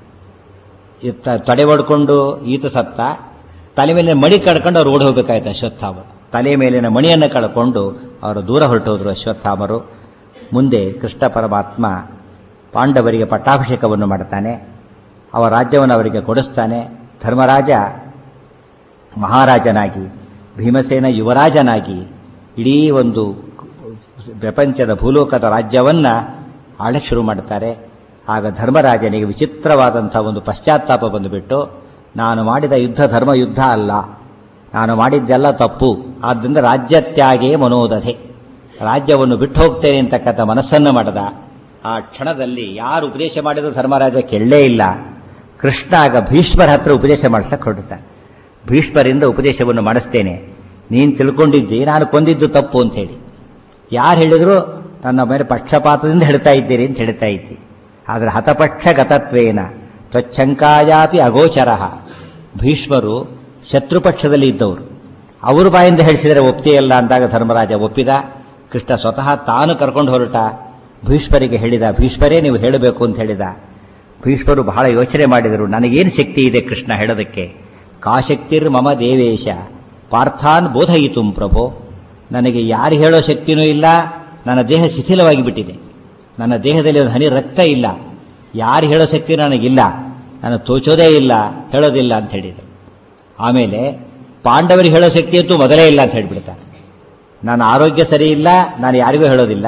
ಇತ್ತ ತೊಡೆ ಹೊಡ್ಕೊಂಡು ಈತ ಸತ್ತ ತಲೆ ಮೇಲಿನ ಮಣಿ ಕಡ್ಕೊಂಡು ಅವ್ರು ಓಡಿ ಹೋಗ್ಬೇಕಾಯ್ತು ಅಶ್ವತ್ಥಾಮರು ತಲೆ ಮೇಲಿನ ಮಣಿಯನ್ನು ಕಳ್ಕೊಂಡು ಅವರು ದೂರ ಹೊರಟೋದ್ರು ಅಶ್ವತ್ಥಾಮರು ಮುಂದೆ ಕೃಷ್ಣ ಪರಮಾತ್ಮ ಪಾಂಡವರಿಗೆ ಪಟ್ಟಾಭಿಷೇಕವನ್ನು ಮಾಡ್ತಾನೆ ಅವರ ರಾಜ್ಯವನ್ನು ಅವರಿಗೆ ಕೊಡಿಸ್ತಾನೆ ಧರ್ಮರಾಜ ಮಹಾರಾಜನಾಗಿ ಭೀಮಸೇನ ಯುವರಾಜನಾಗಿ ಇಡೀ ಒಂದು ಪ್ರಪಂಚದ ಭೂಲೋಕದ ರಾಜ್ಯವನ್ನ ಆಳಕ್ಕೆ ಶುರು ಮಾಡ್ತಾರೆ ಆಗ ಧರ್ಮರಾಜನಿಗೆ ವಿಚಿತ್ರವಾದಂಥ ಒಂದು ಪಶ್ಚಾತ್ತಾಪ ಬಂದುಬಿಟ್ಟು ನಾನು ಮಾಡಿದ ಯುದ್ಧ ಧರ್ಮ ಯುದ್ಧ ಅಲ್ಲ ನಾನು ಮಾಡಿದ್ದೆಲ್ಲ ತಪ್ಪು ಆದ್ದರಿಂದ ರಾಜ್ಯತ್ಯಾಗೇ ಮನೋದಧೆ ರಾಜ್ಯವನ್ನು ಬಿಟ್ಟು ಹೋಗ್ತೇನೆ ಅಂತಕ್ಕಂಥ ಮನಸ್ಸನ್ನು ಮಾಡದ ಆ ಕ್ಷಣದಲ್ಲಿ ಯಾರು ಉಪದೇಶ ಮಾಡಿದ್ರು ಧರ್ಮರಾಜ ಕೇಳಲೇ ಇಲ್ಲ ಕೃಷ್ಣ ಆಗ ಭೀಷ್ಮರ ಹತ್ರ ಉಪದೇಶ ಮಾಡಿಸಕ್ಕೆ ಹೊರಡ್ತಾನೆ ಭೀಷ್ಮರಿಂದ ಉಪದೇಶವನ್ನು ಮಾಡಿಸ್ತೇನೆ ನೀನು ತಿಳ್ಕೊಂಡಿದ್ದಿ ನಾನು ಕೊಂದಿದ್ದು ತಪ್ಪು ಅಂತ ಹೇಳಿ ಯಾರು ಹೇಳಿದ್ರು ನನ್ನ ಮೇಲೆ ಪಕ್ಷಪಾತದಿಂದ ಹೇಳ್ತಾ ಇದ್ದೀರಿ ಅಂತ ಹೇಳ್ತಾ ಇದ್ದಿ ಆದರೆ ಹತಪಕ್ಷ ಗತತ್ವೇನ ತ್ವಚ್ಛಂಕಾಯಾಪಿ ಅಗೋಚರ ಭೀಷ್ಮರು ಶತ್ರುಪಕ್ಷದಲ್ಲಿ ಇದ್ದವರು ಅವರು ಬಾಯಿಂದ ಹೇಳಿಸಿದರೆ ಒಪ್ತಿಯಲ್ಲ ಅಂದಾಗ ಧರ್ಮರಾಜ ಒಪ್ಪಿದ ಕೃಷ್ಣ ಸ್ವತಃ ತಾನು ಕರ್ಕೊಂಡು ಹೊರಟ ಭೀಷ್ಮರಿಗೆ ಹೇಳಿದ ಭೀಷ್ಮರೇ ನೀವು ಹೇಳಬೇಕು ಅಂತ ಹೇಳಿದ ಭೀಷ್ಮರು ಬಹಳ ಯೋಚನೆ ಮಾಡಿದರು ನನಗೇನು ಶಕ್ತಿ ಇದೆ ಕೃಷ್ಣ ಹೇಳೋದಕ್ಕೆ ಕಾಶಕ್ತಿರ್ ಮಮ ದೇವೇಶ ಪಾರ್ಥಾನ್ ಬೋಧಯಿತು ಪ್ರಭೋ ನನಗೆ ಯಾರು ಹೇಳೋ ಶಕ್ತಿನೂ ಇಲ್ಲ ನನ್ನ ದೇಹ ಶಿಥಿಲವಾಗಿ ಬಿಟ್ಟಿದೆ ನನ್ನ ದೇಹದಲ್ಲಿ ಒಂದು ಹನಿ ರಕ್ತ ಇಲ್ಲ ಯಾರು ಹೇಳೋ ಶಕ್ತಿ ನನಗಿಲ್ಲ ನಾನು ತೋಚೋದೇ ಇಲ್ಲ ಹೇಳೋದಿಲ್ಲ ಅಂತ ಹೇಳಿದರು ಆಮೇಲೆ ಪಾಂಡವರಿಗೆ ಹೇಳೋ ಶಕ್ತಿ ಅಂತೂ ಮೊದಲೇ ಇಲ್ಲ ಅಂತ ಹೇಳಿಬಿಡ್ತಾರೆ ನನ್ನ ಆರೋಗ್ಯ ಸರಿ ಇಲ್ಲ ನಾನು ಯಾರಿಗೂ ಹೇಳೋದಿಲ್ಲ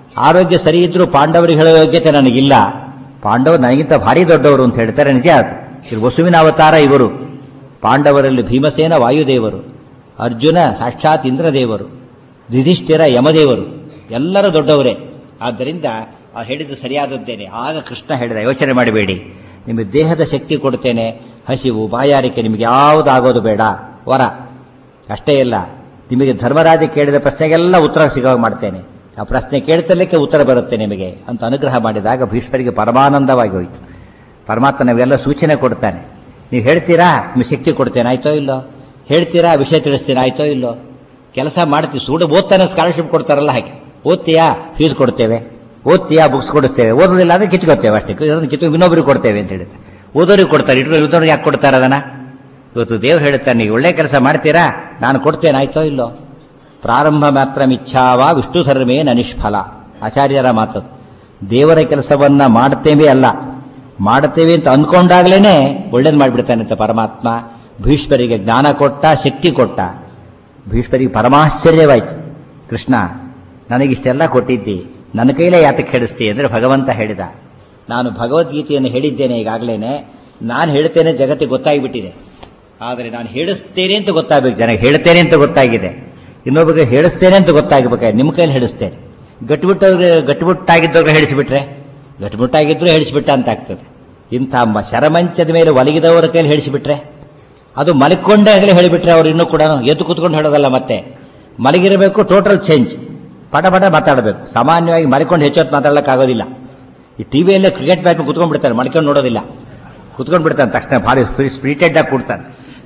ಆರೋಗ್ಯ ಸರಿ ಇದ್ರೂ ಪಾಂಡವರಿಗೆ ಹೇಳೋ ಯೋಗ್ಯತೆ ನನಗಿಲ್ಲ ಪಾಂಡವರು ನನಗಿಂತ ಭಾರಿ ದೊಡ್ಡವರು ಅಂತ ಹೇಳ್ತಾರೆ ನಿಜ ಅದು ಇದು ವಸುವಿನ ಅವತಾರ ಇವರು ಪಾಂಡವರಲ್ಲಿ ಭೀಮಸೇನ ವಾಯುದೇವರು ಅರ್ಜುನ ಸಾಕ್ಷಾತ್ ಇಂದ್ರದೇವರು ಯುಧಿಷ್ಠಿರ ಯಮದೇವರು ಎಲ್ಲರೂ ದೊಡ್ಡವರೇ ಆದ್ದರಿಂದ ಆ ಹೇಳಿದ್ದು ಸರಿಯಾದದ್ದೇನೆ ಆಗ ಕೃಷ್ಣ ಹೇಳಿದ ಯೋಚನೆ ಮಾಡಬೇಡಿ ನಿಮಗೆ ದೇಹದ ಶಕ್ತಿ ಕೊಡ್ತೇನೆ ಹಸಿವು ಬಾಯಾರಿಕೆ ನಿಮಗೆ ಯಾವುದು ಆಗೋದು ಬೇಡ ವರ ಅಷ್ಟೇ ಇಲ್ಲ ನಿಮಗೆ ಧರ್ಮರಾಜ ಕೇಳಿದ ಪ್ರಶ್ನೆಗೆಲ್ಲ ಉತ್ತರ ಸಿಗೋ ಮಾಡ್ತೇನೆ ಆ ಪ್ರಶ್ನೆ ಕೇಳ್ತಲಕ್ಕೆ ಉತ್ತರ ಬರುತ್ತೆ ನಿಮಗೆ ಅಂತ ಅನುಗ್ರಹ ಮಾಡಿದಾಗ ಭೀಷ್ಮರಿಗೆ ಪರಮಾನಂದವಾಗಿ ಹೋಯಿತು ಪರಮಾತ್ಮ ನಾವೆಲ್ಲ ಸೂಚನೆ ಕೊಡ್ತಾನೆ ನೀವು ಹೇಳ್ತೀರಾ ನಿಮಗೆ ಶಕ್ತಿ ಕೊಡ್ತೇನೆ ಆಯ್ತೋ ಇಲ್ಲೋ ಹೇಳ್ತೀರಾ ವಿಷಯ ತಿಳಿಸ್ತೀನಿ ಆಯ್ತೋ ಇಲ್ಲೋ ಕೆಲಸ ಮಾಡ್ತೀವಿ ಸೂಡು ಓದ್ತಾನೆ ಸ್ಕಾಲರ್ಶಿಪ್ ಕೊಡ್ತಾರಲ್ಲ ಹಾಗೆ ಓದ್ತೀಯಾ ಫೀಸ್ ಕೊಡ್ತೇವೆ ಓದ್ತೀಯಾ ಬುಕ್ಸ್ ಕೊಡಿಸ್ತೇವೆ ಓದೋದಿಲ್ಲ ಅಂದ್ರೆ ಕಿತ್ಕೊತೇವೆ ಅಷ್ಟೇ ಇದನ್ನು ಕಿತ್ತು ಇನ್ನೊಬ್ಬರಿಗೆ ಕೊಡ್ತೇವೆ ಅಂತ ಹೇಳಿದ್ರೆ ಓದೋರಿಗೆ ಕೊಡ್ತಾರೆ ಇಟ್ಟು ಇದ್ದವ್ರಿಗೆ ಯಾಕೆ ಕೊಡ್ತಾರೆ ಅದನ್ನ ಇವತ್ತು ದೇವ್ರು ಹೇಳ್ತಾನೆ ನೀವು ಒಳ್ಳೆ ಕೆಲಸ ಮಾಡ್ತೀರಾ ನಾನು ಕೊಡ್ತೇನೆ ಆಯ್ತೋ ಇಲ್ಲೋ ಪ್ರಾರಂಭ ಮಾತ್ರ ಮಿಚ್ಛಾವ ವಿಷ್ಣು ಧರ್ಮೇ ನನಿಷ್ಫಲ ಆಚಾರ್ಯರ ಮಾತದು ದೇವರ ಕೆಲಸವನ್ನ ಮಾಡ್ತೇವೆ ಅಲ್ಲ ಮಾಡ್ತೇವೆ ಅಂತ ಅಂದ್ಕೊಂಡಾಗ್ಲೇನೆ ಒಳ್ಳೇದು ಮಾಡಿಬಿಡ್ತಾನೆ ಅಂತ ಪರಮಾತ್ಮ ಭೀಷ್ಮರಿಗೆ ಜ್ಞಾನ ಕೊಟ್ಟ ಶಕ್ತಿ ಕೊಟ್ಟ ಭೀಷ್ಮರಿಗೆ ಪರಮಾಶ್ಚರ್ಯವಾಯ್ತು ಕೃಷ್ಣ ನನಗಿಷ್ಟೆಲ್ಲ ಕೊಟ್ಟಿದ್ದಿ ನನ್ನ ಕೈಲೇ ಯಾತಕ್ಕೆ ಹೇಳಿಸ್ತಿ ಅಂದರೆ ಭಗವಂತ ಹೇಳಿದ ನಾನು ಭಗವದ್ಗೀತೆಯನ್ನು ಹೇಳಿದ್ದೇನೆ ಈಗಾಗಲೇ ನಾನು ಹೇಳ್ತೇನೆ ಜಗತ್ತಿಗೆ ಗೊತ್ತಾಗಿಬಿಟ್ಟಿದೆ ಆದರೆ ನಾನು ಹೇಳಿಸ್ತೇನೆ ಅಂತ ಗೊತ್ತಾಗಬೇಕು ಜನ ಹೇಳ್ತೇನೆ ಅಂತ ಗೊತ್ತಾಗಿದೆ ಇನ್ನೊಬ್ಬರಿಗೆ ಹೇಳಿಸ್ತೇನೆ ಅಂತ ಗೊತ್ತಾಗಬೇಕಾದ್ರೆ ನಿಮ್ಮ ಕೈಲಿ ಹೇಳಿಸ್ತೇನೆ ಗಟ್ಟಿಬಿಟ್ಟವ್ರಿಗೆ ಗಟ್ಟಿಬಿಟ್ಟಾಗಿದ್ದವ್ರಿಗೆ ಹೇಳಿಸಿಬಿಟ್ರೆ ಗಟ್ಟಿಬಿಟ್ಟಾಗಿದ್ರು ಹೇಳಿಸಿಬಿಟ್ಟ ಅಂತ ಆಗ್ತದೆ ಇಂಥ ಮ- ಶರಮಂಚದ ಮೇಲೆ ಒಲಗಿದವರ ಕೈಲಿ ಹೇಳಿಸಿಬಿಟ್ರೆ ಅದು ಮಲ್ಕೊಂಡೇ ಆಗಲೇ ಹೇಳಿಬಿಟ್ರೆ ಅವ್ರು ಇನ್ನೂ ಕೂಡ ಎದ್ದು ಕೂತ್ಕೊಂಡು ಹೇಳೋದಲ್ಲ ಮತ್ತೆ ಮಲಗಿರಬೇಕು ಟೋಟಲ್ ಚೇಂಜ್ ಪಟ ಪಟ ಮಾತಾಡಬೇಕು ಸಾಮಾನ್ಯವಾಗಿ ಮಲ್ಕೊಂಡು ಹೆಚ್ಚೊತ್ತು ಮಾತಾಡೋಕ್ಕಾಗೋದಿಲ್ಲ ಈ ಟಿವಿಯಲ್ಲೇ ಕ್ರಿಕೆಟ್ ಮ್ಯಾಚ್ ಕುತ್ಕೊಂಡು ಬಿಡ್ತಾರೆ ಮಲ್ಕೊಂಡು ನೋಡೋದಿಲ್ಲ ಕುತ್ಕೊಂಡು ಬಿಡ್ತಾನೆ ತಕ್ಷಣ ಭಾರಿ ಸ್ಪಿರಿಟೆಡ್ ಆಗಿ ಕೂಡ್ತಾನೆ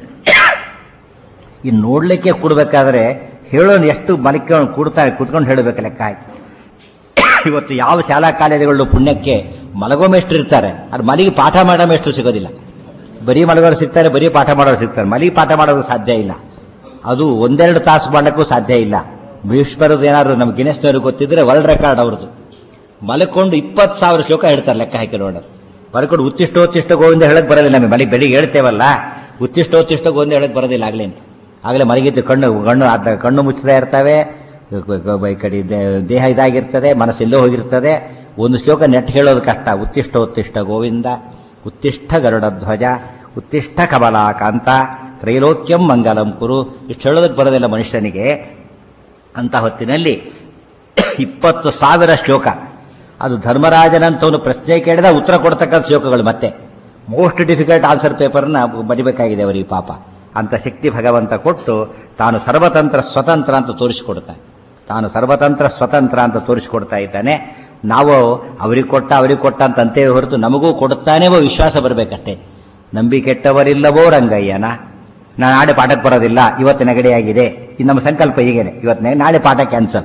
ಇನ್ನು ನೋಡ್ಲಿಕ್ಕೆ ಕೂಡಬೇಕಾದ್ರೆ ಹೇಳೋನು ಎಷ್ಟು ಮಲ್ಕೊಂಡು ಕೂಡ್ತಾನೆ ಕೂತ್ಕೊಂಡು ಹೇಳಬೇಕು ಲೆಕ್ಕ ಆಯ್ತು ಇವತ್ತು ಯಾವ ಶಾಲಾ ಕಾಲೇಜುಗಳು ಪುಣ್ಯಕ್ಕೆ ಮಲಗೋ ಮೇಷ್ಟ್ರು ಇರ್ತಾರೆ ಅದು ಮಲಗಿ ಪಾಠ ಮಾಡೋ ಮೇಷ್ಟ್ರು ಸಿಗೋದಿಲ್ಲ ಬರೀ ಮಲಗೋರು ಸಿಗ್ತಾರೆ ಬರೀ ಪಾಠ ಮಾಡೋರು ಸಿಗ್ತಾರೆ ಮಲಗಿ ಪಾಠ ಮಾಡೋದು ಸಾಧ್ಯ ಇಲ್ಲ ಅದು ಒಂದೆರಡು ತಾಸು ಮಾಡಕ್ಕೂ ಸಾಧ್ಯ ಇಲ್ಲ ಭೀಷ್ಮರದ್ದು ಏನಾದ್ರು ನಮ್ಮ ಗಿನೆಸ್ನವ್ರಿಗೆ ಗೊತ್ತಿದ್ರೆ ವರ್ಲ್ಡ್ ರೆಕಾರ್ಡ್ ಅವ್ರದ್ದು ಮಲ್ಕೊಂಡು ಇಪ್ಪತ್ತು ಸಾವಿರ ಶ್ಲೋಕ ಹೇಳ್ತಾರೆ ಲೆಕ್ಕ ಹಾಕಿ ನೋಡೋದು ಮಲ್ಕೊಂಡು ಉತ್ತಿಷ್ಟ ಉತ್ತಿಷ್ಟ ಗೋವಿಂದ ಹೇಳಕ್ ಬರೋದಿಲ್ಲ ನಮಗೆ ಮಲಿ ಬೆಳಿಗ್ಗೆ ಹೇಳ್ತೇವಲ್ಲ ಉತ್ತಿಷ್ಟ ಉತ್ತಿಷ್ಟ ಗೋವಿಂದ ಹೇಳಕ್ ಬರೋದಿಲ್ಲ ಆಗ್ಲೇನೆ ಆಗಲೇ ಮಲಗಿದ್ದು ಕಣ್ಣು ಕಣ್ಣು ಅರ್ಧ ಕಣ್ಣು ಮುಚ್ಚದೇ ಇರ್ತವೆ ಗ- ಗ- ಈ ಕಡೆ ದೇ- ದೇಹ ಇದಾಗಿರ್ತದೆ ಮನಸ್ಸೆಲ್ಲೋ ಹೋಗಿರ್ತದೆ ಒಂದು ಶ್ಲೋಕ ನೆಟ್ ಹೇಳೋದು ಕಷ್ಟ ಉತ್ತಿಷ್ಟ ಉತ್ತಿಷ್ಟ ಗೋವಿಂದ ಉತ್ತಿಷ್ಠ ಗರುಡ ಧ್ವಜ ಉತ್ತಿಷ್ಠ ಕಮಲಾಕಾಂತ ತ್ರೈಲೋಕ್ಯಂ ಮಂಗಲಂ ಕುರು ಇಷ್ಟು ಹೇಳೋದಕ್ಕೆ ಬರೋದಿಲ್ಲ ಮನುಷ್ಯನಿಗೆ ಅಂತ ಹೊತ್ತಿನಲ್ಲಿ ಇಪ್ಪತ್ತು ಸಾವಿರ ಶ್ಲೋಕ ಅದು ಧರ್ಮರಾಜನಂತವನು ಪ್ರಶ್ನೆ ಕೇಳಿದ ಉತ್ತರ ಕೊಡ್ತಕ್ಕಂಥ ಶ್ಲೋಕಗಳು ಮತ್ತೆ ಮೋಸ್ಟ್ ಡಿಫಿಕಲ್ಟ್ ಆನ್ಸರ್ ಪೇಪರ್ನ ಬರಿಬೇಕಾಗಿದೆ ಅವರಿಗೆ ಪಾಪ ಅಂತ ಶಕ್ತಿ ಭಗವಂತ ಕೊಟ್ಟು ತಾನು ಸರ್ವತಂತ್ರ ಸ್ವತಂತ್ರ ಅಂತ ತೋರಿಸಿಕೊಡ್ತಾನೆ ತಾನು ಸರ್ವತಂತ್ರ ಸ್ವತಂತ್ರ ಅಂತ ತೋರಿಸಿಕೊಡ್ತಾ ಇದ್ದಾನೆ ನಾವು ಅವರಿಗೆ ಕೊಟ್ಟ ಅವರಿಗೆ ಕೊಟ್ಟ ಅಂತ ಅಂತೇವೆ ಹೊರತು ನಮಗೂ ಕೊಡುತ್ತಾನೇವೋ ವಿಶ್ವಾಸ ಬರಬೇಕಷ್ಟೇ ನಂಬಿ ಕೆಟ್ಟವರಿಲ್ಲವೋ ರಂಗಯ್ಯನ ನಾನು ನಾಳೆ ಪಾಠಕ್ಕೆ ಬರೋದಿಲ್ಲ ಇವತ್ತು ನೆಗಡಿಯಾಗಿದೆ ಇದು ನಮ್ಮ ಸಂಕಲ್ಪ ಹೀಗೇನೆ ಇವತ್ತು ನೆ- ನಾಳೆ ಪಾಠ ಕ್ಯಾನ್ಸಲ್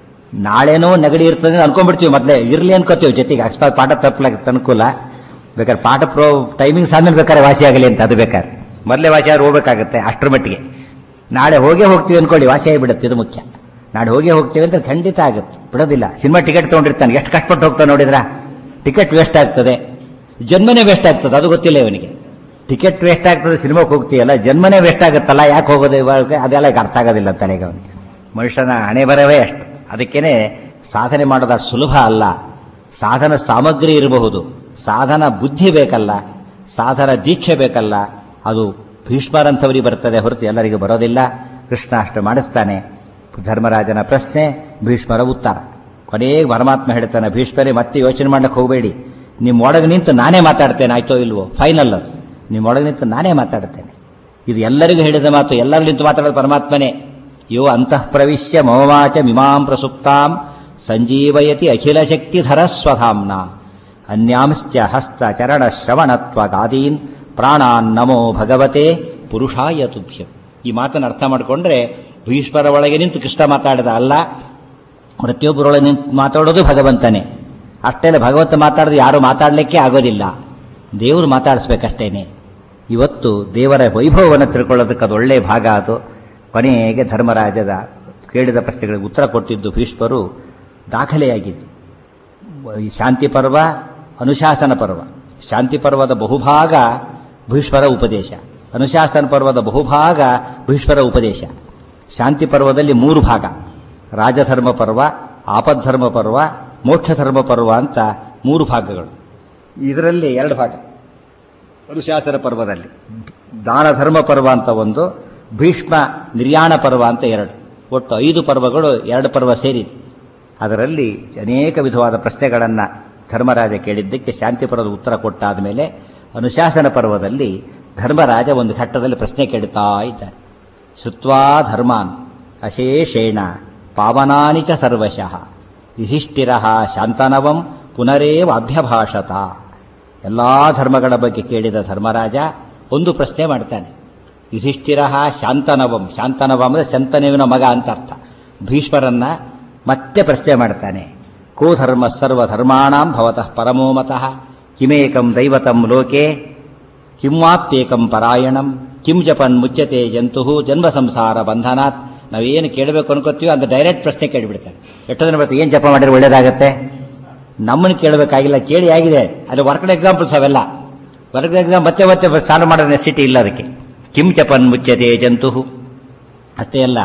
ನಾಳೆನೋ ನೆಗಡಿ ಇರ್ತದೆ ಅಂತ ಅನ್ಕೊಂಡ್ಬಿಡ್ತೀವಿ ಮೊದಲೇ ಇರ್ಲಿ ಅನ್ಕೋತೀವಿ ಜೊತೆಗೆ ಅಕಸ್ಮಾತ್ ಪಾಠ ತಪ್ಪಲಾಗುತ್ತೆ ಅನುಕೂಲ ಬೇಕಾದ್ರೆ ಪಾಠ ಪ್ರೋ ಟೈಮಿಂಗ್ಸ್ ಆದ್ಮೇಲೆ ಬೇಕಾದ್ರೆ ವಾಸಿ ಆಗಲಿ ಅಂತ ಅದು ಬೇಕಾದ್ರೆ ಮೊದಲೇ ವಾಸಿ ಆದ್ರೆ ಹೋಗ್ಬೇಕಾಗುತ್ತೆ ಅಷ್ಟರ ಮಟ್ಟಿಗೆ ನಾಳೆ ಹೋಗೇ ಹೋಗ್ತೀವಿ ಅನ್ಕೊಳ್ಳಿ ವಾಸಿ ಆಗಿಬಿಡುತ್ತೆ ಇದು ಮುಖ್ಯ ನಾಳೆ ಹೋಗೇ ಹೋಗ್ತೀವಿ ಅಂತ ಖಂಡಿತ ಆಗುತ್ತೆ ಬಿಡೋದಿಲ್ಲ ಸಿನಿಮಾ ಟಿಕೆಟ್ ತೊಗೊಂಡಿರ್ತಾನೆ ಎಷ್ಟು ಕಷ್ಟಪಟ್ಟು ಹೋಗ್ತಾನೆ ನೋಡಿದ್ರ ಟಿಕೆಟ್ ವೇಸ್ಟ್ ಆಗ್ತದೆ ಜನ್ಮನೇ ವೇಸ್ಟ್ ಆಗ್ತದೆ ಅದು ಗೊತ್ತಿಲ್ಲ ಇವನಿಗೆ ಟಿಕೆಟ್ ವೇಸ್ಟ್ ಆಗ್ತದೆ ಸಿನಿಮಾಕ್ಕೆ ಹೋಗ್ತೀಯಲ್ಲ ಜನ್ಮನೇ ವೇಸ್ಟ್ ಆಗುತ್ತಲ್ಲ ಯಾಕೆ ಹೋಗೋದು ಇವಾಗ ಅದೆಲ್ಲ ಈಗ ಅರ್ಥ ಆಗೋದಿಲ್ಲ ತಲೆಗೆ ಅವನಿಗೆ ಮನುಷ್ಯನ ಹಣೆ ಬರವೇ ಅಷ್ಟು ಅದಕ್ಕೇನೆ ಸಾಧನೆ ಮಾಡೋದು ಅಷ್ಟು ಸುಲಭ ಅಲ್ಲ ಸಾಧನ ಸಾಮಗ್ರಿ ಇರಬಹುದು ಸಾಧನ ಬುದ್ಧಿ ಬೇಕಲ್ಲ ಸಾಧನ ದೀಕ್ಷೆ ಬೇಕಲ್ಲ ಅದು ಭೀಷ್ಮರಂಥವರಿಗೆ ಬರ್ತದೆ ಹೊರತು ಎಲ್ಲರಿಗೂ ಬರೋದಿಲ್ಲ ಕೃಷ್ಣ ಅಷ್ಟು ಮಾಡಿಸ್ತಾನೆ ಧರ್ಮರಾಜನ ಪ್ರಶ್ನೆ ಭೀಷ್ಮರ ಉತ್ತರ ಕೊನೆಗೆ ಪರಮಾತ್ಮ ಹೇಳ್ತಾನೆ ಭೀಷ್ಮರೇ ಮತ್ತೆ ಯೋಚನೆ ಮಾಡಕ್ಕೆ ಹೋಗಬೇಡಿ ನಿಮ್ಮ ಒಳಗೆ ನಿಂತು ನಾನೇ ಮಾತಾಡ್ತೇನೆ ಆಯ್ತೋ ಇಲ್ವೋ ಫೈನಲ್ ಅದು ನಿಮ್ಮ ಒಳಗೆ ನಿಂತು ನಾನೇ ಮಾತಾಡ್ತೇನೆ ಇದು ಎಲ್ಲರಿಗೂ ಹೇಳಿದ ಮಾತು ಎಲ್ಲರೂ ನಿಂತು ಮಾತಾಡೋದು ಪರಮಾತ್ಮನೇ ಯೋ ಅಂತಃ ಪ್ರವಿಶ್ಯ ಮಮವಾಚ ಮಿಮಾಂ ಪ್ರಸುಪ್ತಾಂ ಸಂಜೀವಯತಿ ಅಖಿಲ ಶಕ್ತಿಧರ ಸ್ವಧಾಂನ ಅನ್ಯಾಂಶ್ಚ ಹಸ್ತ ಚರಣ ಶ್ರವಣತ್ವಗಾದೀನ್ ಪ್ರಾಣಾನ್ ನಮೋ ಭಗವತೆ ಪುರುಷಾಯ ತುಭ್ಯಂ ಈ ಮಾತನ್ನು ಅರ್ಥ ಮಾಡಿಕೊಂಡ್ರೆ ಭೀಷ್ಮರ ಒಳಗೆ ನಿಂತು ಕೃಷ್ಣ ಮಾತಾಡಿದ ಅಲ್ಲ ಪ್ರತಿಯೊಬ್ಬರೊಳಗೆ ನಿಂತು ಮಾತಾಡೋದು ಭಗವಂತನೇ ಅಷ್ಟೆಲ್ಲ ಭಗವಂತ ಮಾತಾಡಿದ್ರೆ ಯಾರು ಮಾತಾಡಲಿಕ್ಕೆ ಆಗೋದಿಲ್ಲ ದೇವರು ಮಾತಾಡಿಸ್ಬೇಕಷ್ಟೇನೆ ಇವತ್ತು ದೇವರ ವೈಭವವನ್ನು ತಿಳ್ಕೊಳ್ಳೋದಕ್ಕೆ ಅದು ಒಳ್ಳೆಯ ಭಾಗ ಅದು ಕೊನೆಗೆ ಧರ್ಮರಾಜದ ಕೇಳಿದ ಪ್ರಶ್ನೆಗಳಿಗೆ ಉತ್ತರ ಕೊಟ್ಟಿದ್ದು ಭೀಷ್ಮರು ದಾಖಲೆಯಾಗಿದೆ ಈ ಶಾಂತಿ ಪರ್ವ ಅನುಶಾಸನ ಪರ್ವ ಶಾಂತಿ ಪರ್ವದ ಬಹುಭಾಗ ಭೀಷ್ಮರ ಉಪದೇಶ ಅನುಶಾಸನ ಪರ್ವದ ಬಹುಭಾಗ ಭೀಷ್ಮರ ಉಪದೇಶ ಶಾಂತಿ ಪರ್ವದಲ್ಲಿ ಮೂರು ಭಾಗ ರಾಜಧರ್ಮ ಪರ್ವ ಆಪದ್ಧರ್ಮ ಪರ್ವ ಮೋಕ್ಷ ಧರ್ಮ ಪರ್ವ ಅಂತ ಮೂರು ಭಾಗಗಳು ಇದರಲ್ಲಿ ಎರಡು ಭಾಗ ಅನುಶಾಸನ ಪರ್ವದಲ್ಲಿ ದಾನ ಧರ್ಮ ಪರ್ವ ಅಂತ ಒಂದು ಭೀಷ್ಮ ನಿರ್ಯಾಣ ಪರ್ವ ಅಂತ ಎರಡು ಒಟ್ಟು ಐದು ಪರ್ವಗಳು ಎರಡು ಪರ್ವ ಸೇರಿದೆ ಅದರಲ್ಲಿ ಅನೇಕ ವಿಧವಾದ ಪ್ರಶ್ನೆಗಳನ್ನು ಧರ್ಮರಾಜ ಕೇಳಿದ್ದಕ್ಕೆ ಶಾಂತಿಪುರದ ಉತ್ತರ ಕೊಟ್ಟಾದ ಮೇಲೆ ಅನುಶಾಸನ ಪರ್ವದಲ್ಲಿ ಧರ್ಮರಾಜ ಒಂದು ಘಟ್ಟದಲ್ಲಿ ಪ್ರಶ್ನೆ ಕೇಳುತ್ತಾ ಇದ್ದಾರೆ ಶ್ರುತ್ವಾ ಧರ್ಮಾನ್ ಅಶೇಷೇಣ ಪಾವನಾನಿ ಚ ಸರ್ವಶಃ ಯುಧಿಷ್ಠಿರ ಶಾಂತನವಂ ಪುನರೇವ ಅಭ್ಯಭಾಷತ ಎಲ್ಲ ಧರ್ಮಗಳ ಬಗ್ಗೆ ಕೇಳಿದ ಧರ್ಮರಾಜ ಒಂದು ಪ್ರಶ್ನೆ ಮಾಡ್ತಾನೆ ಯುಧಿಷ್ಠಿರ ಶಾಂತನವಂ ಶಾಂತನವ ಅಂದರೆ ಶಂತನವಿನ ಮಗ ಅಂತ ಅರ್ಥ ಭೀಷ್ಮರನ್ನ ಮತ್ತೆ ಪ್ರಶ್ನೆ ಮಾಡ್ತಾನೆ ಕೋ ಧರ್ಮ ಸರ್ವ ಧರ್ಮಾಣಾಂ ಭವತಃ ಪರಮೋಮತಃ ಕಿಮೇಕಂ ದೈವತಂ ಲೋಕೆ ಕಿಂವಾಪ್ಯೇಕಂ ಪರಾಯಣಂ ಕಿಂ ಜಪನ್ ಮುಚ್ಚತೆ ಜಂತು ಜನ್ಮ ಸಂಸಾರ ಬಂಧನಾತ್ ನಾವೇನು ಕೇಳಬೇಕು ಅನ್ಕೋತೀವೋ ಅಂತ ಡೈರೆಕ್ಟ್ ಪ್ರಶ್ನೆ ಕೇಳಿಬಿಡ್ತಾರೆ ಎಷ್ಟೋ ಜನ ಬರ್ತಾರೆ ಏನು ಜಪ ಮಾಡಿದ್ರೆ ಒಳ್ಳೇದಾಗತ್ತೆ ನಮ್ಮನ್ನು ಕೇಳಬೇಕಾಗಿಲ್ಲ ಕೇಳಿ ಆಗಿದೆ ಅದು ವರ್ಕಡ್ ಎಕ್ಸಾಂಪಲ್ಸ್ ಅವೆಲ್ಲ ವರ್ಕಡ್ ಎಕ್ಸಾಮ್ ಮತ್ತೆ ಮತ್ತೆ ಸಾಲ್ವ್ ಮಾಡೋ ನೆಸಿಟಿ ಇಲ್ಲ ಅದಕ್ಕೆ ಕಿಂ ಜಪನ್ ಮುಚ್ಚತೆ ಜಂತು ಅಷ್ಟೇ ಅಲ್ಲ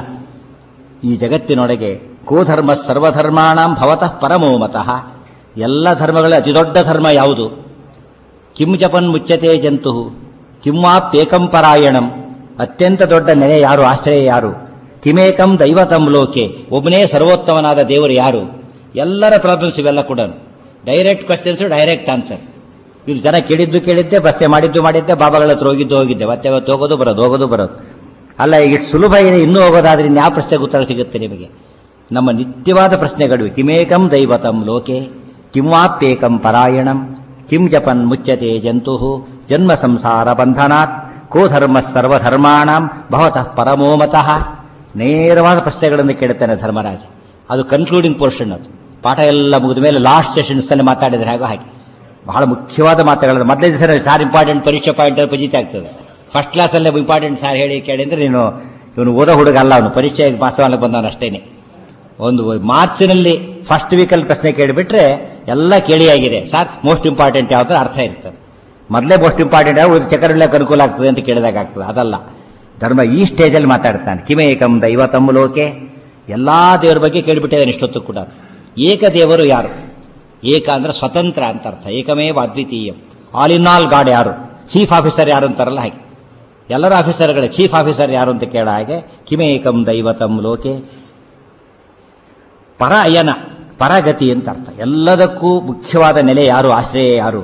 ಈ ಜಗತ್ತಿನೊಳಗೆ ಗೋಧರ್ಮ ಸರ್ವಧರ್ಮಾಣಂ ಭವತಃ ಪರಮೋಮತಃ ಎಲ್ಲ ಧರ್ಮಗಳ ಅತಿದೊಡ್ಡ ಧರ್ಮ ಯಾವುದು ಕಿಂ ಜಪನ್ ಮುಚ್ಚತೆ ಜಂತು ಕಿಮ್ವಾಪ್ಯೇಕಂ ಪರಾಯಣಂ ಅತ್ಯಂತ ದೊಡ್ಡ ನೆಲೆ ಯಾರು ಆಶ್ರಯ ಯಾರು ಕಿಮೇಕಂ ದೈವತಂ ಲೋಕೆ ಒಬ್ಬನೇ ಸರ್ವೋತ್ತಮನಾದ ದೇವರು ಯಾರು ಎಲ್ಲರ ಪ್ರಾಬ್ಲಮ್ಸ್ ಇವೆಲ್ಲ ಕೂಡ ಡೈರೆಕ್ಟ್ ಕ್ವಶನ್ಸ್ ಡೈರೆಕ್ಟ್ ಆನ್ಸರ್ ಇದು ಜನ ಕೇಳಿದ್ದು ಕೇಳಿದ್ದೆ ಪ್ರಶ್ನೆ ಮಾಡಿದ್ದು ಮಾಡಿದ್ದೆ ಬಾಬಾಗಳ ಹತ್ರ ಹೋಗಿದ್ದು ಹೋಗಿದ್ದೆ ಮತ್ತೆ ಅವತ್ತು ಹೋಗೋದು ಬರೋದು ಹೋಗೋದು ಬರೋದು ಅಲ್ಲ ಈಗ ಇಷ್ಟು ಸುಲಭ ಇದೆ ಇನ್ನೂ ಹೋಗೋದಾದ್ರೆ ಯಾವ ಪ್ರಶ್ನೆಗೆ ಉತ್ತರ ಸಿಗುತ್ತೆ ನಿಮಗೆ ನಮ್ಮ ನಿತ್ಯವಾದ ಪ್ರಶ್ನೆಗಳು ಕಿಮೇಕಂ ದೈವತಂ ಲೋಕೆ ಕಿಂವಾಪ್ಯೇಕಂ ಪರಾಯಣಂ ಕಿಂ ಜಪನ್ ಮುಚ್ಚತೆ ಜಂತು ಜನ್ಮ ಸಂಸಾರ ಬಂಧನಾತ್ ಕೋ ಧರ್ಮ ಸರ್ವಧರ್ಮಾಣಂ ಭವತಃ ಪರಮೋಮತಃ ನೇರವಾದ ಪ್ರಶ್ನೆಗಳನ್ನು ಕೇಳುತ್ತಾನೆ ಧರ್ಮರಾಜ ಅದು ಕನ್ಕ್ಲೂಡಿಂಗ್ ಪೋರ್ಷನ್ ಅದು ಪಾಠ ಎಲ್ಲ ಮುಗಿದ ಮೇಲೆ ಲಾಸ್ಟ್ ಸೆಷನ್ಸ್ನಲ್ಲಿ ಮಾತಾಡಿದ್ರೆ ಹಾಗೋ ಹಾಗೆ ಬಹಳ ಮುಖ್ಯವಾದ ಮಾತುಗಳು ಮೊದಲೇ ದಿವಸ ಸಾರ್ ಇಂಪಾರ್ಟೆಂಟ್ ಪರೀಕ್ಷೆ ಪಾಯಿಂಟ್ ಪಜಿತ ಆಗ್ತದೆ ಫಸ್ಟ್ ಕ್ಲಾಸಲ್ಲೇ ಇಂಪಾರ್ಟೆಂಟ್ ಸಾರ್ ಹೇಳಿ ಕೇಳಿ ಅಂದ್ರೆ ನೀನು ಇವನು ಓದೋ ಹುಡುಗ ಅಲ್ಲ ಅವನು ಪರೀಕ್ಷೆಗೆ ವಾಸ್ತವಕ್ಕೆ ಬಂದವನು ಅಷ್ಟೇನೆ ಒಂದು ಮಾರ್ಚ್ನಲ್ಲಿ ಫಸ್ಟ್ ವೀಕಲ್ಲಿ ಪ್ರಶ್ನೆ ಕೇಳಿಬಿಟ್ರೆ ಎಲ್ಲ ಕೇಳಿಯಾಗಿದೆ ಸರ್ ಮೋಸ್ಟ್ ಇಂಪಾರ್ಟೆಂಟ್ ಯಾವ್ದು ಅರ್ಥ ಇರ್ತದೆ ಮೊದಲೇ ಮೋಸ್ಟ್ ಇಂಪಾರ್ಟೆಂಟ್ ಯಾವುದು ಚಕ್ರಕ್ಕೆ ಅನುಕೂಲ ಆಗ್ತದೆ ಅಂತ ಕೇಳಿದಾಗ ಆಗ್ತದೆ ಅದಲ್ಲ ಧರ್ಮ ಈ ಸ್ಟೇಜಲ್ಲಿ ಮಾತಾಡ್ತಾನೆ ಕಿಮೇಕಂ ದೈವತಂ ಲೋಕೆ ಎಲ್ಲಾ ದೇವರ ಬಗ್ಗೆ ಕೇಳಿಬಿಟ್ಟಿದ್ದಾನೆ ಇಷ್ಟೊತ್ತು ಕೂಡ ಏಕ ದೇವರು ಯಾರು ಏಕ ಅಂದ್ರೆ ಸ್ವತಂತ್ರ ಅಂತ ಅರ್ಥ ಏಕಮೇವ ಅದ್ವಿತೀಯಂ ಆಲ್ ಇನ್ ಆಲ್ ಗಾಡ್ ಯಾರು ಚೀಫ್ ಆಫೀಸರ್ ಯಾರು ಅಂತಾರಲ್ಲ ಹಾಗೆ ಎಲ್ಲರ ಆಫೀಸರ್ಗಳೇ ಚೀಫ್ ಆಫೀಸರ್ ಯಾರು ಅಂತ ಕೇಳ ಹಾಗೆ ಕಿಮೇಕಂ ದೈವತಂ ಲೋಕೆ ಪರ ಅಯನ ಪರಗತಿ ಅಂತ ಅರ್ಥ ಎಲ್ಲದಕ್ಕೂ ಮುಖ್ಯವಾದ ನೆಲೆ ಯಾರು ಆಶ್ರಯ ಯಾರು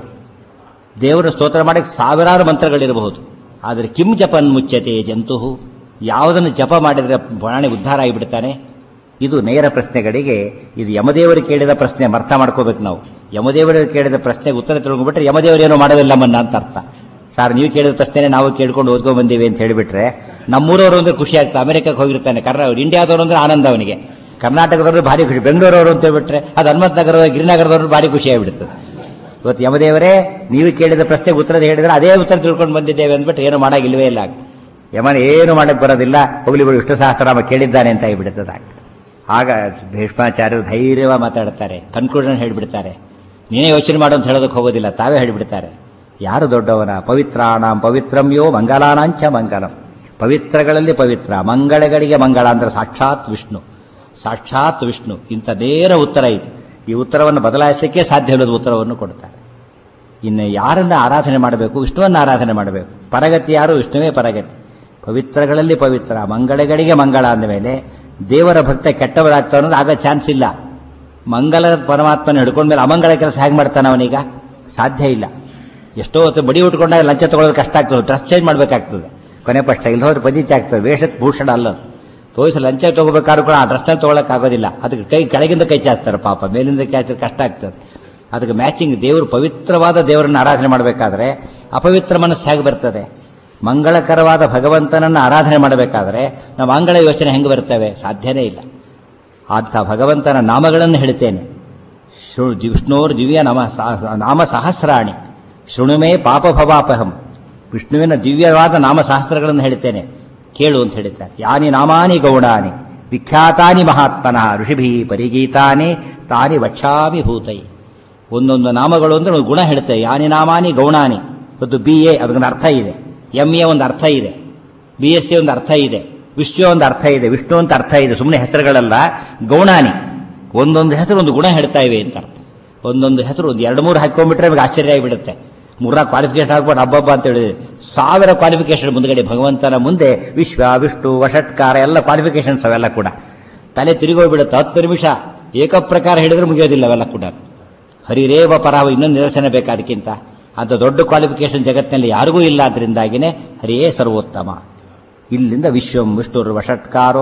ದೇವರ ಸ್ತೋತ್ರ ಮಾಡಕ್ಕೆ ಸಾವಿರಾರು ಮಂತ್ರಗಳಿರಬಹುದು ಆದರೆ ಕಿಂ ಜಪನ್ ಮುಚ್ಚತೆ ಜಂತು ಯಾವುದನ್ನು ಜಪ ಮಾಡಿದರೆ ಪ್ರಾಣಿ ಉದ್ಧಾರ ಆಗಿಬಿಡ್ತಾನೆ ಇದು ನೇರ ಪ್ರಶ್ನೆಗಳಿಗೆ ಇದು ಯಮದೇವರು ಕೇಳಿದ ಪ್ರಶ್ನೆ ಅರ್ಥ ಮಾಡ್ಕೋಬೇಕು ನಾವು ಯಮದೇವರು ಕೇಳಿದ ಪ್ರಶ್ನೆಗೆ ಉತ್ತರ ತಿಳ್ಕೊಂಡ್ಬಿಟ್ರೆ ಯಮದೇವರು ಏನೋ ಮಾಡೋದಿಲ್ಲ ಮನ್ನ ಅಂತ ಅರ್ಥ ಸರ್ ನೀವು ಕೇಳಿದ ಪ್ರಶ್ನೆನೇ ನಾವು ಕೇಳ್ಕೊಂಡು ಓದ್ಕೊಂಡ್ ಬಂದೀವಿ ಅಂತ ಹೇಳಿಬಿಟ್ರೆ ನಮ್ಮೂರವರು ಅಂದ್ರೆ ಖುಷಿ ಆಗ್ತದೆ ಅಮೆರಿಕಕ್ಕೆ ಹೋಗಿರ್ತಾನೆ ಕರ್ನಾಟಕ ಇಂಡಿಯಾದವರು ಅಂದ್ರೆ ಆನಂದ ಅವನಿಗೆ ಕರ್ನಾಟಕದವರು ಭಾರಿ ಖುಷಿ ಬೆಂಗಳೂರವರು ಅಂತ ಹೇಳ್ಬಿಟ್ರೆ ಅದು ಹನುಮಂತ ನಗರದ ಗಿರಿನಗರದವರು ಭಾರಿ ಖುಷಿ ಆಗಿಬಿಡ್ತದೆ ಇವತ್ತು ಯಮದೇವರೇ ನೀವು ಕೇಳಿದ ಪ್ರಶ್ನೆಗೆ ಉತ್ತರದ ಹೇಳಿದ್ರೆ ಅದೇ ಉತ್ತರ ತಿಳ್ಕೊಂಡು ಬಂದಿದ್ದೇವೆ ಅಂದ್ಬಿಟ್ಟು ಏನು ಮಾಡಾಗಿಲ್ವೇ ಇಲ್ಲ ಯಮನ ಏನು ಮಾಡಕ್ಕೆ ಬರೋದಿಲ್ಲ ಹೋಗ್ಲಿ ಬಿಡು ವಿಷ್ಣು ಸಹಸ್ರನಾಮ ಕೇಳಿದ್ದಾನೆ ಅಂತ ಆಗಿಬಿಡುತ್ತದೆ ಆಗ ಭೀಷ್ಮಾಚಾರ್ಯರು ಧೈರ್ಯವಾಗಿ ಮಾತಾಡ್ತಾರೆ ಕನ್ಕ್ಲೂಷನ್ ಹೇಳಿಬಿಡ್ತಾರೆ ನೀನೇ ಯೋಚನೆ ಮಾಡು ಅಂತ ಹೇಳೋದಕ್ಕೆ ಹೋಗೋದಿಲ್ಲ ತಾವೇ ಹೇಳಿಬಿಡ್ತಾರೆ ಯಾರು ದೊಡ್ಡವನ ಪವಿತ್ರಾಣಂ ಪವಿತ್ರಂ ಯೋ ಮಂಗಲಾನಾಂಚ ಮಂಗಲಂ ಪವಿತ್ರಗಳಲ್ಲಿ ಪವಿತ್ರ ಮಂಗಳಗಳಿಗೆ ಮಂಗಳ ಅಂದ್ರೆ ಸಾಕ್ಷಾತ್ ವಿಷ್ಣು ಸಾಕ್ಷಾತ್ ವಿಷ್ಣು ಇಂಥ ನೇರ ಉತ್ತರ ಇದು ಈ ಉತ್ತರವನ್ನು ಬದಲಾಯಿಸಲಿಕ್ಕೆ ಸಾಧ್ಯ ಇಲ್ಲದ ಉತ್ತರವನ್ನು ಕೊಡ್ತಾರೆ ಇನ್ನು ಯಾರನ್ನ ಆರಾಧನೆ ಮಾಡಬೇಕು ವಿಷ್ಣುವನ್ನು ಆರಾಧನೆ ಮಾಡಬೇಕು ಪರಗತಿ ಯಾರು ವಿಷ್ಣುವೇ ಪರಗತಿ ಪವಿತ್ರಗಳಲ್ಲಿ ಪವಿತ್ರ ಮಂಗಳಗಳಿಗೆ ಮಂಗಳ ಅಂದ ಮೇಲೆ ದೇವರ ಭಕ್ತ ಕೆಟ್ಟವರಾಗ್ತಾವ ಅನ್ನೋದು ಆಗ ಚಾನ್ಸ್ ಇಲ್ಲ ಮಂಗಲ ಪರಮಾತ್ಮನ ಹಿಡ್ಕೊಂಡ್ಮೇಲೆ ಅಮಂಗಳ ಕೆಲಸ ಹೇಗೆ ಮಾಡ್ತಾನೆ ಅವನೀಗ ಸಾಧ್ಯ ಇಲ್ಲ ಎಷ್ಟೋ ಹೊತ್ತು ಬಡಿ ಉಟ್ಕೊಂಡಾಗ ಲಂಚ ತಗೊಳ್ಳೋದು ಕಷ್ಟ ಆಗ್ತದೆ ಡ್ರೆಸ್ ಚೇಂಜ್ ಮಾಡಬೇಕಾಗ್ತದೆ ಕೊನೆ ಪಕ್ಷ ಇಲ್ಲ ಹೋದ್ರೆ ಪದಿತಿ ಆಗ್ತದೆ ವೇಷದ ಭೂಷಣ ಅಲ್ಲ ತೋರಿಸಿ ಲಂಚ ತಗೋಬೇಕಾದ್ರೂ ಕೂಡ ಆ ಡ್ರೆಸ್ನ ತಗೊಳಕ್ ಆಗೋದಿಲ್ಲ ಅದಕ್ಕೆ ಕೈ ಕೆಳಗಿಂದ ಕೈ ಚಾಚ್ತಾರೆ ಪಾಪ ಮೇಲಿಂದ ಚಾಚಿದ್ರೆ ಕಷ್ಟ ಆಗ್ತದೆ ಅದಕ್ಕೆ ಮ್ಯಾಚಿಂಗ್ ದೇವರು ಪವಿತ್ರವಾದ ದೇವರನ್ನು ಆರಾಧನೆ ಮಾಡಬೇಕಾದ್ರೆ ಅಪವಿತ್ರ ಮನಸ್ಸು ಹೇಗೆ ಬರ್ತದೆ ಮಂಗಳಕರವಾದ ಭಗವಂತನನ್ನು ಆರಾಧನೆ ಮಾಡಬೇಕಾದ್ರೆ ನಮ್ಮ ಅಂಗಳ ಯೋಚನೆ ಹೆಂಗೆ ಬರ್ತವೆ ಸಾಧ್ಯನೇ ಇಲ್ಲ ಅಂಥ ಭಗವಂತನ ನಾಮಗಳನ್ನು ಹೇಳ್ತೇನೆ ಶೃ- ವಿಷ್ಣೋರ್ ದಿವ್ಯ ನಮ ಸಹ- ನಾಮ ಸಹಸ್ರಾಣಿ ಶೃಣುಮೇ ಪಾಪ ಭವಾಪಹಂ ವಿಷ್ಣುವಿನ ದಿವ್ಯವಾದ ನಾಮ ಸಹಸ್ರಗಳನ್ನು ಹೇಳ್ತೇನೆ ಕೇಳು ಅಂತ ಹೇಳ್ತಾರೆ ಯಾನಿ ನಾಮಾನಿ ಗೌಡಾನಿ ವಿಖ್ಯಾತಾನಿ ಮಹಾತ್ಮನಃ ಋಷಿಭಿ ಪರಿಗೀತಾನಿ ತಾನಿ ವಕ್ಷಾಮಿ ಭೂತೈ ಒಂದೊಂದು ನಾಮಗಳು ಅಂದ್ರೆ ಒಂದು ಗುಣ ಹೇಳ್ತೇವೆ ಯಾನಿ ನಾಮಾನಿ ಗೌಣಾನಿ ಒಂದು ಬಿ ಎ ಅದಕ್ಕೊಂದು ಅರ್ಥ ಇದೆ ಎಂ ಎ ಒಂದು ಅರ್ಥ ಇದೆ ಬಿ ಎಸ್ ಸಿ ಒಂದು ಅರ್ಥ ಇದೆ ವಿಶ್ವ ಒಂದು ಅರ್ಥ ಇದೆ ವಿಷ್ಣು ಅಂತ ಅರ್ಥ ಇದೆ ಸುಮ್ಮನೆ ಹೆಸರುಗಳಲ್ಲ ಗೌಣಾನಿ ಒಂದೊಂದು ಹೆಸರು ಒಂದು ಗುಣ ಹೇಳ್ತಾ ಇವೆ ಅಂತ ಅರ್ಥ ಒಂದೊಂದು ಹೆಸರು ಒಂದು ಎರಡು ಮೂರು ಹಾಕೊಂಡ್ಬಿಟ್ರೆ ನಮಗೆ ಆಶ್ಚರ್ಯ ಆಗಿಬಿಡುತ್ತೆ ಮೂರ ಕ್ವಾಲಿಫಿಕೇಶನ್ ಹಾಕ್ಬಿಟ್ಟು ಹಬ್ಬಬ್ಬ ಅಂತ ಹೇಳಿದ್ರೆ ಸಾವಿರ ಕ್ವಾಲಿಫಿಕೇಶನ್ ಮುಂದ್ಗಡೆ ಭಗವಂತನ ಮುಂದೆ ವಿಶ್ವ ವಿಷ್ಣು ವಷಟ್ಕಾರ ಎಲ್ಲ ಕ್ವಾಲಿಫಿಕೇಶನ್ಸ್ ಅವೆಲ್ಲ ಕೂಡ ತಲೆ ತಿರುಗೋಗ್ಬಿಡುತ್ತೆ ಹತ್ತು ನಿಮಿಷ ಏಕಪ್ರಕಾರ ಹೇಳಿದ್ರೆ ಮುಗಿಯೋದಿಲ್ಲ ಅವೆಲ್ಲ ಕೂಡ ಹರಿರೇವ ಪರಾವ ಇನ್ನೊಂದು ನಿದರ್ಶನ ಬೇಕಾ ಅದಕ್ಕಿಂತ ಅಂತ ದೊಡ್ಡ ಕ್ವಾಲಿಫಿಕೇಶನ್ ಜಗತ್ತಿನಲ್ಲಿ ಯಾರಿಗೂ ಇಲ್ಲ ಅದರಿಂದಾಗಿನೇ ಹರಿಯೇ ಸರ್ವೋತ್ತಮ ಇಲ್ಲಿಂದ ವಿಶ್ವಂ ವಿಷ್ಣುರ್ ವಷಟ್ಕಾರೋ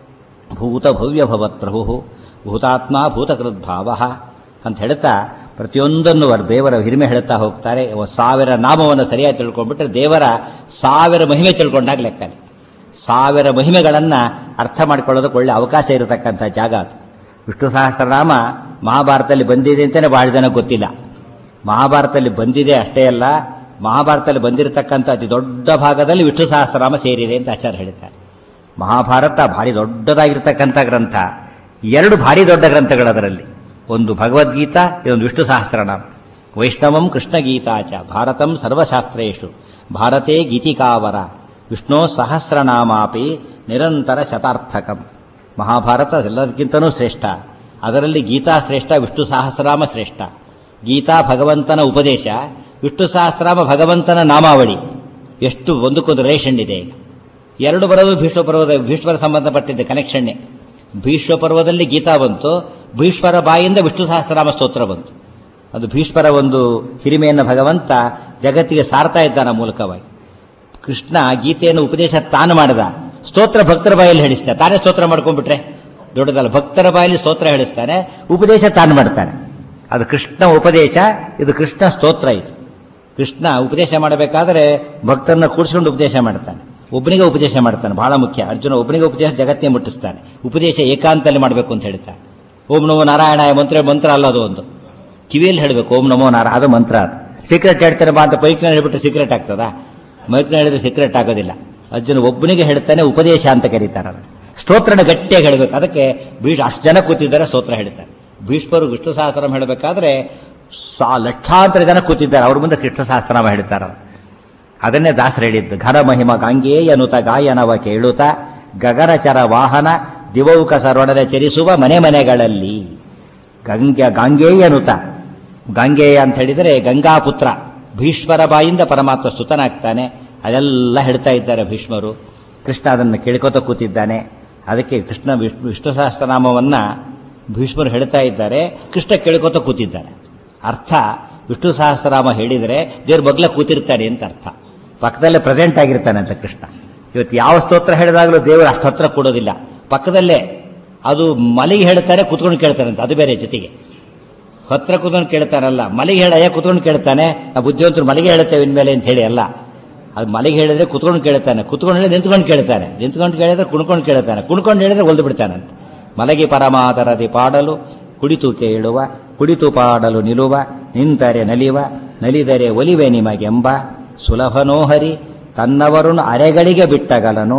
ಭೂತ ಭವ್ಯ ಭವತ್ ಪ್ರಭು ಭೂತಾತ್ಮ ಭೂತಕೃದ್ಭಾವ ಅಂತ ಹೇಳ್ತಾ ಪ್ರತಿಯೊಂದನ್ನು ಅವರು ದೇವರ ಹಿರಿಮೆ ಹೇಳ್ತಾ ಹೋಗ್ತಾರೆ ಒಂದು ಸಾವಿರ ನಾಮವನ್ನು ಸರಿಯಾಗಿ ತಿಳ್ಕೊಂಡ್ಬಿಟ್ರೆ ದೇವರ ಸಾವಿರ ಮಹಿಮೆ ತಿಳ್ಕೊಂಡಾಗ ಲೆಕ್ಕನೆ ಸಾವಿರ ಮಹಿಮೆಗಳನ್ನು ಅರ್ಥ ಮಾಡ್ಕೊಳ್ಳೋದಕ್ಕೆ ಒಳ್ಳೆ ಅವಕಾಶ ಇರತಕ್ಕಂಥ ಜಾಗ ಅದು ವಿಷ್ಣು ಸಹಸ್ರನಾಮ ಮಹಾಭಾರತದಲ್ಲಿ ಬಂದಿದೆ ಅಂತಲೇ ಬಹಳ ಜನ ಗೊತ್ತಿಲ್ಲ ಮಹಾಭಾರತದಲ್ಲಿ ಬಂದಿದೆ ಅಷ್ಟೇ ಅಲ್ಲ ಮಹಾಭಾರತದಲ್ಲಿ ಬಂದಿರತಕ್ಕಂಥ ಅತಿ ದೊಡ್ಡ ಭಾಗದಲ್ಲಿ ವಿಷ್ಣು ಸಹಸ್ರನಾಮ ಸೇರಿದೆ ಅಂತ ಆಚಾರ್ಯ ಹೇಳ್ತಾರೆ ಮಹಾಭಾರತ ಭಾರಿ ದೊಡ್ಡದಾಗಿರ್ತಕ್ಕಂಥ ಗ್ರಂಥ ಎರಡು ಭಾರಿ ದೊಡ್ಡ ಗ್ರಂಥಗಳು ಅದರಲ್ಲಿ ಒಂದು ಭಗವದ್ಗೀತಾ ಇದೊಂದು ವಿಷ್ಣು ಸಹಸ್ರನಾಮ ವೈಷ್ಣವಂ ಕೃಷ್ಣಗೀತಾಚ ಭಾರತಂ ಸರ್ವಶಾಸ್ತ್ರೇಶು ಭಾರತೇ ಗೀತಿಕಾವರ ವಿಷ್ಣು ಸಹಸ್ರನಾಮಾಪಿ ನಿರಂತರ ಶತಾರ್ಥಕಂ ಮಹಾಭಾರತ ಎಲ್ಲದಕ್ಕಿಂತನೂ ಶ್ರೇಷ್ಠ ಅದರಲ್ಲಿ ಗೀತಾ ಶ್ರೇಷ್ಠ ವಿಷ್ಣು ಸಹಸ್ರನಾಮ ಶ್ರೇಷ್ಠ ಗೀತಾ ಭಗವಂತನ ಉಪದೇಶ ವಿಷ್ಣು ಸಹಸ್ರನಾಮ ಭಗವಂತನ ನಾಮಾವಳಿ ಎಷ್ಟು ಒಂದಕ್ಕೊಂದು ರೇಷನ್ ಇದೆ ಈಗ ಎರಡು ಬರೋದು ಭೀಷ್ಮ ಪರ್ವದ ಭೀಷ್ಮರ ಸಂಬಂಧಪಟ್ಟಿದ್ದ ಕನೆಕ್ಷನ್ನೇ ಭೀಷ್ಮ ಪರ್ವದಲ್ಲಿ ಗೀತಾ ಬಂತು ಭೀಷ್ಮರ ಬಾಯಿಂದ ವಿಷ್ಣು ಸಹಸ್ರನಾಮ ಸ್ತೋತ್ರ ಬಂತು ಅದು ಭೀಷ್ಮರ ಒಂದು ಹಿರಿಮೆಯನ್ನು ಭಗವಂತ ಜಗತ್ತಿಗೆ ಸಾರ್ತಾ ಇದ್ದಾನ ಮೂಲಕವಾಗಿ ಕೃಷ್ಣ ಗೀತೆಯನ್ನು ಉಪದೇಶ ತಾನು ಮಾಡಿದ ಸ್ತೋತ್ರ ಭಕ್ತರ ಬಾಯಲ್ಲಿ ಹೇಳಿಸ್ತಾನೆ ತಾನೇ ಸ್ತೋತ್ರ ಮಾಡ್ಕೊಂಡ್ಬಿಟ್ರೆ ದೊಡ್ಡದಲ್ಲ ಭಕ್ತರ ಬಾಯಲ್ಲಿ ಸ್ತೋತ್ರ ಹೇಳಿಸ್ತಾನೆ ಉಪದೇಶ ತಾನು ಮಾಡ್ತಾನೆ ಅದು ಕೃಷ್ಣ ಉಪದೇಶ ಇದು ಕೃಷ್ಣ ಸ್ತೋತ್ರ ಇದು ಕೃಷ್ಣ ಉಪದೇಶ ಮಾಡಬೇಕಾದ್ರೆ ಭಕ್ತರನ್ನ ಕೂಡಿಸ್ಕೊಂಡು ಉಪದೇಶ ಮಾಡ್ತಾನೆ ಒಬ್ಬನಿಗೆ ಉಪದೇಶ ಮಾಡ್ತಾನೆ ಬಹಳ ಮುಖ್ಯ ಅರ್ಜುನ ಒಬ್ಬನಿಗೆ ಉಪದೇಶ ಜಗತ್ತೇ ಮುಟ್ಟಿಸ್ತಾನೆ ಉಪದೇಶ ಏಕಾಂತಲ್ಲಿ ಮಾಡಬೇಕು ಅಂತ ಹೇಳ್ತಾನೆ ಓಂ ನಮೋ ನಾರಾಯಣ ಮಂತ್ರ ಮಂತ್ರ ಅಲ್ಲ ಅದು ಒಂದು ಕಿವಿಯಲ್ಲಿ ಹೇಳಬೇಕು ಓಂ ನಮೋ ನಾರ ಅದು ಮಂತ್ರ ಅದು ಸೀಕ್ರೆಟ್ ಹೇಳ್ತಾನೆ ಬಾ ಅಂತ ಪೈಕ್ನ ಹೇಳ್ಬಿಟ್ಟು ಸೀಕ್ರೆಟ್ ಆಗ್ತದಾ ಮೈಕ್ನ ಹೇಳಿದ್ರೆ ಸೀಕ್ರೆಟ್ ಆಗೋದಿಲ್ಲ ಅರ್ಜುನ ಒಬ್ಬನಿಗೆ ಹೇಳ್ತಾನೆ ಉಪದೇಶ ಅಂತ ಕರೀತಾರೆ ಅದನ್ನು ಸ್ತೋತ್ರನ ಗಟ್ಟಿಯಾಗಿ ಹೇಳಬೇಕು ಅದಕ್ಕೆ ಭೀಷ್ ಅಷ್ಟು ಜನ ಕೂತಿದ್ದಾರೆ ಸ್ತೋತ್ರ ಹೇಳ್ತಾರೆ ಭೀಷ್ಮರು ವಿಷ್ಣು ಸಹಸ್ರನಾಮ ಹೇಳಬೇಕಾದ್ರೆ ಸಾ ಲಕ್ಷಾಂತರ ಜನ ಕೂತಿದ್ದಾರೆ ಅವ್ರ ಮುಂದೆ ಕೃಷ್ಣ ಸಹಸ್ರನಾಮ ಹೇಳ್ತಾರೆ ಅದನ್ನೇ ದಾಸರು ಹೇಳಿದ್ದು ಘನ ಮಹಿಮ ಗಾಂಗೇಯನುತ ಗಾಯನವ ಕೇಳುತ್ತ ಗಗನಚರ ವಾಹನ ದಿವೌಕ ಸರೊಡನೆ ಚರಿಸುವ ಮನೆ ಮನೆಗಳಲ್ಲಿ ಗಂಗೆ ಗಾಂಗೇಯನುತ ಗಾಂಗೇಯ ಅಂತ ಹೇಳಿದರೆ ಗಂಗಾಪುತ್ರ ಭೀಷ್ಮರ ಬಾಯಿಂದ ಪರಮಾತ್ಮ ಸ್ತುತನಾಗ್ತಾನೆ ಅದೆಲ್ಲ ಹೇಳ್ತಾ ಇದ್ದಾರೆ ಭೀಷ್ಮರು ಕೃಷ್ಣ ಅದನ್ನು ಕೇಳ್ಕೊತ ಕೂತಿದ್ದಾನೆ ಅದಕ್ಕೆ ಕೃಷ್ಣ ವಿಷ್ಣು ವಿಷ್ಣು ಸಹಸ್ರನಾಮವನ್ನ ಭೀಷ್ಮರು ಹೇಳ್ತಾ ಇದ್ದಾರೆ ಕೃಷ್ಣ ಕೇಳ್ಕೊತ ಕೂತಿದ್ದಾನೆ ಅರ್ಥ ವಿಷ್ಣು ಸಹಸ್ರನಾಮ ಹೇಳಿದರೆ ದೇವ್ರ ಬಗ್ಲ ಕೂತಿರ್ತಾನೆ ಅಂತ ಅರ್ಥ ಪಕ್ಕದಲ್ಲೇ ಪ್ರೆಸೆಂಟ್ ಆಗಿರ್ತಾನೆ ಅಂತ ಕೃಷ್ಣ ಇವತ್ತು ಯಾವ ಸ್ತೋತ್ರ ಹೇಳಿದಾಗಲೂ ದೇವರು ಅಷ್ಟು ಹತ್ರ ಕೊಡೋದಿಲ್ಲ ಪಕ್ಕದಲ್ಲೇ ಅದು ಮಲಿಗೆ ಹೇಳ್ತಾರೆ ಕುತ್ಕೊಂಡು ಕೇಳ್ತಾನೆ ಅಂತ ಅದು ಬೇರೆ ಜೊತೆಗೆ ಹತ್ರ ಕೂತ್ಕೊಂಡು ಕೇಳ್ತಾನಲ್ಲ ಮಲಿಗೆ ಹೇಳ ಯಾಕೆ ಕುತ್ಕೊಂಡು ಕೇಳ್ತಾನೆ ನಾವು ಬುದ್ಧಿವಂತರು ಮಲಿಗೆ ಹೇಳುತ್ತೇವೆ ಇನ್ಮೇಲೆ ಅಂತ ಹೇಳಿ ಅಲ್ಲ ಅದು ಮಲಿಗೆ ಹೇಳಿದ್ರೆ ಕುತ್ಕೊಂಡು ಕೇಳ್ತಾನೆ ಕುತ್ಕೊಂಡು ಹೇಳಿದ್ರೆ ನಿಂತ್ಕೊಂಡು ಕೇಳ್ತಾನೆ ನಿಂತ್ಕೊಂಡು ಕೇಳಿದ್ರೆ ಕುಣ್ಕೊಂಡು ಕೇಳ್ತಾನೆ ಕುಣ್ಕೊಂಡು ಹೇಳಿದ್ರೆ ಒಲ್ದು ಬಿಡ್ತಾನಂತೆ ಮಲಗಿ ಪರಮಾದರದಿ ಪಾಡಲು ಕುಡಿತು ಕೇಳುವ ಕುಡಿತು ಪಾಡಲು ನಿಲುವ ನಿಂತರೆ ನಲಿವ ನಲಿದರೆ ಒಲಿವೆ ನಿಮಗೆಂಬ ಸುಲಭನೋಹರಿ ತನ್ನವರುನು ಅರೆಗಳಿಗೆ ಬಿಟ್ಟಗಲನು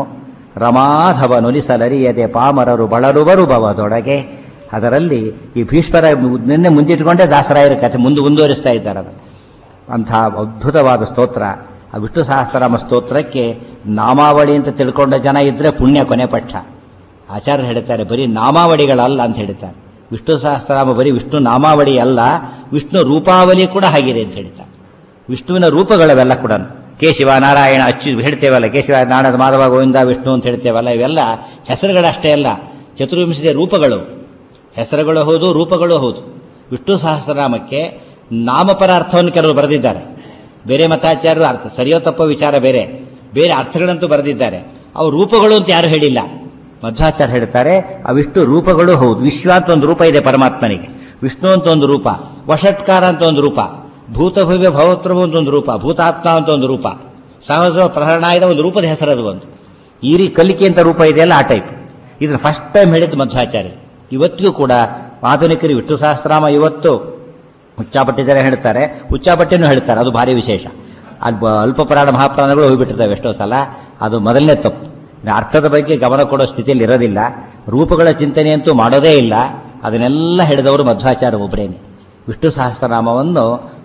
ರಮಾಧವನುಲಿಸಲರಿಯದೆ ಪಾಮರರು ಬಳರುವರು ಭವದೊಳಗೆ ಅದರಲ್ಲಿ ಈ ಭೀಷ್ಮರ ನಿನ್ನೆ ಮುಂದಿಟ್ಟುಕೊಂಡೇ ದಾಸರಾಯರ ಕಥೆ ಮುಂದೆ ಮುಂದುವರಿಸ್ತಾ ಇದ್ದಾರೆ ಅದು ಅಂಥ ಅದ್ಭುತವಾದ ಸ್ತೋತ್ರ ಆ ವಿಷ್ಣು ಸಹಸ್ರನಾಮ ಸ್ತೋತ್ರಕ್ಕೆ ನಾಮಾವಳಿ ಅಂತ ತಿಳ್ಕೊಂಡ ಜನ ಇದ್ರೆ ಪುಣ್ಯ ಕೊನೆ ಪಕ್ಷ ಆಚಾರ್ಯರು ಹೇಳ್ತಾರೆ ಬರೀ ನಾಮಾವಳಿಗಳಲ್ಲ ಅಂತ ಹೇಳ್ತಾರೆ ವಿಷ್ಣು ಸಹಸ್ರನಾಮ ಬರೀ ವಿಷ್ಣು ನಾಮಾವಳಿ ಅಲ್ಲ ವಿಷ್ಣು ರೂಪಾವಳಿ ಕೂಡ ಆಗಿದೆ ಅಂತ ಹೇಳ್ತಾರೆ ವಿಷ್ಣುವಿನ ರೂಪಗಳವೆಲ್ಲ ಕೂಡ ಕೇಶವ ನಾರಾಯಣ ಅಚ್ಚು ಹೇಳ್ತೇವಲ್ಲ ಕೇಶವ ನಾರಾಯಣ ಮಾಧವ ಗೋವಿಂದ ವಿಷ್ಣು ಅಂತ ಹೇಳ್ತೇವಲ್ಲ ಇವೆಲ್ಲ ಹೆಸರುಗಳಷ್ಟೇ ಅಲ್ಲ ಚತುರ್ವಿಂಶತಿಯ ರೂಪಗಳು ಹೆಸರುಗಳು ಹೌದು ರೂಪಗಳು ಹೌದು ವಿಷ್ಣು ಸಹಸ್ರನಾಮಕ್ಕೆ ನಾಮಪರ ಅರ್ಥವನ್ನು ಕೆಲವರು ಬರೆದಿದ್ದಾರೆ ಬೇರೆ ಮತಾಚಾರ್ಯರು ಅರ್ಥ ಸರಿಯೋ ತಪ್ಪೋ ವಿಚಾರ ಬೇರೆ ಬೇರೆ ಅರ್ಥಗಳಂತೂ ಬರೆದಿದ್ದಾರೆ ಅವು ರೂಪಗಳು ಅಂತ ಯಾರು ಹೇಳಿಲ್ಲ ಮಧ್ವಾಚಾರ್ಯ ಹೇಳ್ತಾರೆ ಆ ವಿಷ್ಣು ರೂಪಗಳು ಹೌದು ವಿಶ್ವ ಅಂತ ಒಂದು ರೂಪ ಇದೆ ಪರಮಾತ್ಮನಿಗೆ ವಿಷ್ಣು ಅಂತ ಒಂದು ರೂಪ ವಷಟ್ಕಾರ ಅಂತ ಒಂದು ರೂಪ ಭೂತಭವ್ಯ ಭವತ್ರವು ಅಂತ ಒಂದು ರೂಪ ಭೂತಾತ್ಮ ಅಂತ ಒಂದು ರೂಪ ಸಹಜ ಪ್ರಹರಣಾಯದ ಒಂದು ರೂಪದ ಹೆಸರದು ಒಂದು ಈ ರೀ ಕಲಿಕೆ ಅಂತ ರೂಪ ಇದೆಯಲ್ಲ ಆ ಟೈಪ್ ಇದನ್ನ ಫಸ್ಟ್ ಟೈಮ್ ಹೇಳಿದ್ದು ಮಧ್ವಾಚಾರ್ಯ ಇವತ್ತಿಗೂ ಕೂಡ ಆಧುನಿಕರು ವಿಷ್ಣು ಸಹಸ್ರಾಮ ಇವತ್ತು ಹುಚ್ಚಾಪಟ್ಟಿ ಜನ ಹೇಳ್ತಾರೆ ಹುಚ್ಚಾಪಟ್ಟಿನೂ ಹೇಳ್ತಾರೆ ಅದು ಭಾರಿ ವಿಶೇಷ ಅಲ್ಪ ಅಲ್ಪ ಪುರಾಣ ಮಹಾಪ್ರಾಣಗಳು ಹೋಗ್ಬಿಟ್ಟಿರ್ತವೆ ಎಷ್ಟೋ ಸಲ ಅದು ಮೊದಲನೇ ತಪ್ಪು ಇನ್ನು ಅರ್ಥದ ಬಗ್ಗೆ ಗಮನ ಕೊಡೋ ಸ್ಥಿತಿಯಲ್ಲಿ ಇರೋದಿಲ್ಲ ರೂಪಗಳ ಚಿಂತನೆ ಅಂತೂ ಮಾಡೋದೇ ಇಲ್ಲ ಅದನ್ನೆಲ್ಲ ಹೇಳಿದವರು ಮಧ್ವಾಚಾರ್ಯ ಒಬ್ಬರೇನೆ ವಿಷ್ಣು ಸಹಸ್ರನಾಮವನ್ನು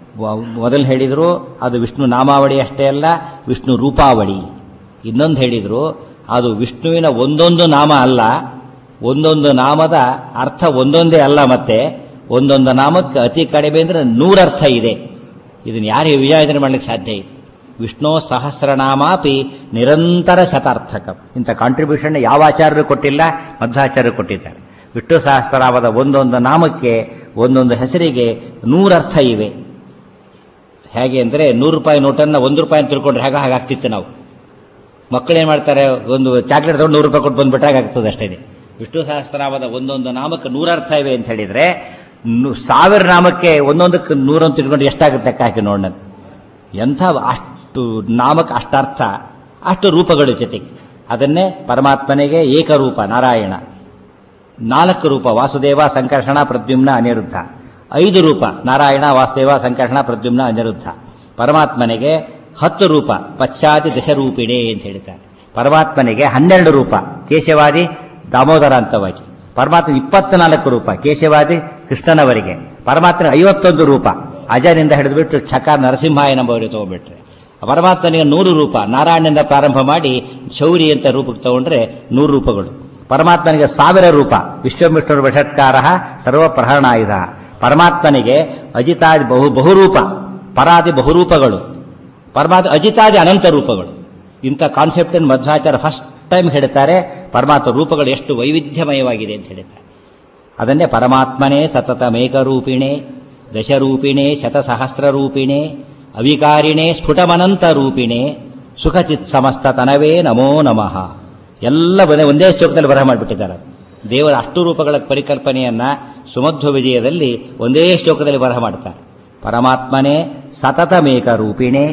ಮೊದಲು ಹೇಳಿದರು ಅದು ವಿಷ್ಣು ನಾಮಾವಳಿ ಅಷ್ಟೇ ಅಲ್ಲ ವಿಷ್ಣು ರೂಪಾವಳಿ ಇನ್ನೊಂದು ಹೇಳಿದರು ಅದು ವಿಷ್ಣುವಿನ ಒಂದೊಂದು ನಾಮ ಅಲ್ಲ ಒಂದೊಂದು ನಾಮದ ಅರ್ಥ ಒಂದೊಂದೇ ಅಲ್ಲ ಮತ್ತೆ ಒಂದೊಂದು ನಾಮಕ್ಕೆ ಅತಿ ಕಡಿಮೆ ಅಂದರೆ ನೂರರ್ಥ ಇದೆ ಇದನ್ನು ಯಾರಿಗೆ ವಿಜಯೋಜನೆ ಮಾಡಲಿಕ್ಕೆ ಸಾಧ್ಯ ಇದೆ ವಿಷ್ಣು ಸಹಸ್ರನಾಮಾಪಿ ನಿರಂತರ ಶತಾರ್ಥಕ ಇಂಥ ಕಾಂಟ್ರಿಬ್ಯೂಷನ್ ಯಾವ ಆಚಾರ್ಯರು ಕೊಟ್ಟಿಲ್ಲ ಮಧ್ವಾಚಾರ್ಯರು ಕೊಟ್ಟಿದ್ದಾರೆ ವಿಷ್ಣು ಸಹಸ್ರನಾಮದ ಒಂದೊಂದು ನಾಮಕ್ಕೆ ಒಂದೊಂದು ಹೆಸರಿಗೆ ನೂರರ್ಥ ಇವೆ ಹೇಗೆ ಅಂದರೆ ನೂರು ರೂಪಾಯಿ ನೋಟನ್ನು ಒಂದು ರೂಪಾಯಿ ಅಂತ ತಿಳ್ಕೊಂಡ್ರೆ ಹಾಗೆ ಹಾಗಾಗ್ತಿತ್ತು ನಾವು ಮಕ್ಕಳು ಏನು ಮಾಡ್ತಾರೆ ಒಂದು ಚಾಕ್ಲೇಟ್ ತಗೊಂಡು ನೂರು ರೂಪಾಯಿ ಕೊಟ್ಟು ಬಂದ್ಬಿಟ್ರೆ ಆಗ್ತದೆ ಅಷ್ಟೇ ವಿಷ್ಣು ಸಹಸ್ರನಾಮದ ಒಂದೊಂದು ನಾಮಕ್ಕೆ ನೂರರ್ಥ ಇವೆ ಅಂತ ಹೇಳಿದರೆ ನು- ಸಾವಿರ ನಾಮಕ್ಕೆ ಒಂದೊಂದಕ್ಕೆ ನೂರಂತ ತಿಳ್ಕೊಂಡು ಎಷ್ಟಾಗುತ್ತೆ ಲೆಕ್ಕ ಹಾಕಿ ನೋಡೋಣ ಎಂಥ ಅಷ್ಟು ನಾಮಕ್ಕೆ ಅಷ್ಟರ್ಥ ಅಷ್ಟು ರೂಪಗಳು ಜೊತೆಗೆ ಅದನ್ನೇ ಪರಮಾತ್ಮನಿಗೆ ಏಕರೂಪ ನಾರಾಯಣ ನಾಲ್ಕು ರೂಪ ವಾಸುದೇವ ಸಂಕರ್ಷಣ ಪ್ರದ್ಯುಮ್ನ ಅನಿರುದ್ಧ ಐದು ರೂಪ ನಾರಾಯಣ ವಾಸುದೇವ ಸಂಕರ್ಷಣ ಪ್ರದ್ಯುಮ್ನ ಅನಿರುದ್ಧ ಪರಮಾತ್ಮನಿಗೆ ಹತ್ತು ರೂಪ ಪಶ್ಚಾತಿ ದಶರೂಪಿಣೆ ಅಂತ ಹೇಳ್ತಾರೆ ಪರಮಾತ್ಮನಿಗೆ ಹನ್ನೆರಡು ರೂಪ ಕೇಶವಾದಿ ದಾಮೋದರ ಅಂತವಾಗಿ ಪರಮಾತ್ಮ ಇಪ್ಪತ್ನಾಲ್ಕು ರೂಪ ಕೇಶವಾದಿ ಕೃಷ್ಣನವರಿಗೆ ಪರಮಾತ್ಮನ ಐವತ್ತೊಂದು ರೂಪ ಅಜನಿಂದ ಹಿಡಿದುಬಿಟ್ಟು ಛಕ ನರಸಿಂಹಾಯ ನಂಬವರಿಗೆ ತಗೊಂಡ್ಬಿಟ್ರೆ ಪರಮಾತ್ಮನಿಗೆ ನೂರು ರೂಪ ನಾರಾಯಣನಿಂದ ಪ್ರಾರಂಭ ಮಾಡಿ ಶೌರಿ ಅಂತ ರೂಪಕ್ಕೆ ತಗೊಂಡ್ರೆ ನೂರು ರೂಪಗಳು ಪರಮಾತ್ಮನಿಗೆ ಸಾವಿರ ರೂಪ ವಿಶ್ವಮಿಷ್ಣುರು ವಷಟ್ಕಾರ ಸರ್ವ ಪ್ರಹರಣಾಯುಧ ಪರಮಾತ್ಮನಿಗೆ ಅಜಿತಾದಿ ಬಹು ಬಹುರೂಪ ಪರಾದಿ ಬಹುರೂಪಗಳು ಪರಮಾತ್ಮ ಅಜಿತಾದಿ ಅನಂತ ರೂಪಗಳು ಇಂಥ ಕಾನ್ಸೆಪ್ಟ್ ಮಧ್ವಾಚಾರ್ಯ ಫಸ್ಟ್ ಟೈಮ್ ಹೇಳ್ತಾರೆ ಪರಮಾತ್ಮ ರೂಪಗಳು ಎಷ್ಟು ವೈವಿಧ್ಯಮಯವಾಗಿದೆ ಅಂತ ಹೇಳ್ತಾರೆ ಅದನ್ನೇ ಪರಮಾತ್ಮನೇ ಸತತಮೇಕರೂಪಿಣೆ ದಶರೂಪಿಣೆ ಶತಸಹಸ್ರರೂಪಿಣೆ ಅವಿಕಾರಿಣೆ ಸ್ಫುಟಮನಂತ ರೂಪಿಣೆ ಸುಖಚಿತ್ ಸಮಸ್ತ ತನವೇ ನಮೋ ನಮಃ ಎಲ್ಲ ಬದೇ ಒಂದೇ ಶ್ಲೋಕದಲ್ಲಿ ಬರಹ ಮಾಡಿಬಿಟ್ಟಿದ್ದಾರೆ ದೇವರ ಅಷ್ಟು ರೂಪಗಳ ಪರಿಕಲ್ಪನೆಯನ್ನ ಸುಮಧ್ವ ವಿಜಯದಲ್ಲಿ ಒಂದೇ ಶ್ಲೋಕದಲ್ಲಿ ಬರಹ ಮಾಡ್ತಾರೆ ಪರಮಾತ್ಮನೇ ಸತತಮೇಕ ರೂಪಿಣೆ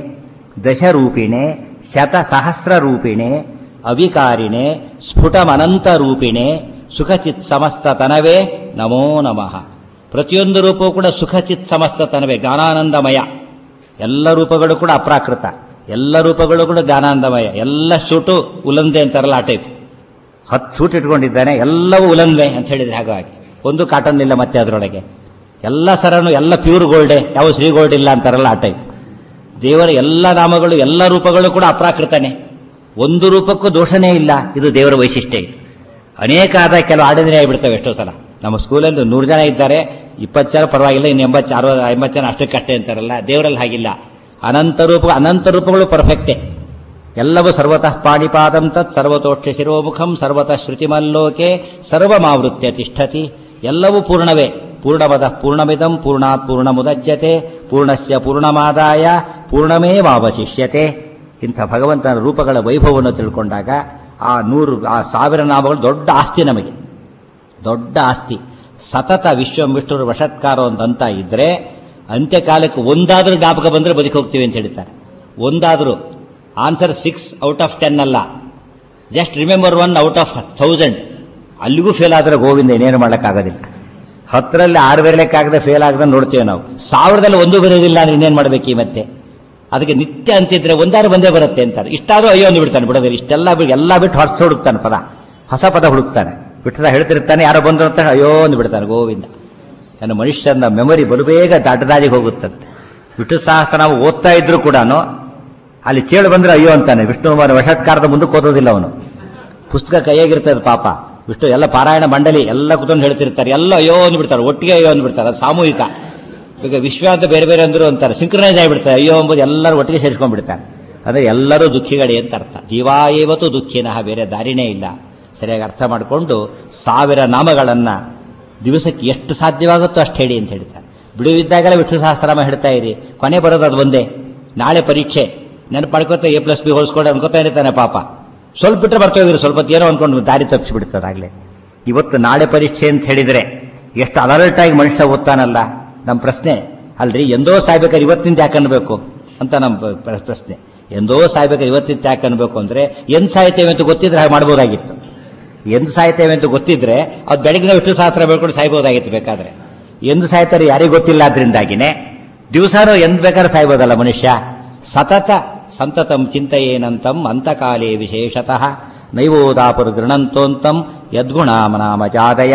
ದಶರೂಪಿಣೆ ಶತಸಹಸ್ರ ರೂಪಿಣೆ ಅವಿಕಾರಿಣೆ ಸ್ಫುಟಮನಂತ ರೂಪಿಣೆ ಸುಖಚಿತ್ ಸಮಸ್ತ ತನವೇ ನಮೋ ನಮಃ ಪ್ರತಿಯೊಂದು ರೂಪವೂ ಕೂಡ ಸುಖಚಿತ್ ಸಮಸ್ತ ತನವೇ ಜ್ಞಾನಾನಂದಮಯ ಎಲ್ಲ ರೂಪಗಳು ಕೂಡ ಅಪ್ರಾಕೃತ ಎಲ್ಲ ರೂಪಗಳು ಕೂಡ ಜ್ಞಾನಾನಂದಮಯ ಎಲ್ಲ ಸೂಟು ಉಲಂದೆ ಅಂತಾರಲ್ಲ ಆ ಟೈಪ್ ಹತ್ತು ಸೂಟ್ ಇಟ್ಕೊಂಡಿದ್ದಾನೆ ಎಲ್ಲವೂ ಉಲಂದೆ ಅಂತ ಹೇಳಿದ್ರೆ ಹಾಗಾಗಿ ಒಂದು ಕಾಟನ್ ಇಲ್ಲ ಮತ್ತೆ ಅದರೊಳಗೆ ಎಲ್ಲ ಸರನು ಎಲ್ಲ ಪ್ಯೂರ್ ಗೋಲ್ಡೆ ಯಾವ ಶ್ರೀ ಗೋಲ್ಡ್ ಇಲ್ಲ ಅಂತಾರಲ್ಲ ಆ ಟೈಪ್ ದೇವರ ಎಲ್ಲ ನಾಮಗಳು ಎಲ್ಲ ರೂಪಗಳು ಕೂಡ ಅಪ್ರಾಕೃತನೇ ಒಂದು ರೂಪಕ್ಕೂ ದೋಷನೇ ಇಲ್ಲ ಇದು ದೇವರ ವೈಶಿಷ್ಟ್ಯ ಇದು ಅನೇಕ ಆದ ಕೆಲವು ಆರ್ಡಿನರಿ ಆಗಿಬಿಡ್ತವೆ ಎಷ್ಟೋ ಸಲ ನಮ್ಮ ಸ್ಕೂಲಲ್ಲಿ ನೂರು ಜನ ಇದ್ದಾರೆ ಇಪ್ಪತ್ತು ಜನ ಪರವಾಗಿಲ್ಲ ಇನ್ನು ಎಂಬತ್ತು ಅರವತ್ತು ಐವತ್ತು ಜನ ಅಷ್ಟಕ್ಕಷ್ಟೇ ಅಂತಾರಲ್ಲ ದೇವರಲ್ಲಿ ಹಾಗಿಲ್ಲ ಅನಂತ ರೂಪ ಅನಂತ ರೂಪಗಳು ಪರ್ಫೆಕ್ಟೇ ಎಲ್ಲವೂ ಸರ್ವತಃ ಪಾಣಿಪಾದಂ ತತ್ ಸರ್ವತೋಕ್ಷ ಶಿರೋಮುಖಂ ಸರ್ವತಃ ಶ್ರುತಿಮಲ್ಲೋಕೆ ಸರ್ವಮಾವೃತ್ಯ ತಿಷ್ಠತಿ ಎಲ್ಲವೂ ಪೂರ್ಣವೇ ಪೂರ್ಣಮದ ಪೂರ್ಣಮಿದಂ ಪೂರ್ಣಾತ್ ಪೂರ್ಣಮುದಚ್ಯತೆ ಪೂರ್ಣಸ್ಯ ಪೂರ್ಣಮಾದಾಯ ಪೂರ್ಣಮೇವಾವಶಿಷ್ಯತೆ ಇಂಥ ಭಗವಂತನ ರೂಪಗಳ ವೈಭವವನ್ನು ತಿಳ್ಕೊಂಡಾಗ ಆ ನೂರು ಆ ಸಾವಿರ ನಾಮಗಳು ದೊಡ್ಡ ಆಸ್ತಿ ನಮಗೆ ದೊಡ್ಡ ಆಸ್ತಿ ಸತತ ವಿಶ್ವ ವಿಷ್ಣುರ ವಷತ್ಕಾರ ಅಂತ ಇದ್ರೆ ಅಂತ್ಯಕಾಲಕ್ಕೆ ಒಂದಾದರೂ ಜ್ಞಾಪಕ ಬಂದರೆ ಬದುಕಿ ಹೋಗ್ತೀವಿ ಅಂತ ಹೇಳ್ತಾರೆ ಒಂದಾದರೂ answer six out of ten ಅಲ್ಲ just remember one out of thousand ಅಲ್ಲಿಗೂ ಫೇಲ್ ಆದರೆ ಗೋವಿಂದ ಏನೇನು ಮಾಡೋಕ್ಕಾಗೋದಿಲ್ಲ ಹತ್ತರಲ್ಲಿ ಆರು ಬರಲಿಕ್ಕಾಗದೆ ಫೇಲ್ ಆಗದೆ ನೋಡ್ತೇವೆ ನಾವು ಸಾವಿರದಲ್ಲಿ ಒಂದು ಬರೆಯೋದಿಲ್ಲ ಅಂದ್ರೆ ಇನ್ನೇನು ಮಾಡಬೇಕು ಈ ಮತ್ತೆ ಅದಕ್ಕೆ ನಿತ್ಯ ಅಂತಿದ್ರೆ ಒಂದಾರು ಬಂದೇ ಬರುತ್ತೆ ಅಂತಾರೆ ಇಷ್ಟಾದ್ರೂ ಅಯ್ಯೋ ಅಂದು ಬಿಡ್ತಾನೆ ಬಿಡೋದಿಲ್ಲ ಇಷ್ಟೆಲ್ಲ ಬಿಟ್ಟು ಎಲ್ಲ ಬಿಟ್ಟು ಹೊರತು ಹುಡುಕ್ತಾನೆ ಪದ ಹೊಸ ಪದ ಹುಡುಕ್ತಾನೆ ಬಿಟ್ಟದ ಹೇಳ್ತಿರ್ತಾನೆ ಯಾರೋ ಬಂದ್ರು ಅಂತ ಅಯ್ಯೋ ಅಂದು ಬಿಡ್ತಾನೆ ಗೋವಿಂದ ನನ್ನ ಮನುಷ್ಯನ ಮೆಮೊರಿ ಬಲು ಬೇಗ ದಡ್ಡದಾರಿಗೆ ಹೋಗುತ್ತದೆ ವಿಷ್ಣು ಸಹಸ್ರ ನಾವು ಓದ್ತಾ ಇದ್ರು ಕೂಡ ಅಲ್ಲಿ ಚೇಳು ಬಂದ್ರೆ ಅಯ್ಯೋ ಅಂತಾನೆ ವಿಷ್ಣು ವಷತ್ಕಾರದ ಮುಂದಕ್ಕೆ ಓದೋದಿಲ್ಲ ಅವನು ಪುಸ್ತಕ ಕೈಯಾಗಿರ್ತದೆ ಪಾಪ ವಿಷ್ಣು ಎಲ್ಲ ಪಾರಾಯಣ ಮಂಡಳಿ ಎಲ್ಲ ಕುತ್ಕೊಂಡು ಹೇಳ್ತಿರ್ತಾರೆ ಎಲ್ಲ ಅಯ್ಯೋ ಅಂದ್ಬಿಡ್ತಾರೆ ಒಟ್ಟಿಗೆ ಅಯ್ಯೋ ಅಂದ್ಬಿಡ್ತಾರೆ ಅದು ಸಾಮೂಹಿಕ ಈಗ ವಿಶ್ವ ಅಂತ ಬೇರೆ ಬೇರೆ ಅಂದ್ರು ಅಂತಾರೆ ಸಿಂಕ್ರನೈಸ್ ಆಗಿಬಿಡ್ತಾರೆ ಅಯ್ಯೋ ಎಂಬುದು ಎಲ್ಲರೂ ಒಟ್ಟಿಗೆ ಸೇರಿಸ್ಕೊಂಡ್ಬಿಡ್ತಾರೆ ಅಂದರೆ ಎಲ್ಲರೂ ದುಃಖಿಗಳೇ ಅಂತ ಅರ್ಥ ಜೀವಾಯವತ್ತು ದುಃಖಿನಃ ಬೇರೆ ದಾರಿನೇ ಇಲ್ಲ ಸರಿಯಾಗಿ ಅರ್ಥ ಮಾಡಿಕೊಂಡು ಸಾವಿರ ನಾಮಗಳನ್ನು ದಿವಸಕ್ಕೆ ಎಷ್ಟು ಸಾಧ್ಯವಾಗುತ್ತೋ ಅಷ್ಟು ಹೇಳಿ ಅಂತ ಹೇಳ್ತಾರೆ ಬಿಡುವಿದ್ದಾಗಲೇ ವಿಷ್ಣು ಸಹಸ್ರನಾಮ ಹೇಳ್ತಾ ಇರಿ ಕೊನೆ ಬರೋದು ಅದು ಒಂದೇ ನಾಳೆ ಪರೀಕ್ಷೆ ನೆನಪು ಮಾಡ್ಕೊತ ಎ ಪ್ಲಸ್ ಬಿ ಹೋಲ್ಸ್ಕೊಂಡು ಅನ್ಕೋತಾ ಇರ್ತಾನೆ ಪಾಪ ಸ್ವಲ್ಪ ಬಿಟ್ಟರೆ ಬರ್ತೋಗಿರು ಸ್ವಲ್ಪ ಹೊತ್ತು ಏನೋ ಅನ್ಕೊಂಡು ದಾರಿ ತಪ್ಪಿಸಿಬಿಡ್ತದಾಗಲೇ ಇವತ್ತು ನಾಳೆ ಪರೀಕ್ಷೆ ಅಂತ ಹೇಳಿದರೆ ಎಷ್ಟು ಅಲರ್ಟ್ ಆಗಿ ಮನುಷ್ಯ ಓದ್ತಾನಲ್ಲ ನಮ್ಮ ಪ್ರಶ್ನೆ ಅಲ್ರಿ ಎಂದೋ ಸಾಯ್ಬೇಕಾದ್ರೆ ಇವತ್ತಿಂದ ಯಾಕೆ ಅನ್ಬೇಕು ಅಂತ ನಮ್ಮ ಪ್ರ- ಪ್ರಶ್ನೆ ಎಂದೋ ಸಾಯ್ಬೇಕಾದ್ರೆ ಇವತ್ತಿಂದ ಯಾಕೆ ಅನ್ಬೇಕು ಅಂದ್ರೆ ಎಂದ್ ಸಾಯ್ತೇವೆ ಅಂತ ಗೊತ್ತಿದ್ರೆ ಹಾಗೆ ಮಾಡ್ಬೋದಾಗಿತ್ತು ಎಂದು ಸಾಯ್ತೇವೆ ಅಂತ ಗೊತ್ತಿದ್ರೆ ಅದು ಬೆಳಗಿನ ವಿಷ್ಣು ಸಹಸ್ರ ಬೆಳ್ಕೊಂಡು ಸಾಯ್ಬೋದಾಗಿತ್ತು ಬೇಕಾದ್ರೆ ಎಂದು ಸಾಯ್ತಾರೆ ಯಾರಿಗೂ ಗೊತ್ತಿಲ್ಲ ಆದ್ರಿಂದಾಗಿನೇ ದಿವಸಾನು ಎಂದ್ ಬೇಕಾದ್ರೆ ಸಾಯ್ಬೋದಲ್ಲ ಮನುಷ್ಯ ಸತತ ಸಂತತಂ ಚಿಂತೆಯೇನಂತಂ ಅಂತಕಾಲೇ ವಿಶೇಷತಃ ನೈವೋದಾಪುರ ಗೃಣಂತೋಂತಂ ಯದ್ಗುಣಾಮನಾಮಜಾದಯ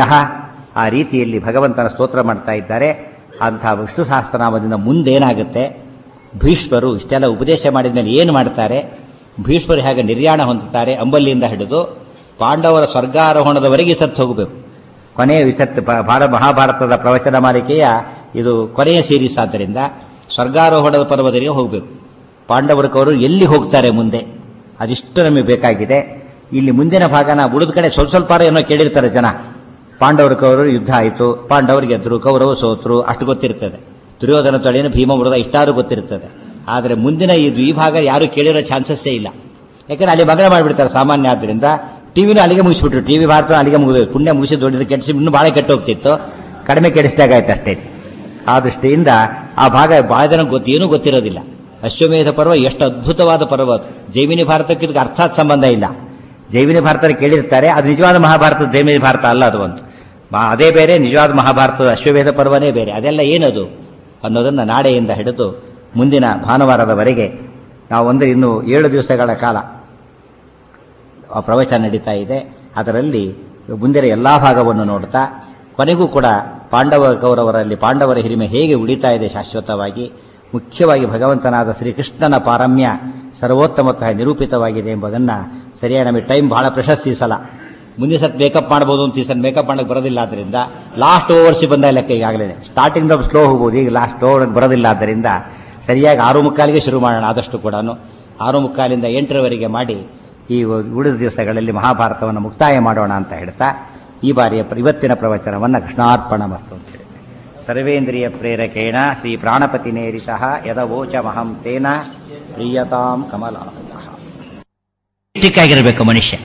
ಆ ರೀತಿಯಲ್ಲಿ ಭಗವಂತನ ಸ್ತೋತ್ರ ಮಾಡ್ತಾ ಇದ್ದಾರೆ ಅಂತಹ ವಿಷ್ಣು ಸಹಸ್ರನಾಮದಿಂದ ಮುಂದೇನಾಗುತ್ತೆ ಭೀಷ್ಮರು ಇಷ್ಟೆಲ್ಲ ಉಪದೇಶ ಮಾಡಿದ ಮೇಲೆ ಏನು ಮಾಡ್ತಾರೆ ಭೀಷ್ಮರು ಹೇಗೆ ನಿರ್ಯಾಣ ಹೊಂದುತ್ತಾರೆ ಅಂಬಲ್ಲಿಯಿಂದ ಹಿಡಿದು ಪಾಂಡವರ ಸ್ವರ್ಗಾರೋಹಣದವರೆಗೆ ಸತ್ತು ಹೋಗಬೇಕು ಕೊನೆಯ ವಿಸತ್ ಭಾರ ಮಹಾಭಾರತದ ಪ್ರವಚನ ಮಾಲಿಕೆಯ ಇದು ಕೊನೆಯ ಸೀರೀಸ್ ಆದ್ದರಿಂದ ಸ್ವರ್ಗಾರೋಹಣದ ಪರ್ವದರಿಗೆ ಹೋಗಬೇಕು ಪಾಂಡವರ ಕವರು ಎಲ್ಲಿ ಹೋಗ್ತಾರೆ ಮುಂದೆ ಅದಿಷ್ಟು ನಮಗೆ ಬೇಕಾಗಿದೆ ಇಲ್ಲಿ ಮುಂದಿನ ಭಾಗನ ಉಳಿದ ಕಡೆ ಸ್ವಲ್ಪ ಸ್ವಲ್ಪ ಏನೋ ಕೇಳಿರ್ತಾರೆ ಜನ ಪಾಂಡವರ ಕೌರವರು ಯುದ್ಧ ಆಯಿತು ಪಾಂಡವರು ಗೆದ್ರು ಕೌರವ ಸೋತರು ಅಷ್ಟು ಗೊತ್ತಿರ್ತದೆ ದುರ್ಯೋಧನ ತೊಳೆಯನ್ನು ಭೀಮ ಮೃದ ಇಷ್ಟಾರು ಗೊತ್ತಿರ್ತದೆ ಆದರೆ ಮುಂದಿನ ಇದು ಈ ಭಾಗ ಯಾರು ಕೇಳಿರೋ ಚಾನ್ಸಸ್ಸೇ ಇಲ್ಲ ಯಾಕಂದ್ರೆ ಅಲ್ಲಿ ಮಗಳ ಮಾಡಿಬಿಡ್ತಾರೆ ಸಾಮಾನ್ಯ ಆದ್ದರಿಂದ ಟಿವಿನೂ ಅಲ್ಲಿಗೆ ಮುಗಿಸ್ಬಿಟ್ರು ಟಿವಿ ಭಾರತ ಅಲ್ಲಿಗೆ ಮುಗಿದು ಪುಣ್ಯ ಮುಗಿಸಿ ದೊಡ್ಡದು ಕೆಡಿಸಿ ಇನ್ನೂ ಭಾಳ ಕೆಟ್ಟು ಹೋಗ್ತಿತ್ತು ಕಡಿಮೆ ಕೆಡಿಸಿದಾಗ ಆಯ್ತು ಅಷ್ಟೇ ಆ ದೃಷ್ಟಿಯಿಂದ ಆ ಭಾಗ ಭಾಳ ಜನ ಗೊತ್ತು ಏನೂ ಗೊತ್ತಿರೋದಿಲ್ಲ ಅಶ್ವಮೇಧ ಪರ್ವ ಎಷ್ಟು ಅದ್ಭುತವಾದ ಪರ್ವ ಅದು ಜೈಮಿನಿ ಭಾರತಕ್ಕೆ ಇದಕ್ಕೆ ಅರ್ಥಾತ್ ಸಂಬಂಧ ಇಲ್ಲ ಜೈಮಿನಿ ಭಾರತ ಕೇಳಿರ್ತಾರೆ ಅದು ನಿಜವಾದ ಮಹಾಭಾರತ ಜೈಮಿನಿ ಭಾರತ ಅಲ್ಲ ಅದು ಒಂದು ಮಾ- ಅದೇ ಬೇರೆ ನಿಜವಾದ ಮಹಾಭಾರತದ ಅಶ್ವಮೇಧ ಪರ್ವನೇ ಬೇರೆ ಅದೆಲ್ಲ ಏನದು ಅನ್ನೋದನ್ನು ನಾಳೆಯಿಂದ ಹಿಡಿದು ಮುಂದಿನ ಭಾನುವಾರದವರೆಗೆ ನಾವು ಒಂದು ಇನ್ನು ಏಳು ದಿವಸಗಳ ಕಾಲ ಆ ಪ್ರವಚನ ನಡೀತಾ ಇದೆ ಅದರಲ್ಲಿ ಮುಂದಿನ ಎಲ್ಲ ಭಾಗವನ್ನು ನೋಡ್ತಾ ಕೊನೆಗೂ ಕೂಡ ಪಾಂಡವ ಕೌರವರಲ್ಲಿ ಪಾಂಡವರ ಹಿರಿಮೆ ಹೇಗೆ ಉಳಿತಾ ಇದೆ ಶಾಶ್ವತವಾಗಿ ಮುಖ್ಯವಾಗಿ ಭಗವಂತನಾದ ಶ್ರೀಕೃಷ್ಣನ ಪಾರಮ್ಯ ಸರ್ವೋತ್ತಮತ್ವ ನಿರೂಪಿತವಾಗಿದೆ ಎಂಬುದನ್ನು ಸರಿಯಾಗಿ ನಮಗೆ ಟೈಮ್ ಬಹಳ ಪ್ರಶಸ್ತಿ ಈ ಸಲ ಮುಂದಿನ ಸತ್ ಮೇಕಪ್ ಮಾಡ್ಬೋದು ಅಂತ ಈ ಸಲ ಮೇಕಪ್ ಮಾಡಕ್ಕೆ ಬರೋದಿಲ್ಲ ಆದ್ದರಿಂದ ಲಾಸ್ಟ್ ಓವರ್ಸಿ ಬಂದ ಲೆಕ್ಕ ಈಗಾಗಲೇ ಸ್ಟಾರ್ಟಿಂಗ್ ಸ್ಲೋ ಹೋಗ್ಬೋದು ಈಗ ಲಾಸ್ಟ್ ಓವರ್ ಬರೋದಿಲ್ಲ ಆದ್ದರಿಂದ ಸರಿಯಾಗಿ ಆರು ಮುಕ್ಕಾಲಿಗೆ ಶುರು ಮಾಡೋಣ ಆದಷ್ಟು ಕೂಡ ಆರು ಮುಕ್ಕಾಲಿಂದ ಎಂಟರವರೆಗೆ ಮಾಡಿ ಈ ಉಳಿದ ದಿವಸಗಳಲ್ಲಿ ಮಹಾಭಾರತವನ್ನು ಮುಕ್ತಾಯ ಮಾಡೋಣ ಅಂತ ಹೇಳ್ತಾ ಈ ಬಾರಿಯ ಪ್ರ- ಇವತ್ತಿನ ಪ್ರವಚನವನ್ನು ಕೃಷ್ಣಾರ್ಪಣ ಮಸ್ತು ಅಂತ ಹೇಳಿ ಸರ್ವೇಂದ್ರಿಯ ಪ್ರೇರಕೇಣ ಶ್ರೀ ಪ್ರಾಣಪತಿ ನೇರಿತಃ ಯದವೋಚಮಹಂ ತೇನ ಪ್ರಿಯತಾಂ ಕಮಲಾಲಯ ಆಗಿರಬೇಕು ಮನುಷ್ಯ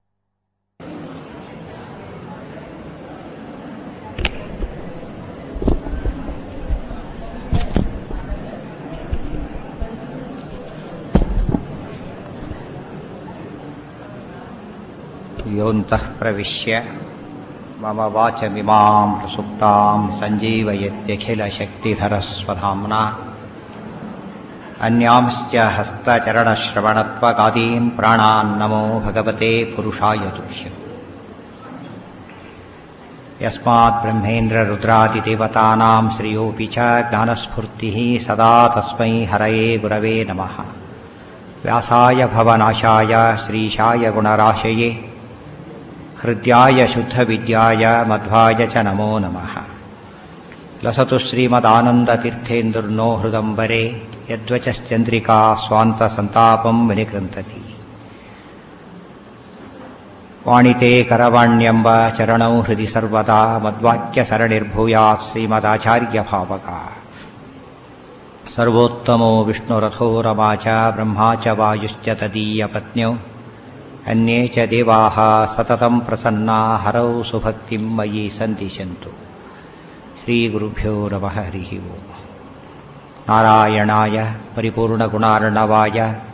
ಯೋಂತಃ ಪ್ರವಿಶ್ಯ ಮಮ ವಾಚಮಿಮಾಂ ಪ್ರಸುಪ್ತಾಂ ಸಂಜೀವಯತ್ಯಖಿಲಶಕ್ತಿಧರಸ್ವಧಾಮ್ನಾ ಅನ್ಯಾಂಶ್ಚ ಹಸ್ತಚರಣಶ್ರವಣತ್ವಗಾದೀನ್ ಪ್ರಾಣಾನ್ ನಮೋ ಭಗವತೆ ಪುರುಷಾಯ ತುಭ್ಯಂ ಯಸ್ಮಾತ್ ಬ್ರಹ್ಮೇಂದ್ರರುದ್ರಾದಿದೇವತಾನಾಂ ಶ್ರಿಯೋಪಿ ಚ ಜ್ಞಾನಸ್ಫೂರ್ತಿಃ ಸದಾ ತಸ್ಮೈ ಹರಯೇ ಗುರವೇ ನಮಃ ವ್ಯಾಸಾಯ ಭವನಾಶಾಯ ಶ್ರೀಶಾಯ ಗುಣರಾಶಯೇ ಹೃದ್ಯಾಯ ಶುದ್ಧವಿದ್ಯಾಯ ಮಧ್ವಾಯ ಚ ನಮೋ ನಮಃ ಲಸತು ಶ್ರೀಮದಾನಂದತೀರ್ಥೇಂದುರ್ನೋ ಹೃದಂಬರೆ ಯದ್ವಚಶ್ಚಂದ್ರಿಕಾ ಸ್ವಾಂತಸಂತಾಪಂ ವಿನಿಕೃಂತತಿ ವಾಣಿತೆ ಕರವಾಣ್ಯಂಬ ಚರಣೌ ಹೃದಿ ಸರ್ವದಾ ಮದ್ವಾಕ್ಯಸರಣಿರ್ಭೂಯಾತ್ ಶ್ರೀಮದಾಚಾರ್ಯಭಾವಕ ಸರ್ವೋತ್ತಮೋ ವಿಷ್ಣುರಥೋ रमा च ब्रह्मा च वायुश्च तदीयपत्न्यौ अन्ये च देवाः सततं प्रसन्ना हरौ सुभक्तिं मयि सन्दिशन्तु श्रीगुरुभ्यो नमः हरिः ओम् नारायणाय परिपूर्णगुणार्णवाय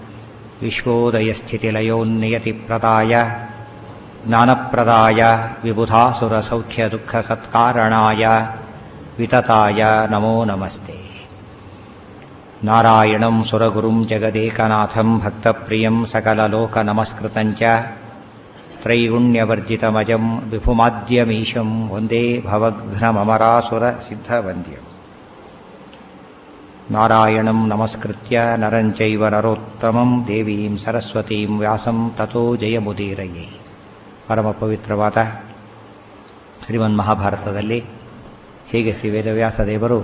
विश्वोदयस्थितिलयोन्नियतिप्रदाय ज्ञानप्रदाय विबुधासुरसौख्यदुःखसत्कारणाय वितताय नमो नमस्ते नारायणं सुरगुरुं जगदेकनाथं भक्तप्रियं सकललोकनमस्कृतं च त्रैगुण्यवर्जितमजं विभुमाद्यमीशं वन्दे भवघ्नममरासुरसिद्धवन्द्यम् नारायणं नमस्कृत्य नरं चैव नरोत्तमं देवीं सरस्वतीं व्यासं ततो ಜಯಮುದೀರಯೇ ಪರಮ ಪವಿತ್ರವಾದ ಶ್ರೀಮನ್ ಮಹಾಭಾರತದಲ್ಲಿ ಹೀಗೆ ಶ್ರೀ ವೇದವ್ಯಾಸ ದೇವರು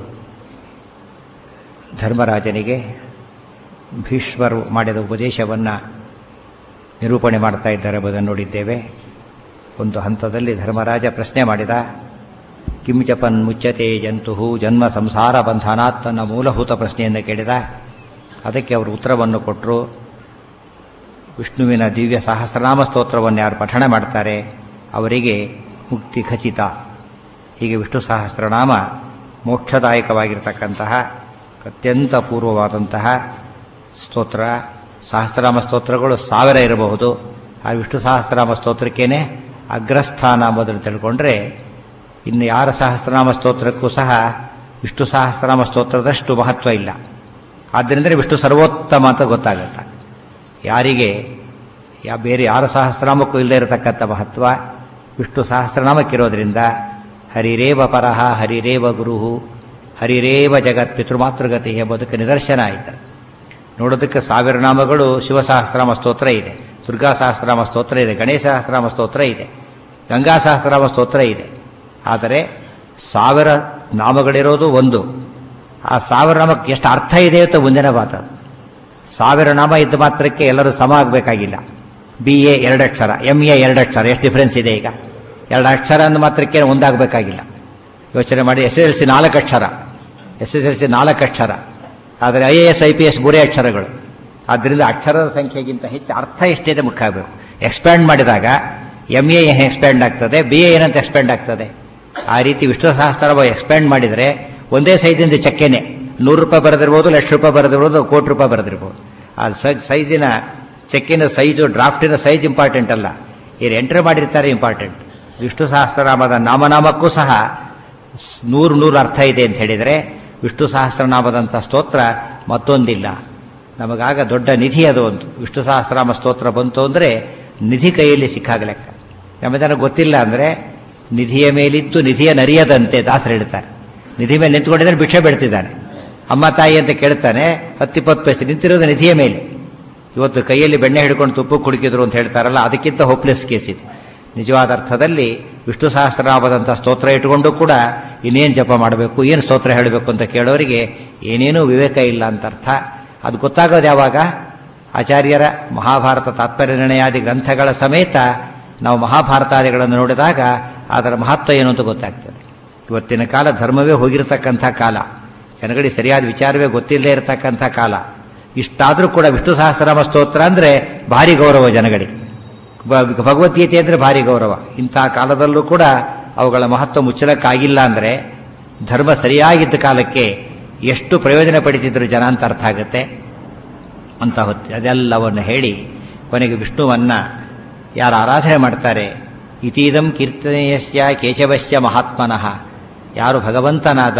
ಧರ್ಮರಾಜನಿಗೆ ಭೀಷ್ಮರು ಮಾಡಿದ ಉಪದೇಶವನ್ನು ನಿರೂಪಣೆ ಮಾಡ್ತಾ ಇದ್ದಾರೆ ಎಂಬುದನ್ನು ನೋಡಿದ್ದೇವೆ ಒಂದು ಹಂತದಲ್ಲಿ ಧರ್ಮರಾಜ ಪ್ರಶ್ನೆ ಮಾಡಿದ ಕಿಂಚಪನ್ ಮುಚ್ಚತೆ ಜಂತು ಜನ್ಮ ಸಂಸಾರ ಬಂಧನಾತ್ ತನ್ನ ಮೂಲಭೂತ ಪ್ರಶ್ನೆಯನ್ನು ಕೇಳಿದ ಅದಕ್ಕೆ ಅವರು ಉತ್ತರವನ್ನು ಕೊಟ್ಟರು ವಿಷ್ಣುವಿನ ದಿವ್ಯ ಸಹಸ್ರನಾಮ ಸ್ತೋತ್ರವನ್ನು ಯಾರು ಪಠಣ ಮಾಡ್ತಾರೆ ಅವರಿಗೆ ಮುಕ್ತಿ ಖಚಿತ ಹೀಗೆ ವಿಷ್ಣು ಸಹಸ್ರನಾಮ ಮೋಕ್ಷದಾಯಕವಾಗಿರ್ತಕ್ಕಂತಹ ಅತ್ಯಂತ ಪೂರ್ವವಾದಂತಹ ಸ್ತೋತ್ರ ಸಹಸ್ರನಾಮ ಸ್ತೋತ್ರಗಳು ಸಾವಿರ ಇರಬಹುದು ಆ ವಿಷ್ಣು ಸಹಸ್ರನಾಮ ಸ್ತೋತ್ರಕ್ಕೇನೆ ಅಗ್ರಸ್ಥಾನ ಎಂಬುದನ್ನು ತಿಳ್ಕೊಂಡ್ರೆ ಇನ್ನು ಯಾರ ಸಹಸ್ರನಾಮ ಸ್ತೋತ್ರಕ್ಕೂ ಸಹ ವಿಷ್ಣು ಸಹಸ್ರನಾಮ ಸ್ತೋತ್ರದಷ್ಟು ಮಹತ್ವ ಇಲ್ಲ ಆದ್ದರಿಂದ ವಿಷ್ಣು ಸರ್ವೋತ್ತಮ ಅಂತ ಗೊತ್ತಾಗುತ್ತೆ ಯಾರಿಗೆ ಯಾ ಬೇರೆ ಯಾರ ಸಹಸ್ರನಾಮಕ್ಕೂ ಇಲ್ಲದೆ ಇರತಕ್ಕಂಥ ಮಹತ್ವ ವಿಷ್ಣು ಸಹಸ್ರನಾಮಕ್ಕಿರೋದ್ರಿಂದ ಹರಿರೇವ ಪರಹ ಹರಿರೇವ ಗುರು ಹರಿರೇವ ಜಗತ್ ಪಿತೃಮಾತೃಗತಿ ಎಂಬುದಕ್ಕೆ ನಿದರ್ಶನ ಆಯಿತು ನೋಡೋದಕ್ಕೆ ಸಾವಿರ ನಾಮಗಳು ಶಿವಸಹಸ್ರನಾಮ ಸ್ತೋತ್ರ ಇದೆ ದುರ್ಗಾ ಸಹಸ್ರನಾಮ ಸ್ತೋತ್ರ ಇದೆ ಗಣೇಶ ಸಹಸ್ರನಾಮ ಸ್ತೋತ್ರ ಇದೆ ಗಂಗಾ ಸಹಸ್ರನಾಮ ಸ್ತೋತ್ರ ಇದೆ ಆದರೆ ಸಾವಿರ ನಾಮಗಳಿರೋದು ಒಂದು ಆ ಸಾವಿರ ನಾಮಕ್ಕೆ ಎಷ್ಟು ಅರ್ಥ ಇದೆ ಅಂತ ಮುಂದಿನ ಮಾತು ಅದು. ಸಾವಿರ ನಾಮ ಇದ್ದ ಮಾತ್ರಕ್ಕೆ ಎಲ್ಲರೂ ಸಮ ಆಗಬೇಕಾಗಿಲ್ಲ ಬಿ ಎ ಎರಡು ಅಕ್ಷರ ಎಮ್ ಎ ಎರಡು ಅಕ್ಷರ ಎಷ್ಟು ಡಿಫ್ರೆನ್ಸ್ ಇದೆ ಈಗ ಎರಡು ಅಕ್ಷರ ಅಂದ ಮಾತ್ರಕ್ಕೆ ಒಂದಾಗಬೇಕಾಗಿಲ್ಲ ಯೋಚನೆ ಮಾಡಿ ಎಸ್ ಎಲ್ ಸಿ ನಾಲ್ಕು ಅಕ್ಷರ ಎಸ್ ಎಸ್ ಎಲ್ ಸಿ ನಾಲ್ಕು ಅಕ್ಷರ ಆದರೆ I A S I P S ಮೂರೇ ಅಕ್ಷರಗಳು ಆದ್ದರಿಂದ ಅಕ್ಷರದ ಸಂಖ್ಯೆಗಿಂತ ಹೆಚ್ಚು ಅರ್ಥ ಎಷ್ಟಿದೆ ಮುಖ್ಯ ಆಗಬೇಕು ಎಕ್ಸ್ಪ್ಯಾಂಡ್ ಮಾಡಿದಾಗ ಎಮ್ ಎ ಎಕ್ಸ್ಪ್ಯಾಂಡ್ ಆಗ್ತದೆ ಬಿ ಎ ಏನಂತ ಎಕ್ಸ್ಪ್ಯಾಂಡ್ ಆಗ್ತದೆ ಆ ರೀತಿ ವಿಷ್ಣು ಸಹಸ್ರ ಎಕ್ಸ್ಪ್ಯಾಂಡ್ ಮಾಡಿದರೆ ಒಂದೇ ಸೈಜಿಂದ ಚಕ್ಕೆನೆ ನೂರು ರೂಪಾಯಿ ಬರೆದಿರ್ಬೋದು ಲಕ್ಷ ರೂಪಾಯಿ ಬರೆದಿರ್ಬೋದು ಕೋಟಿ ರೂಪಾಯಿ ಬರೆದಿರ್ಬೋದು ಆ ಸೈ- ಸೈಜಿನ ಚೆಕ್ಕಿನ ಸೈಜು ಡ್ರಾಫ್ಟಿನ ಸೈಜ್ ಇಂಪಾರ್ಟೆಂಟ್ ಅಲ್ಲ ಏನು ಎಂಟ್ರಿ ಮಾಡಿರ್ತಾರೆ ಇಂಪಾರ್ಟೆಂಟ್ ವಿಷ್ಣು ಸಹಸ್ರನಾಮದ ನಾಮನಾಮಕ್ಕೂ ಸಹ ಸ್- ನೂರು ನೂರು ಅರ್ಥ ಇದೆ ಅಂತ ಹೇಳಿದರೆ ವಿಷ್ಣು ಸಹಸ್ರನಾಮದಂಥ ಸ್ತೋತ್ರ ಮತ್ತೊಂದಿಲ್ಲ ನಮಗಾಗ ದೊಡ್ಡ ನಿಧಿ ಅದು ಒಂದು ವಿಷ್ಣು ಸಹಸ್ರನಾಮ ಸ್ತೋತ್ರ ಬಂತು ಅಂದರೆ ನಿಧಿ ಕೈಯಲ್ಲಿ ಸಿಕ್ಕಾಗ ಲೆಕ್ಕ ನಮ್ಮದನ್ನು ಗೊತ್ತಿಲ್ಲ ಅಂದರೆ ನಿಧಿಯ ಮೇಲಿದ್ದು ನಿಧಿಯ ನರಿಯದಂತೆ ದಾಸರು ಹೇಳ್ತಾರೆ ನಿಧಿ ಮೇಲೆ ನಿಂತ್ಕೊಂಡಿದ್ರೆ ಭಿಕ್ಷೆ ಬಿಡ್ತಿದ್ದಾನೆ ಅಮ್ಮ ತಾಯಿ ಅಂತ ಕೇಳ್ತಾನೆ ಹತ್ತಿಪ್ಪತ್ತು ಪೈಸೆ ನಿಂತಿರೋದು ನಿಧಿಯ ಮೇಲೆ ಇವತ್ತು ಕೈಯಲ್ಲಿ ಬೆಣ್ಣೆ ಹಿಡ್ಕೊಂಡು ತುಪ್ಪ ಕುಡಿಕಿದ್ರು ಅಂತ ಹೇಳ್ತಾರಲ್ಲ ಅದಕ್ಕಿಂತ ಹೋಪ್ಲೆಸ್ ಕೇಸ್ ಇದು ನಿಜವಾದ ಅರ್ಥದಲ್ಲಿ ವಿಷ್ಣು ಸಹಸ್ರನಾಮದಂಥ ಸ್ತೋತ್ರ ಇಟ್ಟುಕೊಂಡು ಕೂಡ ಇನ್ನೇನು ಜಪ ಮಾಡಬೇಕು ಏನು ಸ್ತೋತ್ರ ಹೇಳಬೇಕು ಅಂತ ಕೇಳೋರಿಗೆ ಏನೇನೂ ವಿವೇಕ ಇಲ್ಲ ಅಂತ ಅರ್ಥ ಅದು ಗೊತ್ತಾಗೋದು ಯಾವಾಗ ಆಚಾರ್ಯರ ಮಹಾಭಾರತ ತಾತ್ಪರ್ಯ ನಿರ್ಣಯಾದಿ ಗ್ರಂಥಗಳ ಸಮೇತ ನಾವು ಮಹಾಭಾರತಾದಿಗಳನ್ನು ನೋಡಿದಾಗ ಅದರ ಮಹತ್ವ ಏನು ಅಂತ ಗೊತ್ತಾಗ್ತದೆ ಇವತ್ತಿನ ಕಾಲ ಧರ್ಮವೇ ಹೋಗಿರತಕ್ಕಂಥ ಕಾಲ ಜನಗಳಿಗೆ ಸರಿಯಾದ ವಿಚಾರವೇ ಗೊತ್ತಿಲ್ಲದೆ ಇರತಕ್ಕಂಥ ಕಾಲ ಇಷ್ಟಾದರೂ ಕೂಡ ವಿಷ್ಣು ಸಹಸ್ರನಾಮ ಸ್ತೋತ್ರ ಅಂದರೆ ಭಾರಿ ಗೌರವ ಜನಗಳಿಗೆ ಬ- ಭಗವದ್ಗೀತೆ ಅಂದರೆ ಭಾರಿ ಗೌರವ ಇಂಥ ಕಾಲದಲ್ಲೂ ಕೂಡ ಅವುಗಳ ಮಹತ್ವ ಮುಚ್ಚಲಕ್ಕಾಗಿಲ್ಲ ಅಂದರೆ ಧರ್ಮ ಸರಿಯಾಗಿದ್ದ ಕಾಲಕ್ಕೆ ಎಷ್ಟು ಪ್ರಯೋಜನ ಪಡಿತಿದ್ರು ಜನ ಅಂತ ಅರ್ಥ ಆಗುತ್ತೆ ಅಂತ ಹೊತ್ತು ಅದೆಲ್ಲವನ್ನು ಹೇಳಿ ಕೊನೆಗೆ ವಿಷ್ಣುವನ್ನ ಯಾರು ಆರಾಧನೆ ಮಾಡ್ತಾರೆ ಇತೀದಂ ಕೀರ್ತನೆಯಸ್ಯ ಕೇಶವಸ್ಯ ಮಹಾತ್ಮನಃ ಯಾರು ಭಗವಂತನಾದ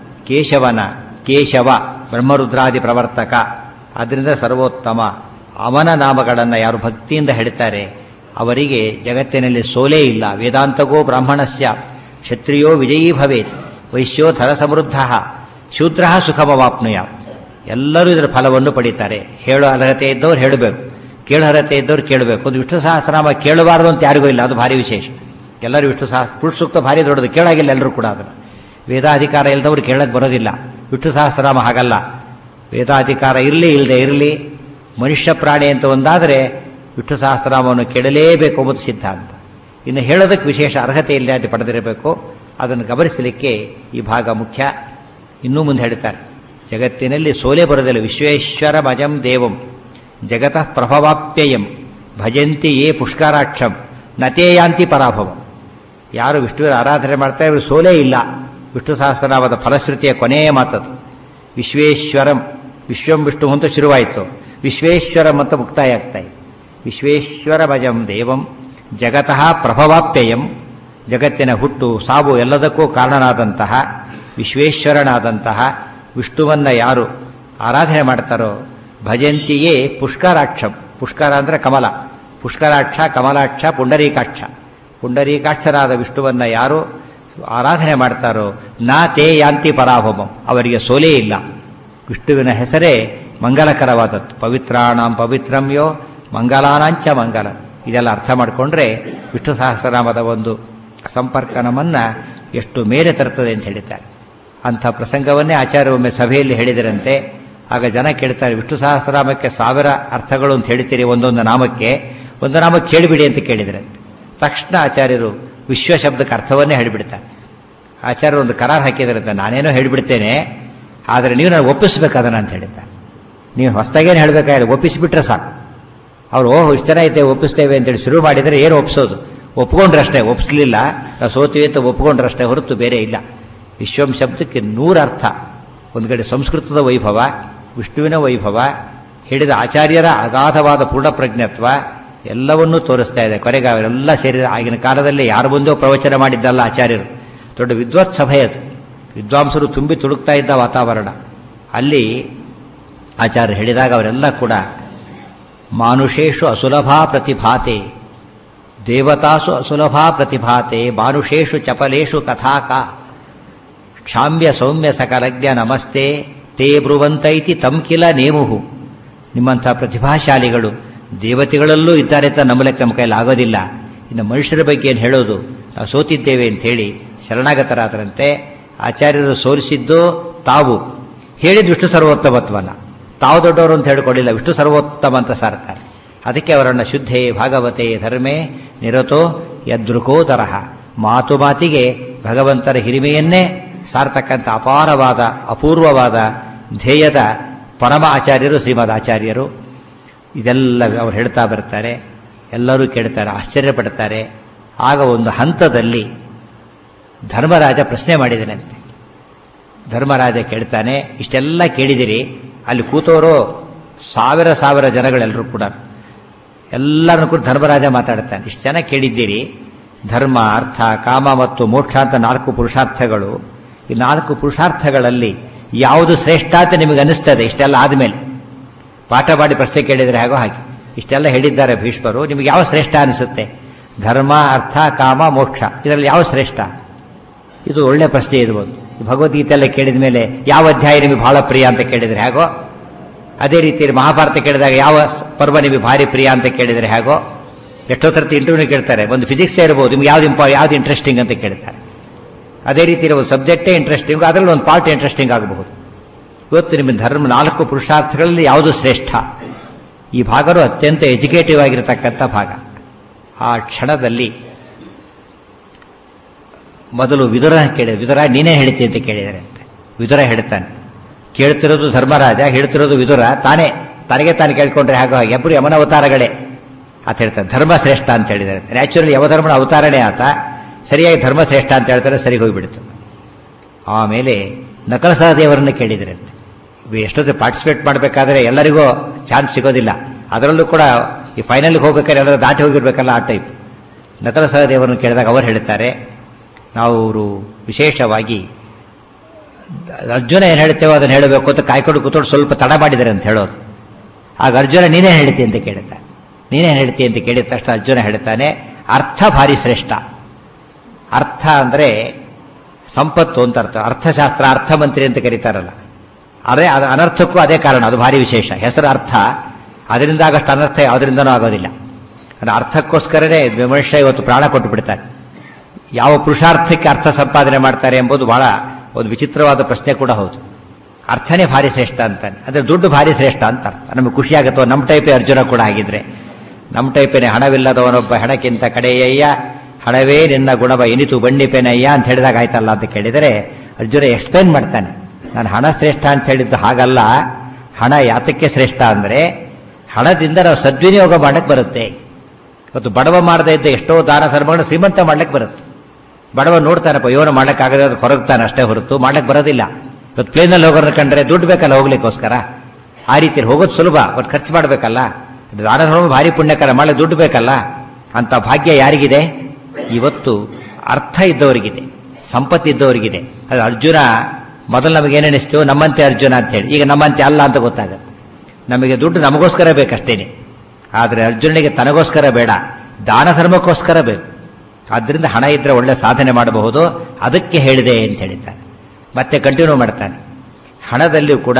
ಕೇಶವನ ಕೇಶವ ಬ್ರಹ್ಮರುದ್ರಾದಿ ಪ್ರವರ್ತಕ ಅದರಿಂದ ಸರ್ವೋತ್ತಮ ಅವನ ನಾಮಗಳನ್ನು ಯಾರು ಭಕ್ತಿಯಿಂದ ಹೇಳ್ತಾರೆ ಅವರಿಗೆ ಜಗತ್ತಿನಲ್ಲಿ ಸೋಲೇ ಇಲ್ಲ ವೇದಾಂತಗೋ ಬ್ರಾಹ್ಮಣಸ್ಯ ಕ್ಷತ್ರಿಯೋ ವಿಜಯೀ ಭವೇತ್ ವೈಶ್ಯೋ ಧರ ಸಮೃದ್ಧ ಶೂದ್ರ ಸುಖಮವಾಪ್ನುಯ ಎಲ್ಲರೂ ಇದರ ಫಲವನ್ನು ಪಡೀತಾರೆ ಹೇಳೋ ಅರ್ಹತೆ ಇದ್ದವ್ರು ಹೇಳಬೇಕು ಕೇಳೋ ಅರ್ಹತೆ ಇದ್ದವ್ರು ಕೇಳಬೇಕು ಒಂದು ವಿಷ್ಣು ಸಹಸ್ರನಾಮ ಕೇಳಬಾರದು ಅಂತ ಯಾರಿಗೂ ಇಲ್ಲ ಅದು ಭಾರಿ ವಿಶೇಷ ಎಲ್ಲರೂ ವಿಷ್ಣು ಸಹಸ್ರ ಪುರುಷ ಸೂಕ್ತ ಭಾರಿ ದೊಡ್ಡದು ಕೇಳಾಗಿಲ್ಲ ಎಲ್ಲರೂ ಕೂಡ ಅದನ್ನು ವೇದಾಧಿಕಾರ ಇಲ್ಲದವ್ರು ಕೇಳಕ್ಕೆ ಬರೋದಿಲ್ಲ ವಿಷ್ಣು ಸಹಸ್ರನಾಮ ಹಾಗಲ್ಲ ವೇದಾಧಿಕಾರ ಇರಲಿ ಇಲ್ಲದೆ ಇರಲಿ ಮನುಷ್ಯ ಪ್ರಾಣಿ ಅಂತ ಒಂದಾದರೆ ವಿಷ್ಣು ಸಹಸ್ರನಾಮವನ್ನು ಕೇಳಲೇಬೇಕು ಎಂಬುದು ಸಿದ್ಧಾಂತ ಇನ್ನು ಹೇಳೋದಕ್ಕೆ ವಿಶೇಷ ಅರ್ಹತೆ ಇಲ್ಲ ಅಂತ ಪಡೆದಿರಬೇಕು ಅದನ್ನು ಗಮನಿಸಲಿಕ್ಕೆ ಈ ಭಾಗ ಮುಖ್ಯ ಇನ್ನೂ ಮುಂದೆ ಹೇಳ್ತಾರೆ ಜಗತ್ತಿನಲ್ಲಿ ಸೋಲೆ ಬರೋದಿಲ್ಲ ವಿಶ್ವೇಶ್ವರ ಭಜಂ ದೇವಂ ಜಗತಃ ಪ್ರಭವಾಪ್ಯಯಂ ಭಜಂತಿ ಯೇ ಪುಷ್ಕರಾಕ್ಷಂ ನತೇಯಾಂತಿ ಪರಾಭವಂ ಯಾರು ವಿಷ್ಣುವಿನ ಆರಾಧನೆ ಮಾಡ್ತಾರೆ ಇವರು ಸೋಲೇ ಇಲ್ಲ ವಿಷ್ಣು ಸಹಸ್ರನಾಮದ ಫಲಶ್ರುತಿಯ ಕೊನೆಯ ಮಾತದು ವಿಶ್ವೇಶ್ವರಂ ವಿಶ್ವಂ ವಿಷ್ಣು ಅಂತ ಶುರುವಾಯಿತು ವಿಶ್ವೇಶ್ವರಂ ಅಂತ ಮುಕ್ತಾಯ ಆಗ್ತಾ ಇದೆ ವಿಶ್ವೇಶ್ವರ ಭಜಂ ದೇವಂ ಜಗತಃ ಪ್ರಭವಾಪ್ಯಯಂ ಜಗತ್ತಿನ ಹುಟ್ಟು ಸಾವು ಎಲ್ಲದಕ್ಕೂ ಕಾರಣನಾದಂತಹ ವಿಶ್ವೇಶ್ವರನಾದಂತಹ ವಿಷ್ಣುವನ್ನ ಯಾರು ಆರಾಧನೆ ಮಾಡ್ತಾರೋ ಭಜಂತಿಯೇ ಪುಷ್ಕರಾಕ್ಷಂ ಪುಷ್ಕರ ಅಂದರೆ ಕಮಲ ಪುಷ್ಕರಾಕ್ಷ ಕಮಲಾಕ್ಷ ಪುಂಡರೀಕಾಕ್ಷ ಪುಂಡರೀಕಾಕ್ಷರಾದ ವಿಷ್ಣುವನ್ನ ಯಾರು ಆರಾಧನೆ ಮಾಡ್ತಾರೋ ನಾ ತೇ ಯಾಂತಿ ಪರಾಭವಂ ಅವರಿಗೆ ಸೋಲೇ ಇಲ್ಲ ವಿಷ್ಣುವಿನ ಹೆಸರೇ ಮಂಗಲಕರವಾದದ್ದು ಪವಿತ್ರಾಣಾಂ ಪವಿತ್ರಂ ಯೋ ಮಂಗಲಾನಾಂಚ ಮಂಗಲ ಇದೆಲ್ಲ ಅರ್ಥ ಮಾಡಿಕೊಂಡ್ರೆ ವಿಷ್ಣು ಸಹಸ್ರನಾಮದ ಒಂದು ಸಂಪರ್ಕ ನಮ್ಮನ್ನ ಎಷ್ಟು ಮೇಲೆ ತರ್ತದೆ ಅಂತ ಹೇಳಿದ್ದಾರೆ ಅಂಥ ಪ್ರಸಂಗವನ್ನೇ ಆಚಾರ್ಯ ಒಮ್ಮೆ ಸಭೆಯಲ್ಲಿ ಹೇಳಿದರಂತೆ ಆಗ ಜನ ಕೇಳ್ತಾರೆ ವಿಷ್ಣು ಸಹಸ್ರನಾಮಕ್ಕೆ ಸಾವಿರ ಅರ್ಥಗಳು ಅಂತ ಹೇಳ್ತೀರಿ ಒಂದೊಂದು ನಾಮಕ್ಕೆ ಒಂದು ನಾಮಕ್ಕೆ ಕೇಳಿಬಿಡಿ ಅಂತ ಕೇಳಿದ್ರಂತೆ ತಕ್ಷಣ ಆಚಾರ್ಯರು ವಿಶ್ವ ಶಬ್ದಕ್ಕೆ ಅರ್ಥವನ್ನೇ ಹೇಳಿಬಿಡ್ತಾರೆ ಆಚಾರ್ಯರು ಒಂದು ಕರಾರ್ ಹಾಕಿದ್ರಂತೆ ನಾನೇನೋ ಹೇಳಿಬಿಡ್ತೇನೆ ಆದರೆ ನೀವು ನಾನು ಒಪ್ಪಿಸ್ಬೇಕು ಅದನ್ನ ಅಂತ ಹೇಳಿದ್ದಾರೆ ನೀವು ಹೊಸದಾಗೇನು ಹೇಳಬೇಕಾಗಿಲ್ಲ ಒಪ್ಪಿಸಿಬಿಟ್ರೆ ಸಾಕು ಅವ್ರು ಓಹ್ ಇಷ್ಟು ಜನ ಐತೆ ಒಪ್ಪಿಸ್ತೇವೆ ಅಂತೇಳಿ ಶುರು ಮಾಡಿದರೆ ಏನು ಒಪ್ಸೋದು ಒಪ್ಕೊಂಡ್ರಷ್ಟೇ ಒಪ್ಪಿಸ್ಲಿಲ್ಲ ನಾವು ಸೋತೀವಿ ಅಂತ ಒಪ್ಕೊಂಡ್ರಷ್ಟೇ ಹೊರತು ಬೇರೆ ಇಲ್ಲ ವಿಶ್ವಂ ಶಬ್ದಕ್ಕೆ ನೂರ ಅರ್ಥ ಒಂದು ಕಡೆ ಸಂಸ್ಕೃತದ ವೈಭವ ವಿಷ್ಣುವಿನ ವೈಭವ ಹೇಳಿದ ಆಚಾರ್ಯರ ಅಗಾಧವಾದ ಪೂರ್ಣಪ್ರಜ್ಞತ್ವ ಎಲ್ಲವನ್ನೂ ತೋರಿಸ್ತಾ ಇದೆ ಕೊನೆಗೆ ಅವರೆಲ್ಲ ಸೇರಿದ ಆಗಿನ ಕಾಲದಲ್ಲಿ ಯಾರು ಮುಂದೋ ಪ್ರವಚನ ಮಾಡಿದ್ದಲ್ಲ ಆಚಾರ್ಯರು ದೊಡ್ಡ ವಿದ್ವತ್ ಸಭೆ ಅದು ವಿದ್ವಾಂಸರು ತುಂಬಿ ತುಡುಕ್ತಾ ಇದ್ದ ವಾತಾವರಣ ಅಲ್ಲಿ ಆಚಾರ್ಯ ಹೇಳಿದಾಗ ಅವರೆಲ್ಲ ಕೂಡ ಮಾನುಷೇಷು ಅಸುಲಭಾ ಪ್ರತಿಭಾತೆ ದೇವತಾಸು ಅಸುಲಭಾ ಪ್ರತಿಭಾತೆ ಮಾನುಷೇಷು ಚಪಲೇಷು ಕಥಾಕ ಕ್ಷಾಮ್ಯ ಸೌಮ್ಯ ಸಕಲಜ್ಞ ನಮಸ್ತೆ ತೇ ಬ್ರುವಂತೈತಿ ತಂ ಕಿಲ ನೇಮುಹು ನಿಮ್ಮಂಥ ಪ್ರತಿಭಾಶಾಲಿಗಳು ದೇವತೆಗಳಲ್ಲೂ ಇದ್ದಾರೆ ಅಂತ ನಂಬಲಿಕ್ಕೆ ನಮ್ಮ ಕೈಯಲ್ಲಿ ಆಗೋದಿಲ್ಲ ಇನ್ನು ಮನುಷ್ಯರ ಬಗ್ಗೆ ಏನು ಹೇಳೋದು ನಾವು ಸೋತಿದ್ದೇವೆ ಅಂತ ಹೇಳಿ ಶರಣಾಗತರಾದರಂತೆ ಆಚಾರ್ಯರು ಸೋಲಿಸಿದ್ದು ತಾವು ಹೇಳಿದ ವಿಷ್ಣು ಸರ್ವೋತ್ತಮತ್ವನ ತಾವು ದೊಡ್ಡವರು ಅಂತ ಹೇಳಿಕೊಂಡಿಲ್ಲ ವಿಷ್ಣು ಸರ್ವೋತ್ತಮ ಅಂತ ಸಾರ್ತಾರೆ ಅದಕ್ಕೆ ಅವರನ್ನು ಶುದ್ಧೇ ಭಾಗವತೆ ಧರ್ಮೇ ನಿರತೋ ಯದೃಕೋ ತರಹ ಮಾತು ಮಾತಿಗೆ ಭಗವಂತನ ಹಿರಿಮೆಯನ್ನೇ ಸಾರ್ತಕ್ಕಂಥ ಅಪಾರವಾದ ಅಪೂರ್ವವಾದ ಧ್ಯೇಯದ ಪರಮ ಆಚಾರ್ಯರು ಶ್ರೀಮದ್ ಆಚಾರ್ಯರು ಇದೆಲ್ಲ ಅವ್ರು ಹೇಳ್ತಾ ಬರ್ತಾರೆ ಎಲ್ಲರೂ ಕೇಳ್ತಾರೆ ಆಶ್ಚರ್ಯಪಡ್ತಾರೆ ಆಗ ಒಂದು ಹಂತದಲ್ಲಿ ಧರ್ಮರಾಜ ಪ್ರಶ್ನೆ ಮಾಡಿದನಂತೆ ಧರ್ಮರಾಜ ಕೇಳ್ತಾನೆ ಇಷ್ಟೆಲ್ಲ ಕೇಳಿದಿರಿ ಅಲ್ಲಿ ಕೂತವರು ಸಾವಿರ ಸಾವಿರ ಜನಗಳೆಲ್ಲರೂ ಕೂಡ ಎಲ್ಲರನ್ನು ಕೂಡ ಧರ್ಮರಾಜ ಮಾತಾಡ್ತಾನೆ ಇಷ್ಟು ಜನ ಕೇಳಿದ್ದೀರಿ ಧರ್ಮ ಅರ್ಥ ಕಾಮ ಮತ್ತು ಮೋಕ್ಷ ಅಂತ ನಾಲ್ಕು ಪುರುಷಾರ್ಥಗಳು ಈ ನಾಲ್ಕು ಪುರುಷಾರ್ಥಗಳಲ್ಲಿ ಯಾವುದು ಶ್ರೇಷ್ಠ ಅಂತ ನಿಮಗೆ ಅನಿಸ್ತದೆ ಇಷ್ಟೆಲ್ಲ ಆದಮೇಲೆ ಪಾಠ ಮಾಡಿ ಪ್ರಶ್ನೆ ಕೇಳಿದರೆ ಹಾಗೋ ಹಾಗೆ ಇಷ್ಟೆಲ್ಲ ಹೇಳಿದ್ದಾರೆ ಭೀಷ್ಮರು ನಿಮಗೆ ಯಾವ ಶ್ರೇಷ್ಠ ಅನಿಸುತ್ತೆ ಧರ್ಮ ಅರ್ಥ ಕಾಮ ಮೋಕ್ಷ ಇದರಲ್ಲಿ ಯಾವ ಶ್ರೇಷ್ಠ ಇದು ಒಳ್ಳೆ ಪ್ರಶ್ನೆ ಇದು ಒಂದು ಭಗವದ್ಗೀತೆ ಎಲ್ಲ ಕೇಳಿದ ಮೇಲೆ ಯಾವ ಅಧ್ಯಾಯ ನಿಮಗೆ ಬಹಳ ಪ್ರಿಯ ಅಂತ ಕೇಳಿದರೆ ಹೇಗೋ ಅದೇ ರೀತಿಯಲ್ಲಿ ಮಹಾಭಾರತ ಕೇಳಿದಾಗ ಯಾವ ಪರ್ವ ನಿಮಗೆ ಭಾರಿ ಪ್ರಿಯ ಅಂತ ಕೇಳಿದರೆ ಹೇಗೋ ಎಷ್ಟೋ ಥರತಿ ಇಂಟರ್ವ್ಯೂ ಕೇಳ್ತಾರೆ ಒಂದು ಫಿಸಿಕ್ಸ್ ಇರ್ಬೋದು ನಿಮ್ಗೆ ಯಾವ್ದು ಇಂಪ ಯಾವ್ದು ಇಂಟ್ರೆಸ್ಟಿಂಗ್ ಅಂತ ಕೇಳ್ತಾರೆ ಅದೇ ರೀತಿಯಲ್ಲಿ ಒಂದು ಸಬ್ಜೆಕ್ಟೇ ಇಂಟ್ರೆಸ್ಟಿಂಗ್ ಅದರಲ್ಲಿ ಒಂದು ಪಾರ್ಟ್ ಇಂಟ್ರೆಸ್ಟಿಂಗ್ ಆಗಬಹುದು ಇವತ್ತು ನಿಮ್ಮ ಧರ್ಮ ನಾಲ್ಕು ಪುರುಷಾರ್ಥಗಳಲ್ಲಿ ಯಾವುದು ಶ್ರೇಷ್ಠ ಈ ಭಾಗರು ಅತ್ಯಂತ ಎಜುಕೇಟಿವ್ ಆಗಿರತಕ್ಕಂಥ ಭಾಗ ಆ ಕ್ಷಣದಲ್ಲಿ ಮೊದಲು ವಿದುರ ಕೇಳಿದ ವಿದುರ ನೀನೇ ಹೇಳ್ತಿ ಅಂತ ಕೇಳಿದರೆ ಅಂತೆ ವಿದುರ ಹೇಳ್ತಾನೆ ಕೇಳ್ತಿರೋದು ಧರ್ಮರಾಜ ಹೇಳ್ತಿರೋದು ವಿದುರ ತಾನೇ ತನಗೆ ತಾನು ಕೇಳ್ಕೊಂಡ್ರೆ ಹಾಗೋ ಹಾಗೆ ಎಬ್ಬರು ಯಮನ ಅವತಾರಗಳೇ ಅಂತ ಹೇಳ್ತಾರೆ ಧರ್ಮ ಶ್ರೇಷ್ಠ ಅಂತ ಹೇಳಿದ್ದಾರೆ ನ್ಯಾಚುರಲಿ ಯಮಧರ್ಮನ ಅವತಾರನೇ ಆತ ಸರಿಯಾಗಿ ಧರ್ಮ ಶ್ರೇಷ್ಠ ಅಂತ ಹೇಳ್ತಾರೆ ಸರಿ ಹೋಗಿಬಿಡ್ತು ಆಮೇಲೆ ನಕಲ ಸಹದೇವರನ್ನು ಕೇಳಿದ್ರಂತೆ ಎಷ್ಟೊತ್ತು ಪಾರ್ಟಿಸಿಪೇಟ್ ಮಾಡಬೇಕಾದ್ರೆ ಎಲ್ಲರಿಗೂ ಚಾನ್ಸ್ ಸಿಗೋದಿಲ್ಲ ಅದರಲ್ಲೂ ಕೂಡ ಈ ಫೈನಲ್ಗೆ ಹೋಗ್ಬೇಕಾದ್ರೆ ಎಲ್ಲರೂ ದಾಟಿ ಹೋಗಿರ್ಬೇಕಲ್ಲ ಆ ಟೈಪ್ ನಕಲ ಸಹದೇವರನ್ನು ಕೇಳಿದಾಗ ಅವರು ಹೇಳ್ತಾರೆ ನಾವು ಅವರು ವಿಶೇಷವಾಗಿ ಅರ್ಜುನ ಏನು ಹೇಳ್ತೇವೋ ಅದನ್ನು ಹೇಳಬೇಕು ಅಂತ ಕಾಯ್ಕೊಂಡು ಕೂತ್ಕೊಂಡು ಸ್ವಲ್ಪ ತಡ ಮಾಡಿದ್ದಾರೆ ಅಂತ ಹೇಳೋದು ಆಗ ಅರ್ಜುನ ನೀನೇ ಹೇಳ್ತಿ ಅಂತ ಕೇಳುತ್ತೆ ನೀನೇ ಹೇಳ್ತಿ ಅಂತ ಕೇಳಿದ ತಕ್ಷಣ ಅರ್ಜುನ ಹೇಳ್ತಾನೆ ಅರ್ಥ ಭಾರಿ ಶ್ರೇಷ್ಠ ಅರ್ಥ ಅಂದರೆ ಸಂಪತ್ತು ಅಂತ ಅರ್ಥ ಅರ್ಥಶಾಸ್ತ್ರ ಅರ್ಥಮಂತ್ರಿ ಅಂತ ಕರೀತಾರಲ್ಲ ಅದೇ ಅದು ಅನರ್ಥಕ್ಕೂ ಅದೇ ಕಾರಣ ಅದು ಭಾರಿ ವಿಶೇಷ ಹೆಸರು ಅರ್ಥ ಅದರಿಂದ ಆಗಷ್ಟು ಅನರ್ಥ ಯಾವುದರಿಂದನೂ ಆಗೋದಿಲ್ಲ ಅದು ಅರ್ಥಕ್ಕೋಸ್ಕರನೇ ಮನುಷ್ಯ ಇವತ್ತು ಪ್ರಾಣ ಕೊಟ್ಟು ಬಿಡ್ತಾನೆ ಯಾವ ಪುರುಷಾರ್ಥಕ್ಕೆ ಅರ್ಥ ಸಂಪಾದನೆ ಮಾಡ್ತಾರೆ ಎಂಬುದು ಬಹಳ ಒಂದು ವಿಚಿತ್ರವಾದ ಪ್ರಶ್ನೆ ಕೂಡ ಹೌದು ಅರ್ಥನೇ ಭಾರಿ ಶ್ರೇಷ್ಠ ಅಂತಾನೆ ಅಂದರೆ ದುಡ್ಡು ಭಾರಿ ಶ್ರೇಷ್ಠ ಅಂತ ಅರ್ಥ ನಮಗೆ ಖುಷಿ ಆಗುತ್ತೋ ನಮ್ಮ ಟೈಪೇ ಅರ್ಜುನ ಕೂಡ ಆಗಿದ್ರೆ ನಮ್ಮ ಟೈಪೇನೆ ಹಣವಿಲ್ಲದವನೊಬ್ಬ ಹಣಕ್ಕಿಂತ ಕಡೆಯಯ್ಯ ಹಣವೇ ನಿನ್ನ ಗುಣವ ಎನಿತು ಬಣ್ಣಿಪೇನಯ್ಯ ಅಂತ ಹೇಳಿದಾಗ ಆಯ್ತಲ್ಲ ಅಂತ ಕೇಳಿದರೆ ಅರ್ಜುನ ಎಕ್ಸ್ಪ್ಲೇನ್ ಮಾಡ್ತಾನೆ ನಾನು ಹಣ ಶ್ರೇಷ್ಠ ಅಂತ ಹೇಳಿದ್ದು ಹಾಗಲ್ಲ ಹಣ ಯಾತಕ್ಕೆ ಶ್ರೇಷ್ಠ ಅಂದರೆ ಹಣದಿಂದ ನಾವು ಸದ್ವಿನಿಯೋಗ ಮಾಡಕ್ಕೆ ಬರುತ್ತೆ ಇವತ್ತು ಬಡವ ಮಾಡದೇ ಇದ್ದ ಎಷ್ಟೋ ದಾನ ಧರ್ಮಗಳನ್ನು ಶ್ರೀಮಂತ ಮಾಡ್ಲಿಕ್ಕೆ ಬರುತ್ತೆ ಬಡವ ನೋಡ್ತಾನಪ್ಪ ಇವನು ಮಾಡಕ್ಕಾಗದೆ ಅದು ಕೊರಗ್ತಾನೆ ಅಷ್ಟೇ ಹೊರತು ಮಾಡಕ್ಕೆ ಬರೋದಿಲ್ಲ ಇವತ್ತು ಪ್ಲೇನಲ್ಲಿ ಹೋಗೋರನ್ನ ಕಂಡ್ರೆ ದುಡ್ಡು ಬೇಕಲ್ಲ ಹೋಗ್ಲಿಕ್ಕೋಸ್ಕರ ಆ ರೀತಿ ಹೋಗೋದು ಸುಲಭ ಬಟ್ ಖರ್ಚು ಮಾಡಬೇಕಲ್ಲ ದಾನ ಧರ್ಮ ಭಾರಿ ಪುಣ್ಯಕರ ಮಾಡಲಿ ದುಡ್ಡು ಬೇಕಲ್ಲ ಅಂತ ಭಾಗ್ಯ ಯಾರಿಗಿದೆ ಇವತ್ತು ಅರ್ಥ ಇದ್ದವರಿಗಿದೆ ಸಂಪತ್ತು ಇದ್ದವರಿಗಿದೆ ಅದು ಅರ್ಜುನ ಮೊದಲು ನಮಗೆ ಏನೆನಿಸ್ತು ನಮ್ಮಂತೆ ಅರ್ಜುನ ಅಂತ ಹೇಳಿ ಈಗ ನಮ್ಮಂತೆ ಅಲ್ಲ ಅಂತ ಗೊತ್ತಾಗುತ್ತೆ ನಮಗೆ ದುಡ್ಡು ನಮಗೋಸ್ಕರ ಬೇಕಷ್ಟೇನೆ ಆದರೆ ಅರ್ಜುನನಿಗೆ ತನಗೋಸ್ಕರ ಬೇಡ ದಾನ ಧರ್ಮಕ್ಕೋಸ್ಕರ ಬೇಕು ಆದ್ದರಿಂದ ಹಣ ಇದ್ರೆ ಒಳ್ಳೆ ಸಾಧನೆ ಮಾಡಬಹುದು ಅದಕ್ಕೆ ಹೇಳಿದೆ ಅಂತ ಹೇಳಿದ್ದಾನೆ ಮತ್ತೆ ಕಂಟಿನ್ಯೂ ಮಾಡ್ತಾನೆ ಹಣದಲ್ಲಿಯೂ ಕೂಡ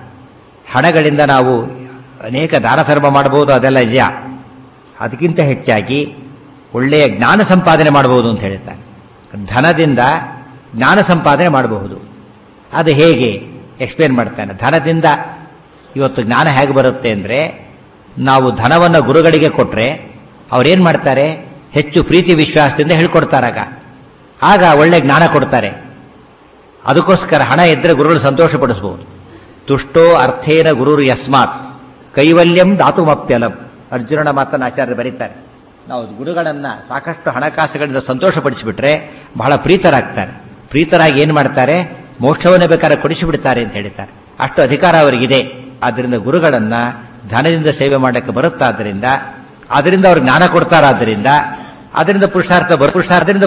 ಹಣಗಳಿಂದ ನಾವು ಅನೇಕ ದಾನ ಧರ್ಮ ಮಾಡಬಹುದು ಅದೆಲ್ಲ ನಿಜ ಅದಕ್ಕಿಂತ ಹೆಚ್ಚಾಗಿ ಒಳ್ಳೆಯ ಜ್ಞಾನ ಸಂಪಾದನೆ ಮಾಡಬಹುದು ಅಂತ ಹೇಳ್ತಾನೆ ಧನದಿಂದ ಜ್ಞಾನ ಸಂಪಾದನೆ ಮಾಡಬಹುದು ಅದು ಹೇಗೆ ಎಕ್ಸ್ಪ್ಲೇನ್ ಮಾಡ್ತಾನೆ ಧನದಿಂದ ಇವತ್ತು ಜ್ಞಾನ ಹೇಗೆ ಬರುತ್ತೆ ಅಂದರೆ ನಾವು ಧನವನ್ನು ಗುರುಗಳಿಗೆ ಕೊಟ್ಟರೆ ಅವ್ರೇನು ಮಾಡ್ತಾರೆ ಹೆಚ್ಚು ಪ್ರೀತಿ ವಿಶ್ವಾಸದಿಂದ ಹೇಳ್ಕೊಡ್ತಾರಾಗ ಆಗ ಒಳ್ಳೆ ಜ್ಞಾನ ಕೊಡ್ತಾರೆ ಅದಕ್ಕೋಸ್ಕರ ಹಣ ಇದ್ದರೆ ಗುರುಗಳು ಸಂತೋಷಪಡಿಸಬಹುದು ತುಷ್ಟೋ ಅರ್ಥೇನ ಗುರುರು ಯಸ್ಮಾತ್ ಕೈವಲ್ಯಂ ದಾತುಮಪ್ಯಲಂ ಅರ್ಜುನನ ಮಾತನ್ನು ಆಚಾರ್ಯರು ಬರೀತಾರೆ ನಾವು ಗುರುಗಳನ್ನ ಸಾಕಷ್ಟು ಹಣಕಾಸುಗಳಿಂದ ಸಂತೋಷಪಡಿಸಿಬಿಟ್ರೆ ಬಹಳ ಪ್ರೀತರಾಗ್ತಾರೆ ಪ್ರೀತರಾಗಿ ಏನು ಮಾಡ್ತಾರೆ ಮೋಕ್ಷವನ್ನೇ ಬೇಕಾದ್ರೆ ಕೊಡಿಸಿಬಿಡ್ತಾರೆ ಅಂತ ಹೇಳ್ತಾರೆ ಅಷ್ಟು ಅಧಿಕಾರ ಅವರಿಗಿದೆ ಆದ್ದರಿಂದ ಗುರುಗಳನ್ನ ಧನದಿಂದ ಸೇವೆ ಮಾಡಕ್ಕೆ ಬರುತ್ತಾದ್ದರಿಂದ ಅದರಿಂದ ಅವ್ರು ಜ್ಞಾನ ಕೊಡ್ತಾರಾದ್ದರಿಂದ ಅದರಿಂದ ಪುರುಷಾರ್ಥ ಬರು ಪುರುಷಾರ್ಥದಿಂದ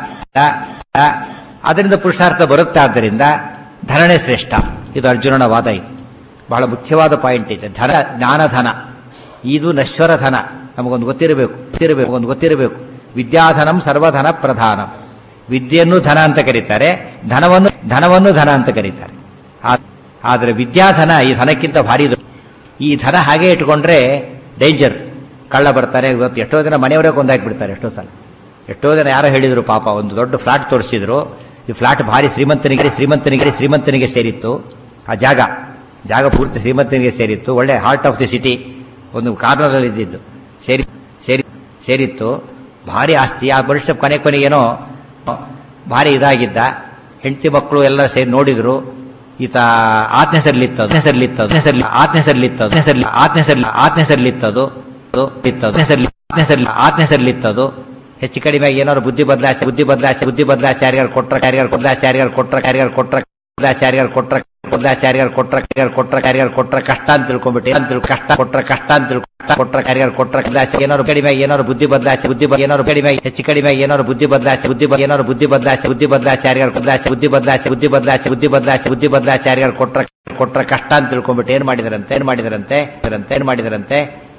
ಅದರಿಂದ ಪುರುಷಾರ್ಥ ಬರುತ್ತೆ ಆದ್ದರಿಂದ ಧನನೇ ಶ್ರೇಷ್ಠ ಇದು ಅರ್ಜುನನ ವಾದ ಇದು ಬಹಳ ಮುಖ್ಯವಾದ ಪಾಯಿಂಟ್ ಇದೆ ಧನ ಜ್ಞಾನ ಧನ ಇದು ನಶ್ವರ ಧನ ನಮಗೊಂದು ಗೊತ್ತಿರಬೇಕು ಗೊತ್ತಿರಬೇಕು ಒಂದು ಗೊತ್ತಿರಬೇಕು ವಿದ್ಯಾಧನಂ ಸರ್ವಧನ ಪ್ರಧಾನ ವಿದ್ಯೆಯನ್ನು ಧನ ಅಂತ ಕರೀತಾರೆ ಧನವನ್ನು ಧನವನ್ನು ಧನ ಅಂತ ಕರೀತಾರೆ ಆದರೆ ವಿದ್ಯಾಧನ ಈ ಧನಕ್ಕಿಂತ ಭಾರಿ ದೊಡ್ಡ. ಈ ಧನ ಹಾಗೆ ಇಟ್ಕೊಂಡ್ರೆ ಡೇಂಜರ್ ಕಳ್ಳ ಬರ್ತಾರೆ ಇವತ್ತು ಎಷ್ಟೋ ಜನ ಮನೆಯವರೇ ಕೊಂದಾಕ್ಬಿಡ್ತಾರೆ ಎಷ್ಟೋ ಸಲ ಎಷ್ಟೋ ಜನ ಯಾರೋ ಹೇಳಿದ್ರು ಪಾಪ ಒಂದು ದೊಡ್ಡ ಫ್ಲಾಟ್ ತೋರಿಸಿದ್ರು ಈ ಫ್ಲಾಟ್ ಭಾರಿ ಶ್ರೀಮಂತನಿಗೆ ಶ್ರೀಮಂತನಿಗೆ ಶ್ರೀಮಂತನಿಗೆ ಸೇರಿತ್ತು ಆ ಜಾಗ ಜಾಗ ಪೂರ್ತಿ ಶ್ರೀಮಂತನಿಗೆ ಸೇರಿತ್ತು ಒಳ್ಳೆ ಹಾರ್ಟ್ ಆಫ್ ದಿ ಸಿಟಿ ಒಂದು ಕಾರ್ನರಲ್ಲಿ ಇದ್ದಿದ್ದು ಸೇರಿ ಸೇರಿ ಸೇರಿತ್ತು ಭಾರಿ ಆಸ್ತಿ ಆ ವರ್ಷ ಕೊನೆ ಕೊನೆಗೇನೋ ಭಾರಿ ಇದಾಗಿದ್ದ ಹೆಂಡತಿ ಮಕ್ಕಳು ಎಲ್ಲ ಸೇರಿ ನೋಡಿದ್ರು ಈತ ಆತ್ಮ ಸರ್ಲಿತ್ತು ಆತ್ಮ ಸರ್ಲಿತ್ತು ಆತ್ಮ ಸರ್ಲಿ ಆತ್ಮ ಸರ್ಲಿತ್ತು ಆತ್ಮ ಸರ್ಲಿ ಆತ್ಮ ಸರ್ಲಿ ಆತ್ಮ ಸರ್ಲಿತ್ತದು ಇತ್ತದು ಆತ್ಮ ಸರ್ಲಿ ಆತ್ಮ ಸರ್ಲಿ ಆತ್ಮ ಸರ್ಲಿತ್ತದು ಹೆಚ್ಚು ಕಡಿಮೆ ಏನಾದ್ರು ಬುದ್ಧಿ ಬದಲಾಯಿಸಿ ಬುದ್ಧಿ ಬದಲಾಯಿಸಿ ಬುದ್ಧಿ ಬದಲಾಯಿಸಿ ಯಾರ್ಯಾರು ಕೊಟ್ರ ಯಾರ್ಯಾರು ಬದಲಾಯಿಸಿ ಯಾರ್ಯಾರು ಕೊಟ್ರ ಯಾರ್ಯಾರು ಕೊಟ್ರ ಬದಲಾಯಿಸಿ ಯಾರ್ಯಾರು ಕೊಟ್ರ ಬದಲಾಯಿಸಿ ಯಾರ್ಯಾರು ಕೊಟ್ರ ಯಾರ್ಯಾರು ಕೊಟ್ರ ಯಾರ್ಯಾರು ಕೊಟ್ರ ಕಷ್ಟ ಅಂತ ತಿಳ್ಕೊಂಡ್ಬಿಟ್ಟು ಅಂತ ತಿಳ್ಕೊ- ಕಷ್ಟ ಕೊಟ್ರ ಕಷ್ಟ ಅಂತ ತಿಳ್ಕೊ- ಕಷ್ಟ ಕೊಟ್ರ ಯಾರ್ಯಾರು ಕೊಟ್ರ ಬದಲಾಯಿಸಿ ಏನಾದ್ರು ಕಡಿಮೆ ಏನಾದ್ರು ಬುದ್ಧಿ ಬದಲಾಯಿಸಿ ಬುದ್ಧಿ ಬ- ಏನಾದ್ರು ಕಡಿಮೆ ಹೆಚ್ಚು ಕಡಿಮೆ ಏನಾದ್ರು ಬುದ್ಧಿ ಬದಲಾಯಿಸಿ ಬುದ್ಧಿ ಬ- ಏನಾದ್ರು ಬುದ್ಧಿ ಬದಲಾಯಿಸಿ ಬುದ್ಧಿ ಬದಲಾಯಿಸಿ ಯಾರ್ಯಾರು ಬದಲಾಯಿಸಿ ಬುದ್ಧಿ ಬದಲಾಯಿಸಿ ಬುದ್ಧಿ ಬದಲಾಯಿಸಿ ಬುದ್ಧಿ ಬದಲಾಯಿಸಿ ಬುದ್ಧಿ ಬದಲಾಯಿಸಿ ಯಾರ್ಯಾರು ಕೊಟ್ರ ಕೊಟ್ರ ಕಷ್ಟ ಅಂತ ತಿಳ್ಕೊಂಡ್ಬಿಟ್ಟು ಏನ್ ಮಾಡಿದಾರಂತೆ ಏನ್ ಮಾಡಿದಾರಂತೆ ಇದರಂತೆ ಏನ್ ಮಾಡಿದಾರಂತೆ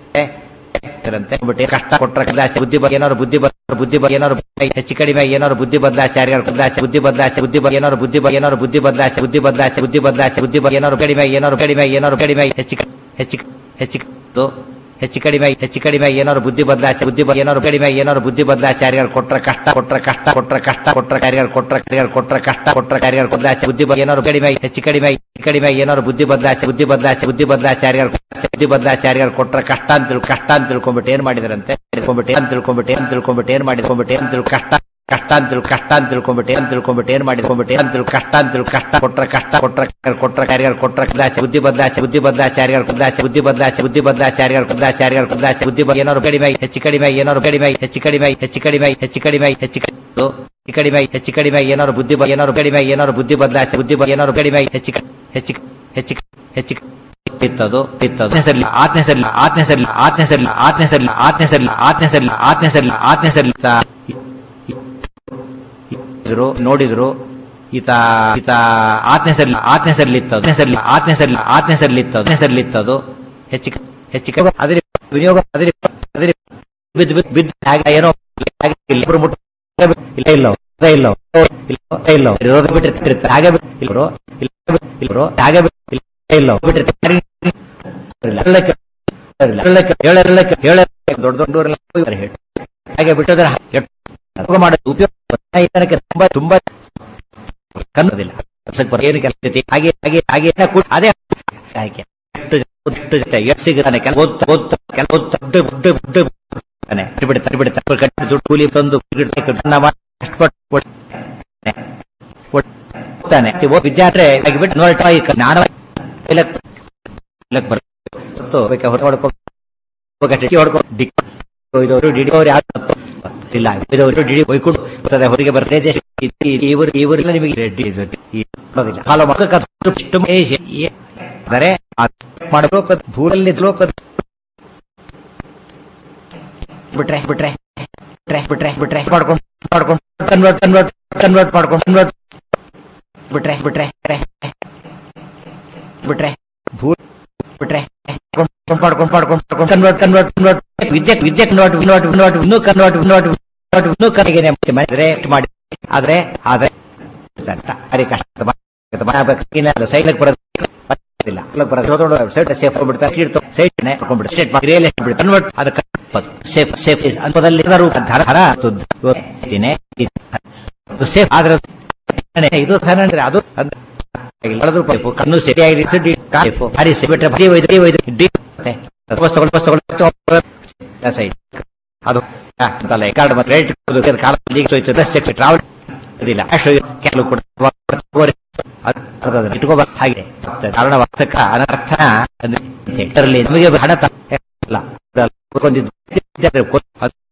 ಇರಂತೆ ಬಿಟ್ಟು ಕಷ್ಟ ಕೊಟ್ರ ಬದಲಾಯಿಸಿ ಬುದ್ಧಿ ಬಗ್ಗೆ ಏನಾದ್ರು ಬುದ್ಧಿ ಬ- ಬುದ್ಧಿ ಬಗ್ಗೆ ಏನಾದ್ರು ಹೆಚ್ಚು ಕಡಿಮೆ ಏನಾದ್ರು ಬುದ್ಧಿ ಬದಲಾಯಿಸಿ ಯಾರ್ಯಾರು ಬದಲಾಯಿಸಿ ಬುದ್ಧಿ ಬದಲಾಯಿಸಿ ಬುದ್ಧಿ ಬಗ್ಗೆ ಏನಾದ್ರು ಬುದ್ಧಿ ಬಗ್ಗೆ ಏನಾದ್ರು ಬುದ್ಧಿ ಬದಲಾಯಿಸಿ ಬುದ್ಧಿ ಬದಲಾಯಿಸಿ ಬುದ್ಧಿ ಬದಲಾಯಿಸಿ ಬುದ್ಧಿ ಬಗ್ಗೆ ಏನಾದ್ರು ಕಡಿಮೆ ಏನಾದ್ರು ಕಡಿಮೆ ಏನಾದ್ರು ಕಡಿಮೆ ಹೆಚ್ಚು ಕ- ಹೆಚ್ಚು ಕ- ಹೆಚ್ಚು ಕ- ಇದು ಹೆಚ್ಚು ಕಡಿಮೆ ಹೆಚ್ಚು ಕಡಿಮೆ ಏನಾದ್ರು ಬುದ್ಧಿ ಬದಲಾಯಿಸಿ ಬುದ್ಧಿ ಬಗ್ಗೆ ಏನಾದ್ರು ಕಡಿಮೆ ಏನಾದ್ರು ಬುದ್ಧಿ ಬದಲಾಯಿಸಿ ಯಾರ್ಯಾರು ಕೊಟ್ರ ಕಷ್ಟ ಕೊಟ್ರ ಕಷ್ಟ ಕೊಟ್ರ ಕಷ್ಟ ಕೊಟ್ರ ಯಾರ್ಯಾರು ಕೊಟ್ರ ಯಾರ್ಯಾರು ಕೊಟ್ರ ಕಷ್ಟ ಕೊಟ್ರ ಯಾರ್ಯಾರು ಬದಲಾಯಿಸಿ ಬುದ್ಧಿ ಬಗ್ಗೆ ಏನಾದ್ರು ಕಡಿಮೆ ಹೆಚ್ಚು ಕಡಿಮೆ ಹೆಚ್ಚು ಕಡಿಮೆ ಏನಾದ್ರು ಬುದ್ಧಿ ಬದಲಾಯಿಸಿ ಬುದ್ಧಿ ಬದಲಾಯಿಸಿ ಬುದ್ಧಿ ಬದಲಾಯಿಸಿ ಯಾರ್ಯಾರು ಬುದ್ಧಿ ಬದಲಾಯಿಸಿ ಯಾರ್ಯಾರು ಕೊಟ್ರ ಕಷ್ಟ ಅಂತ ತಿಳ್- ಕಷ್ಟ ಅಂತ ತಿಳ್ಕೊಂಡ್ಬಿಟ್ಟು ಏನ್ ಮಾಡಿದಾರಂತೆ ತಿಳ್ಕೊಂಡ್ಬಿಟ್ಟು ಏನ್ ತಿಳ್ಕೊಂಡ್ಬಿಟ್ಟು ಏನ್ ತಿಳ್ಕೊಂಡ್ಬಿಟ್ಟು ಏನ್ ಮಾಡಿದ್ಕೊಂಡ್ಬಿಟ್ಟು ಏನ್ ತಿಳ್ ಕಷ್ಟ ಕಷ್ಟ ಅಂತ ತಿಳ್- ಕಷ್ಟ ಅಂತ ತಿಳ್ಕೊಂಡ್ಬಿಟ್ಟು ಏನ್ ತಿಳ್ಕೊಂಡ್ಬಿಟ್ಟು ಏನ್ ಮಾಡಿದ್ಕೊಂಡ್ಬಿಟ್ಟು ಏನ್ ತಿಳ್ ಕಷ್ಟ ಅಂತ ತಿಳ್- ಕಷ್ಟ ಕೊಟ್ರ ಕಷ್ಟ ಕೊಟ್ರ ಕೊಟ್ರ ಯಾರ್ಯಾರು ಕೊಟ್ರ ಬದಲಾಯಿಸಿ ಬುದ್ಧಿ ಬದಲಾಯಿಸಿ ಬುದ್ಧಿ ಬದಲಾಯಿಸಿ ಯಾರ್ಯಾರು ಬದಲಾಯಿಸಿ ಬುದ್ಧಿ ಬದಲಾಯಿಸಿ ಬುದ್ಧಿ ಬದಲಾಯಿಸಿ ಯಾರ್ಯಾರು ಬದಲಾಯಿಸಿ ಯಾರ್ಯಾರು ಬದಲಾಯಿಸಿ ಬುದ್ಧಿ ಬಗ್ಗೆ ಏನಾದ್ರು ಕಡಿಮೆ ಹೆಚ್ಚು ಕಡಿಮೆ ಏನಾದ್ರು ಕಡಿಮೆ ಹೆಚ್ಚು ಕಡಿಮೆ ಹೆಚ್ಚು ಕಡಿಮೆ ಹೆಚ್ಚು ಕಡಿಮೆ ಹೆಚ್ಚು ಕಡಿಮೆ ಹೆಚ್ಚು ಕಡಿಮೆ ಹೆಚ್ಚು ಕಡಿಮೆ ಏನಾದ್ರು ಬುದ್ಧಿ ಬಗ್ಗೆ ಏನಾದ್ರು ಕಡಿಮೆ ಏನಾದ್ರು ಬುದ್ಧಿ ಬದಲಾಯಿಸಿ ಬುದ್ಧಿ ಬಗ್ಗೆ ಏನಾದ್ರು ಕಡಿಮೆ ಹೆಚ್ಚು ಕ- ಹೆಚ್ಚು ಕ- ಹೆಚ್ಚು ಕ- ಹೆಚ್ಚು ಕ- ಇತ್ತದು ಇತ್ತದು ಸರಿ ಆತ್ಮ ಸರಿ ಆತ್ಮ ಸರಿ ಆತ್ಮ ಸರಿ ಆತ್ಮ ಸರಿ ಆತ್ಮ ಸರಿ ಆತ್ಮ ಸರಿ ಆತ್ಮ ಸರಿ ಆತ್ಮ ಸರಿ ಇದ್ರು ನೋಡಿದ್ರು ಈತ ಈತ ಆತ್ಮ ಸರಿ ಆತ್ಮ ಸರ್ಲಿತ್ತು ಆತ್ಮ ಸರಿ ಆತ್ಮ ಸರಿ ಆತ್ಮ ಸರ್ಲಿತ್ತು ಆತ್ಮ ಸರ್ಲಿತ್ತದು ಹೆಚ್ಚು ಕ- ಹೆಚ್ಚು ಕ- ಅದ್ರ ವಿನಿಯೋಗ ಅದ್ರ ಅದ್ರ ಬಿದ್ದು ಬಿದ್ದು ಬಿದ್ದು ಹಾಗೆ ಏನೋ ಹಾಗೆ ಇಲ್ಲೊಬ್ರು ಮುಟ್ಟ ಇಲ್ಲ ಇಲ್ಲ ಇಲ್ಲ ಇಲ್ಲ ಇಲ್ಲ ಇಲ್ಲ ಇರೋದು ಬಿಟ್ಟಿರ್ತಾರೆ ಹಾಗೆ ಇಲ್ಲರು ಇಲ್ಲರು ಹಾಗೆ ಇಲ್ಲ ಇಲ್ಲ ಬಿಟ್ಟಿರ್ತಾರೆ ಹೇಳಕ್ಕೆ ಹೇಳಕ್ಕೆ ಹೇಳಕ್ಕೆ ಹೇಳಕ್ಕೆ ದೊಡ್ಡ ದೊಡ್ಡವರೆಲ್ಲ ಇದ್ದಾರೆ ಹೇಳಿ ಹಾಗೆ ಬಿಟ್ಟೋದ್ರೆ ಉಪಯೋಗ ಮಾಡೋದು ಉಪಯೋಗ ಇದಕ್ಕೆ ತುಂಬಾ ತುಂಬಾ ಕನ್ನೋದಿಲ್ಲ ಸ್ವಲ್ಪ ಏನು ಕೆಲಸ ಐತಿ? ಹಾಗೆ ಹಾಗೆ ಹಾಗೆ ಏನೋ ಕೂಡ ಅದೇ ಹಾಗೆ ಎಷ್ಟು ಎಷ್ಟು ಜೊತೆ ಎಷ್ಟು ಸಿಗುತ್ತಾನೆ ಕೆಲ ಓದ್ತಾ ಓದ್ತಾ ಕೆಲ ಓದ್ತಾ ದುಡ್ಡು ದುಡ್ಡು ದುಡ್ಡು ಬಿಡ್ತಾನೆ ಬಿಡ್ತಾನೆ ಬಿಡ್ತಾನೆ ಕಟ್ಟಿ ದುಡ್ಡು ಕೂಲಿ ತಂದು ಕಟ್ಟಣ ಮಾಡಿ ಕಷ್ಟಪಟ್ಟು ಕೊಡ್ತಾನೆ. ಕೊಡ್ತಾನೆ ಓದ್ ವಿದ್ಯಾರ್ಥಿ ಆಗಿಬಿಟ್ಟು ನೋಡಿ ತಾಯಿ ಜ್ಞಾನ ಇಲ್ಲಕ್ ಇಲ್ಲಕ್ ಬರ್ತು ಬೇಕಾ ಹೊರ ಹೊಡ್ಕೊಂಡು ಡಿಕ್ಕಿ ಹೊಡ್ಕೊಂಡು ಡಿಕ್ಕಿ ಒಯ್ದವರು ಡಿಡಿ ಅವ್ರು ಯಾರು ಇಲ್ಲ ಒಯ್ದವರು ಡಿಡಿ ಒಯ್ಕೊಂಡು ಬರ್ತದೆ ಹೊರಗೆ ಬರ್ತದೆ ದೇಶ ಇವರು ಇವರೆಲ್ಲ ನಿಮಗೆ ರೆಡ್ಡಿ ಇದು ಈ ಬರೋದಿಲ್ಲ ಕಾಲ ಮಕ್ಕ ಇಷ್ಟು ಅಂದರೆ ಮಾಡಬೇಕು ಭೂರಲ್ಲಿ ಲೋಕ ಬಿಟ್ರೆ ಬಿಟ್ರೆ ಬಿಟ್ರೆ ಬಿಟ್ರೆ ಬಿಟ್ರೆ ಮಾಡ್ಕೊಂಡು ಮಾಡ್ಕೊಂಡು ಕನ್ವರ್ಟ್ ಕನ್ವರ್ಟ್ ಕನ್ವರ್ಟ್ ಮಾಡ್ಕೊಂಡು ಕನ್ವರ್ಟ್ ಬಿಟ್ರೆ ಬಿಟ್ರೆ ಬಿಟ್ರೆ ಬಿಟ್ರೆ ಭೂ ಬಿಟ್ರೆ ಮಾಡ್ಕೊಂಡು ಮಾಡ್ಕೊಂಡು ಮಾಡ್ಕೊಂಡು ಕನ್ವರ್ಟ್ ಕನ್ವರ್ಟ್ ಕನ್ವರ್ಟ್ ವಿದ್ಯೆ ವಿದ್ಯೆ ಕನ್ವರ್ಟ್ ಕನ್ವರ್ಟ್ ಕನ್ವರ್ಟ್ ಇನ್ನೂ ಕನ್ವರ್ಟ್ ಕನ್ವರ್ಟ್ ಕನ್ವರ್ಟ್ ಇನ್ನೂ ಕಡೆಗೆ ಮಾಡಿದ್ರೆ ಮಾಡಿ ಆದ್ರೆ ಆದ್ರೆ ಭಾರಿ ಕಷ್ಟ ಸೈಡ್ಗೆ ಬರೋದಿಲ್ಲ ಬರೋದು ಸೈಡ್ ಸೇಫ್ ಬಿಡ್ತಾರೆ ಕೀಡ್ತು ಸೈಡ್ ಹಾಕೊಂಡ್ಬಿಟ್ಟು ಸ್ಟೇಟ್ ರಿಯಲ್ ಎಸ್ಟೇಟ್ ಬಿಡ್ತಾರೆ ಕನ್ವರ್ಟ್ ಅದಕ್ಕೆ ಸೇಫ್ ಸೇಫ್ ಇಸ್ ಅನ್ಪದಲ್ಲಿ ಏನಾದ್ರು ಧರ ಧರ ಇವತ್ತಿನೇ ಸೇಫ್ ಆದ್ರೆ ಇದು ಧನ ಅಂದ್ರೆ ಅದು ಅಂದ್ರೆ ಕಳೆದ್ರು ಪೈಪು ಕಣ್ಣು ಸರಿಯಾಗಿ ಸಿಡಿ ಕಾಯ್ಫು ಹರಿಸಿ ಬಿಟ್ರೆ ಬರೀ ಒಯ್ದು ಬರೀ ಒಯ್ದು ಡಿ ಬಸ್ ತಗೊಂಡು ಬಸ್ ತಗೊಂಡು ಸೈ ಅದು ಅಂತಲ್ಲ ಕಾರ್ಡ್ ಮತ್ತೆ ರೇಟ್ ಕಾಲ ಲೀಗ್ ಹೋಯ್ತು ಬಸ್ ಚೆಕ್ ಟ್ರಾವೆಲ್ ಇದಿಲ್ಲ ಅಷ್ಟು ಕೆಲವು ಕೂಡ ಇಟ್ಕೋಬ ಹಾಗೆ ಕಾರಣ ವಾಸ್ತಕ ಅನರ್ಥನ ಇದರಲ್ಲಿ ನಿಮಗೆ ಹಣ ಇಲ್ಲ